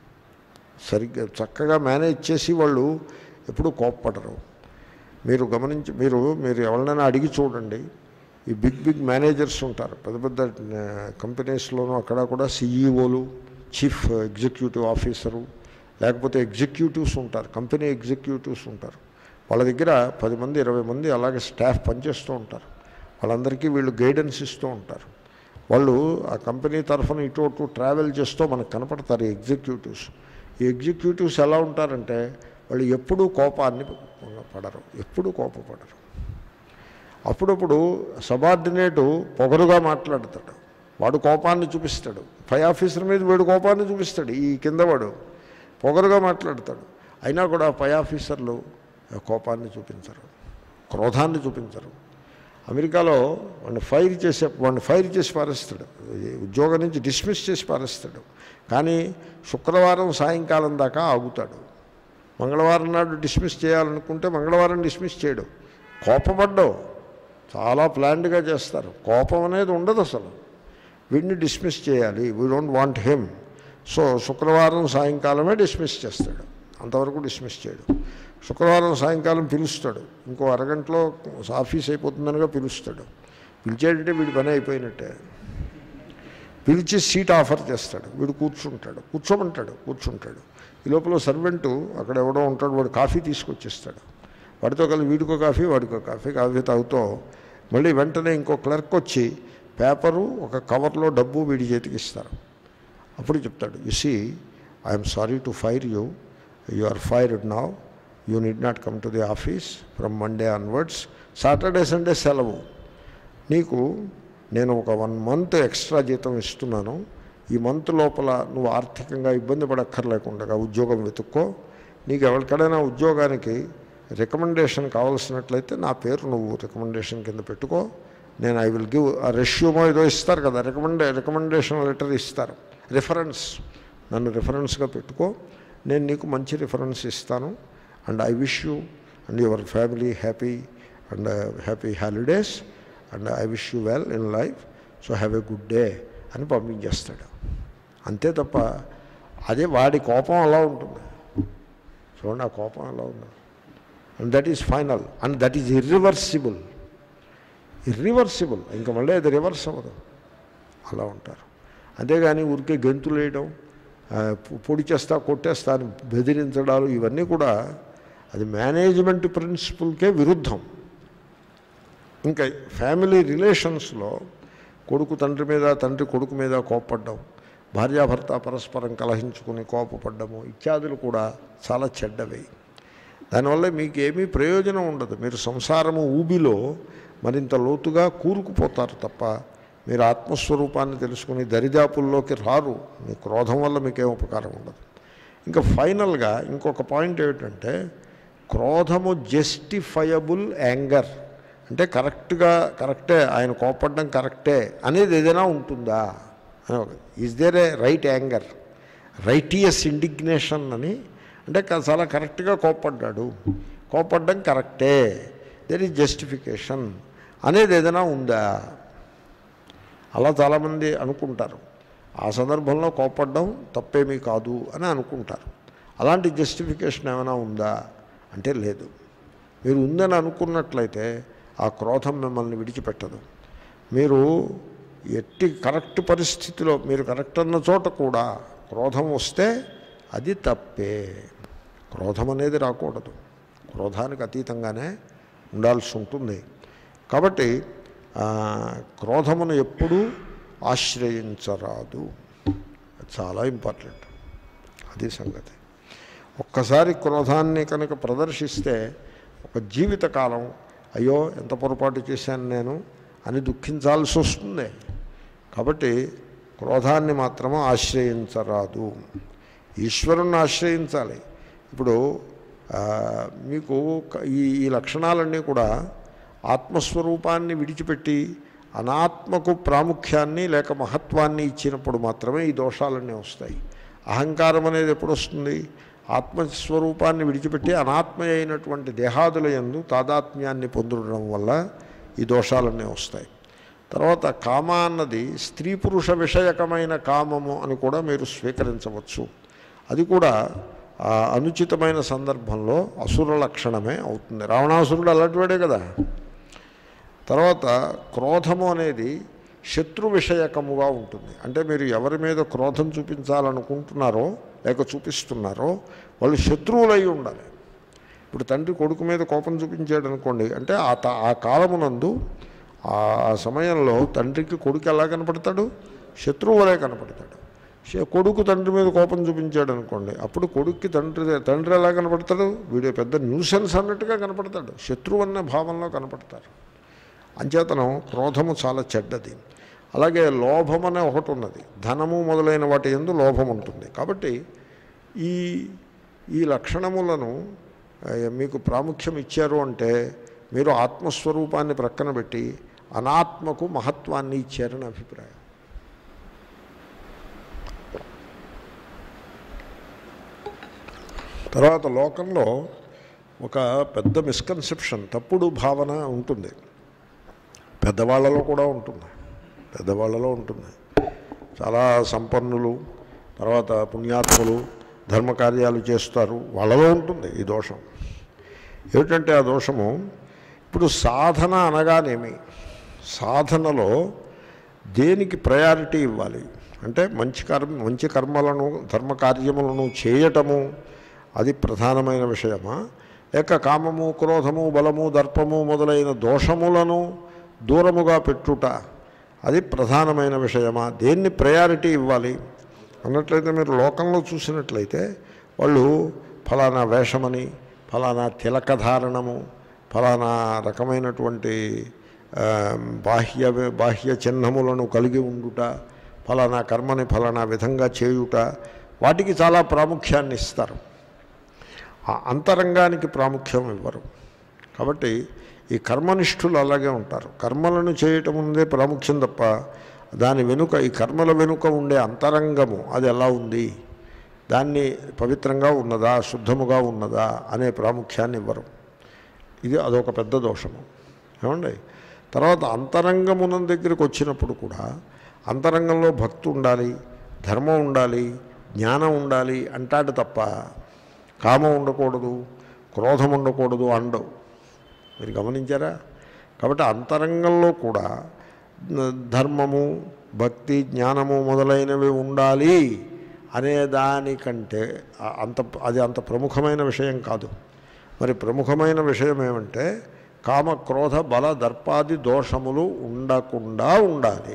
సరిగ్గా చక్కగా మేనేజ్ చేసి వాళ్ళు ఎప్పుడూ కోప్పడరు మీరు గమనించి మీరు మీరు ఎవరినైనా అడిగి చూడండి ఈ బిగ్ బిగ్ మేనేజర్స్ ఉంటారు పెద్ద పెద్ద ఆ, కంపెనీస్లోనూ అక్కడ కూడా సిఈఓలు చీఫ్ ఎగ్జిక్యూటివ్ ఆఫీసరు లేకపోతే ఎగ్జిక్యూటివ్స్ ఉంటారు కంపెనీ ఎగ్జిక్యూటివ్స్ ఉంటారు వాళ్ళ దగ్గర పది మంది ఇరవై మంది అలాగే స్టాఫ్ పనిచేస్తూ ఉంటారు వాళ్ళందరికీ వీళ్ళు గైడెన్స్ ఇస్తూ ఉంటారు వాళ్ళు ఆ కంపెనీ తరఫున ఇటు అటు ట్రావెల్ చేస్తూ మనకు కనపడతారు ఈ ఎగ్జిక్యూటివ్స్ ఈ ఎగ్జిక్యూటివ్స్ ఎలా ఉంటారంటే వాళ్ళు ఎప్పుడూ కోపాన్ని పడరు ఎప్పుడూ కోపపడరు అప్పుడప్పుడు సబార్డినేటు పొగరుగా మాట్లాడతాడు వాడు కోపాన్ని చూపిస్తాడు పై ఆఫీసర్ మీద వీడు కోపాన్ని చూపిస్తాడు ఈ కింద వాడు పొగరుగా మాట్లాడతాడు అయినా కూడా పై ఆఫీసర్లు కోపాన్ని చూపించరు క్రోధాన్ని చూపించరు అమెరికాలో వాడిని ఫైర్ చేసే వాడిని ఫైర్ చేసి పారేస్తాడు ఈ ఉద్యోగం నుంచి డిస్మిస్ చేసి పారేస్తాడు కానీ శుక్రవారం సాయంకాలం దాకా ఆగుతాడు మంగళవారం నాడు డిస్మిస్ చేయాలనుకుంటే మంగళవారం డిస్మిస్ చేయడు కోపపడ్డావు చాలా ప్లాన్డ్గా చేస్తారు కోపం అనేది ఉండదు అసలు వీడిని డిస్మిస్ చేయాలి we don't want him so శుక్రవారం సాయంకాలమే డిస్మిస్ చేస్తాడు అంతవరకు డిస్మిస్ చేయడు శుక్రవారం సాయంకాలం పిలుస్తాడు ఇంకో అరగంటలో ఆఫీస్ అయిపోతుందనగా పిలుస్తాడు పిలిచేటంటే వీడి పని అయిపోయినట్టే పిలిచి సీట్ ఆఫర్ చేస్తాడు వీడు కూర్చుంటాడు కూర్చోమంటాడు కూర్చుంటాడు ఈ లోపల సర్వెంటు అక్కడ ఎవడో ఉంటాడు వాడు కాఫీ తీసుకొచ్చేస్తాడు వాడితో కలిసి వీడికో కాఫీ వాడికో కాఫీ కాఫీ తాగుతూ మళ్ళీ వెంటనే ఇంకో క్లర్క్ వచ్చి పేపరు ఒక కవర్లో డబ్బు వీడి చేతికి ఇస్తారు అప్పుడు చెప్తాడు you see I'm sorry to fire you you are fired now you need not come to the office from Monday onwards Saturday Sunday సెలవు నీకు నేను ఒక వన్ మంత్ ఎక్స్ట్రా జీతం ఇస్తున్నాను ఈ మంత్ లోపల నువ్వు ఆర్థికంగా ఇబ్బంది పడక్కర్లేకుండా ఉద్యోగం వెతుక్కో నీకు ఎవరికైనా ఉద్యోగానికి రికమెండేషన్ కావాల్సినట్లయితే నా పేరు నువ్వు రికమెండేషన్ కింద పెట్టుకో నేను ఐ విల్ గివ్ ఆ రెష్యూమో ఏదో ఇస్తారు కదా రికమెండే రికమెండేషన్ లెటర్ ఇస్తారు రిఫరెన్స్ నన్ను రిఫరెన్స్గా పెట్టుకో నేను నీకు మంచి రిఫరెన్స్ ఇస్తాను and I wish you and your family happy and happy holidays and I wish you well in life so have a good day అని పంపించేస్తాడు అంతే తప్ప అదే వాడి కోపం అలా ఉంటుంది చూడండి ఆ కోపం అలా ఉంది and that is final and that is irreversible irreversible ఇంకా మళ్ళీ అది రివర్స్ అవ్వదు అలా ఉంటారు అంతేగాని ఊరికే గెంతులు వేయడం ఆ, పొ- పొడి చేస్తా కొట్టేస్తా అని బెదిరించడాలు ఇవన్నీ కూడా అది మేనేజ్మెంట్ ప్రిన్సిపల్కే విరుద్ధం ఇంకా ఫ్యామిలీ రిలేషన్స్లో కొడుకు తండ్రి మీద తండ్రి కొడుకు మీద కోప్పడ్డం భార్యాభర్త పరస్పరం కలహించుకుని కోపపడ్డము ఇత్యాదులు కూడా చాలా చెడ్డవి దానివల్ల మీకు ఏమీ ప్రయోజనం ఉండదు మీరు సంసారము ఊబిలో మరింత లోతుగా కూరుకుపోతారు తప్ప మీరు ఆత్మస్వరూపాన్ని తెలుసుకుని దరిదాపుల్లోకి రారు మీ క్రోధం వల్ల మీకేం ఉపకారం ఉండదు ఇంకా ఫైనల్గా ఇంకొక పాయింట్ ఏమిటంటే క్రోధము జస్టిఫయబుల్ యాంగర్ అంటే కరెక్ట్గా కరెక్టే ఆయన కోపడడం కరెక్టే అనేది ఏదైనా ఉంటుందా is there a right anger righteous indignation అని అంటే క- చాలా కరెక్ట్గా కోప్పడ్డాడు కోపడ్డం కరెక్టే దెర్ ఈజ్ జస్టిఫికేషన్ అనేది ఏదైనా ఉందా అలా చాలామంది అనుకుంటారు ఆ సందర్భంలో కోపడ్డం తప్పేమీ కాదు అని అనుకుంటారు అలాంటి జస్టిఫికేషన్ ఏమైనా ఉందా అంటే లేదు మీరు ఉందని అనుకున్నట్లయితే ఆ క్రోధం మిమ్మల్ని విడిచిపెట్టదు మీరు ఎట్టి కరెక్ట్ పరిస్థితిలో మీరు కరెక్ట్ అన్న చోట కూడా క్రోధం వస్తే అది తప్పే క్రోధం అనేది రాకూడదు క్రోధానికి అతీతంగానే ఉండాల్సి ఉంటుంది కాబట్టి ఆ, క్రోధమును ఎప్పుడూ ఆశ్రయించరాదు చాలా ఇంపార్టెంట్ అది సంగతి ఒక్కసారి క్రోధాన్ని కనుక ప్రదర్శిస్తే ఒక జీవితకాలం అయ్యో ఎంత పొరపాటు చేశాను నేను అని దుఃఖించాల్సి వస్తుంది కాబట్టి క్రోధాన్ని మాత్రము ఆశ్రయించరాదు ఈశ్వరుణ్ణి ఆశ్రయించాలి ఇప్పుడు ఆ, మీకు క- ఈ ఈ లక్షణాలన్నీ కూడా ఆత్మస్వరూపాన్ని విడిచిపెట్టి అనాత్మకు ప్రాముఖ్యాన్ని లేక మహత్వాన్ని ఇచ్చినప్పుడు మాత్రమే ఈ దోషాలన్నీ వస్తాయి అహంకారం అనేది ఎప్పుడు వస్తుంది ఆత్మస్వరూపాన్ని విడిచిపెట్టి అనాత్మ అయినటువంటి దేహాదుల యందు తాదాత్మ్యాన్ని పొందడం వల్ల ఈ దోషాలన్నీ వస్తాయి తర్వాత కామ అన్నది స్త్రీ పురుష విషయకమైన కామము అని కూడా మీరు స్వీకరించవచ్చు అది కూడా ఆ అనుచితమైన సందర్భంలో అసుర లక్షణమే అవుతుంది రావణాసురుడు అలాంటివాడే కదా తర్వాత క్రోధము అనేది శత్రు విషయకముగా ఉంటుంది అంటే మీరు ఎవరి మీద క్రోధం చూపించాలనుకుంటున్నారో లేక చూపిస్తున్నారో వాళ్ళు శత్రువులై ఉండాలి ఇప్పుడు తండ్రి కొడుకు మీద కోపం చూపించాడు అనుకోండి అంటే ఆ త- ఆ కాలమునందు ఆ సమయంలో తండ్రికి కొడుకు ఎలా కనపడతాడు శత్రువులే కనపడతాడు శ- కొడుకు తండ్రి మీద కోపం చూపించాడు అనుకోండి అప్పుడు కొడుక్కి తండ్రి తండ్రి ఎలా కనపడతాడు వీడియో పెద్ద న్యూసెన్స్ అన్నట్టుగా కనపడతాడు శత్రువు అనే భావంలో కనపడతారు అంచేతనం క్రోధము చాలా చెడ్డది అలాగే లోభం అనే ఒకటి ఉన్నది ధనము మొదలైన వాటి ఎందు లోభం ఉంటుంది కాబట్టి ఈ ఈ లక్షణములను ఆ, మీకు ప్రాముఖ్యం ఇచ్చారు అంటే మీరు ఆత్మస్వరూపాన్ని ప్రక్కన పెట్టి అనాత్మకు మహత్వాన్ని ఇచ్చారని అభిప్రాయం తర్వాత లోకంలో ఒక పెద్ద మిస్కన్సెప్షన్ తప్పుడు భావన ఉంటుంది పెద్దవాళ్ళలో కూడా ఉంటుంది పెద్దవాళ్ళలో ఉంటుంది చాలా సంపన్నులు తర్వాత పుణ్యాత్ములు ధర్మకార్యాలు చేస్తారు వాళ్ళలో ఉంటుంది ఈ దోషం ఏమిటంటే ఆ దోషము ఇప్పుడు సాధన అనగానేమి సాధనలో దేనికి ప్రయారిటీ ఇవ్వాలి అంటే మంచి కర్మ మంచి కర్మలను ధర్మకార్యములను చేయటము అది ప్రధానమైన విషయమా లేక కామము క్రోధము బలము దర్పము మొదలైన దోషములను దూరముగా పెట్టుట అది ప్రధానమైన విషయమా దేన్ని ప్రయారిటీ ఇవ్వాలి అన్నట్లయితే మీరు లోకంలో చూసినట్లయితే వాళ్ళు ఫలానా వేషమని ఫలానా తిలకధారణము ఫలానా రకమైనటువంటి ఆ, బాహ్య బాహ్య చిహ్నములను కలిగి ఉండుట ఫలానా కర్మని ఫలానా విధంగా చేయుట వాటికి చాలా ప్రాముఖ్యాన్ని ఇస్తారు ఆ అంతరంగానికి ప్రాముఖ్యం ఇవ్వరు కాబట్టి ఈ కర్మనిష్ఠులు అలాగే ఉంటారు కర్మలను చేయటం ఉందే ప్రాముఖ్యం తప్ప దాని వెనుక ఈ కర్మల వెనుక ఉండే అంతరంగము అది ఎలా ఉంది దాన్ని పవిత్రంగా ఉన్నదా శుద్ధముగా ఉన్నదా అనే ప్రాముఖ్యాన్ని ఇవ్వరు ఇది అదొక పెద్ద దోషము ఏమండి తర్వాత అంతరంగమునం దగ్గరికి వచ్చినప్పుడు కూడా అంతరంగంలో భక్తి ఉండాలి ధర్మం ఉండాలి జ్ఞానం ఉండాలి అంటాడు తప్ప కామం ఉండకూడదు క్రోధం ఉండకూడదు అండవు మీరు గమనించారా కాబట్టి అంతరంగంలో కూడా న- ధర్మము భక్తి జ్ఞానము మొదలైనవి ఉండాలి అనే దానికంటే ఆ- అంత అది అంత ప్రముఖమైన విషయం కాదు మరి ప్రముఖమైన విషయం ఏమంటే కామ క్రోధ బల దర్పాది దోషములు ఉండకుండా ఉండాలి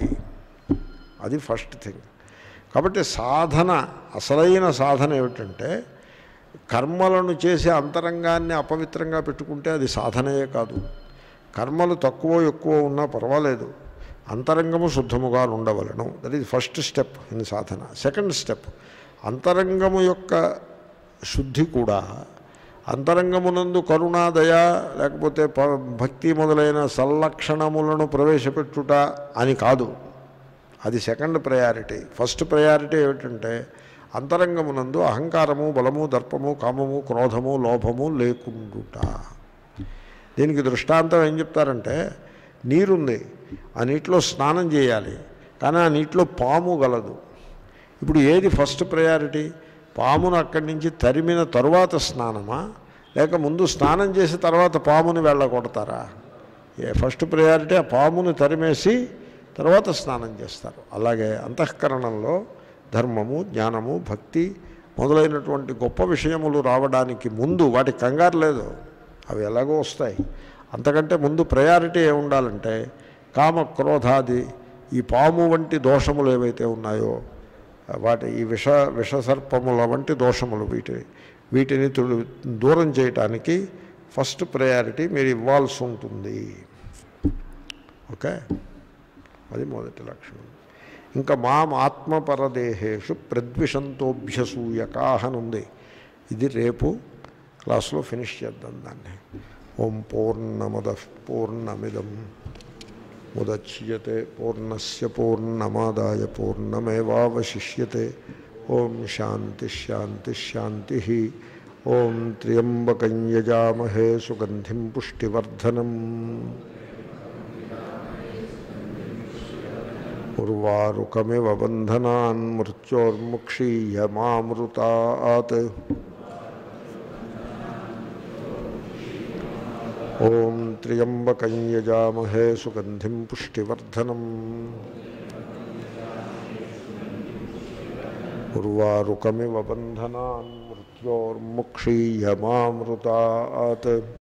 అది ఫస్ట్ థింగ్ కాబట్టి సాధన అసలైన సాధన ఏమిటంటే కర్మలను చేసే అంతరంగాన్ని అపవిత్రంగా పెట్టుకుంటే అది సాధనయే కాదు కర్మలు తక్కువ ఎక్కువ ఉన్నా పర్వాలేదు అంతరంగము శుద్ధముగా ఉండవలను that is first step in sadhana second step అంతరంగము యొక్క శుద్ధి కూడా అంతరంగమునందు కరుణ దయ లేకపోతే ప- భక్తి మొదలైన సల్లక్షణములను ప్రవేశపెట్టుట అని కాదు అది సెకండ్ ప్రయారిటీ ఫస్ట్ ప్రయారిటీ ఏమిటంటే అంతరంగమునందు అహంకారము బలము దర్పము కామము క్రోధము లోభము లేకుండుట దీనికి దృష్టాంతం ఏం చెప్తారంటే నీరుంది ఆ నీటిలో స్నానం చేయాలి కానీ ఆ నీటిలో పాము గలదు ఇప్పుడు ఏది ఫస్ట్ ప్రయారిటీ పామును అక్కడి నుంచి తరిమిన తరువాత స్నానమా లేక ముందు స్నానం చేసి తర్వాత పాముని వెళ్ళగొడతారా ఏ ఫస్ట్ ప్రయారిటీ ఆ పాముని తరిమేసి తర్వాత స్నానం చేస్తారు అలాగే అంతఃకరణంలో ధర్మము జ్ఞానము భక్తి మొదలైనటువంటి గొప్ప విషయములు రావడానికి ముందు వాటి కంగారు లేదు అవి ఎలాగో వస్తాయి అంతకంటే ముందు ప్రయారిటీ ఏముండాలంటే కామ క్రోధాది ఈ పాము వంటి దోషములు ఏవైతే ఉన్నాయో వాటి ఈ విష విషసర్పముల వంటి దోషములు వీటి వీటిని తుడి దూరం చేయటానికి ఫస్ట్ ప్రయారిటీ మీరు ఇవ్వాల్సి ఉంటుంది ఓకే అది మొదటి లక్షణం ఇంకా మాం ఆత్మపరదేహేషు ప్రద్విషంతోభ్యసూయకా అని ఉంది ఇది రేపు క్లాస్లో ఫినిష్ చేద్దాం దాన్ని ఓం పూర్ణమద పూర్ణమిదం ముదచ్యతే పూర్ణస్య పూర్ణమాదాయ పూర్ణమేవాवशिष्यते ఓం శాంతి శాంతి శాంతి ఓం త్ర్యంబకం యజామహే సుగంధిం పుష్టివర్ధనం ఉర్వారుకమివ బంధనాన్ మృత్యోర్ముక్షీయమామృతాత్ ఓం త్ర్యంబకం యజామహే సుగంధిం పుష్టివర్ధనం ఉర్వారుకమివ బంధనాన్ మృత్యోర్ముక్షీయమామృతాత్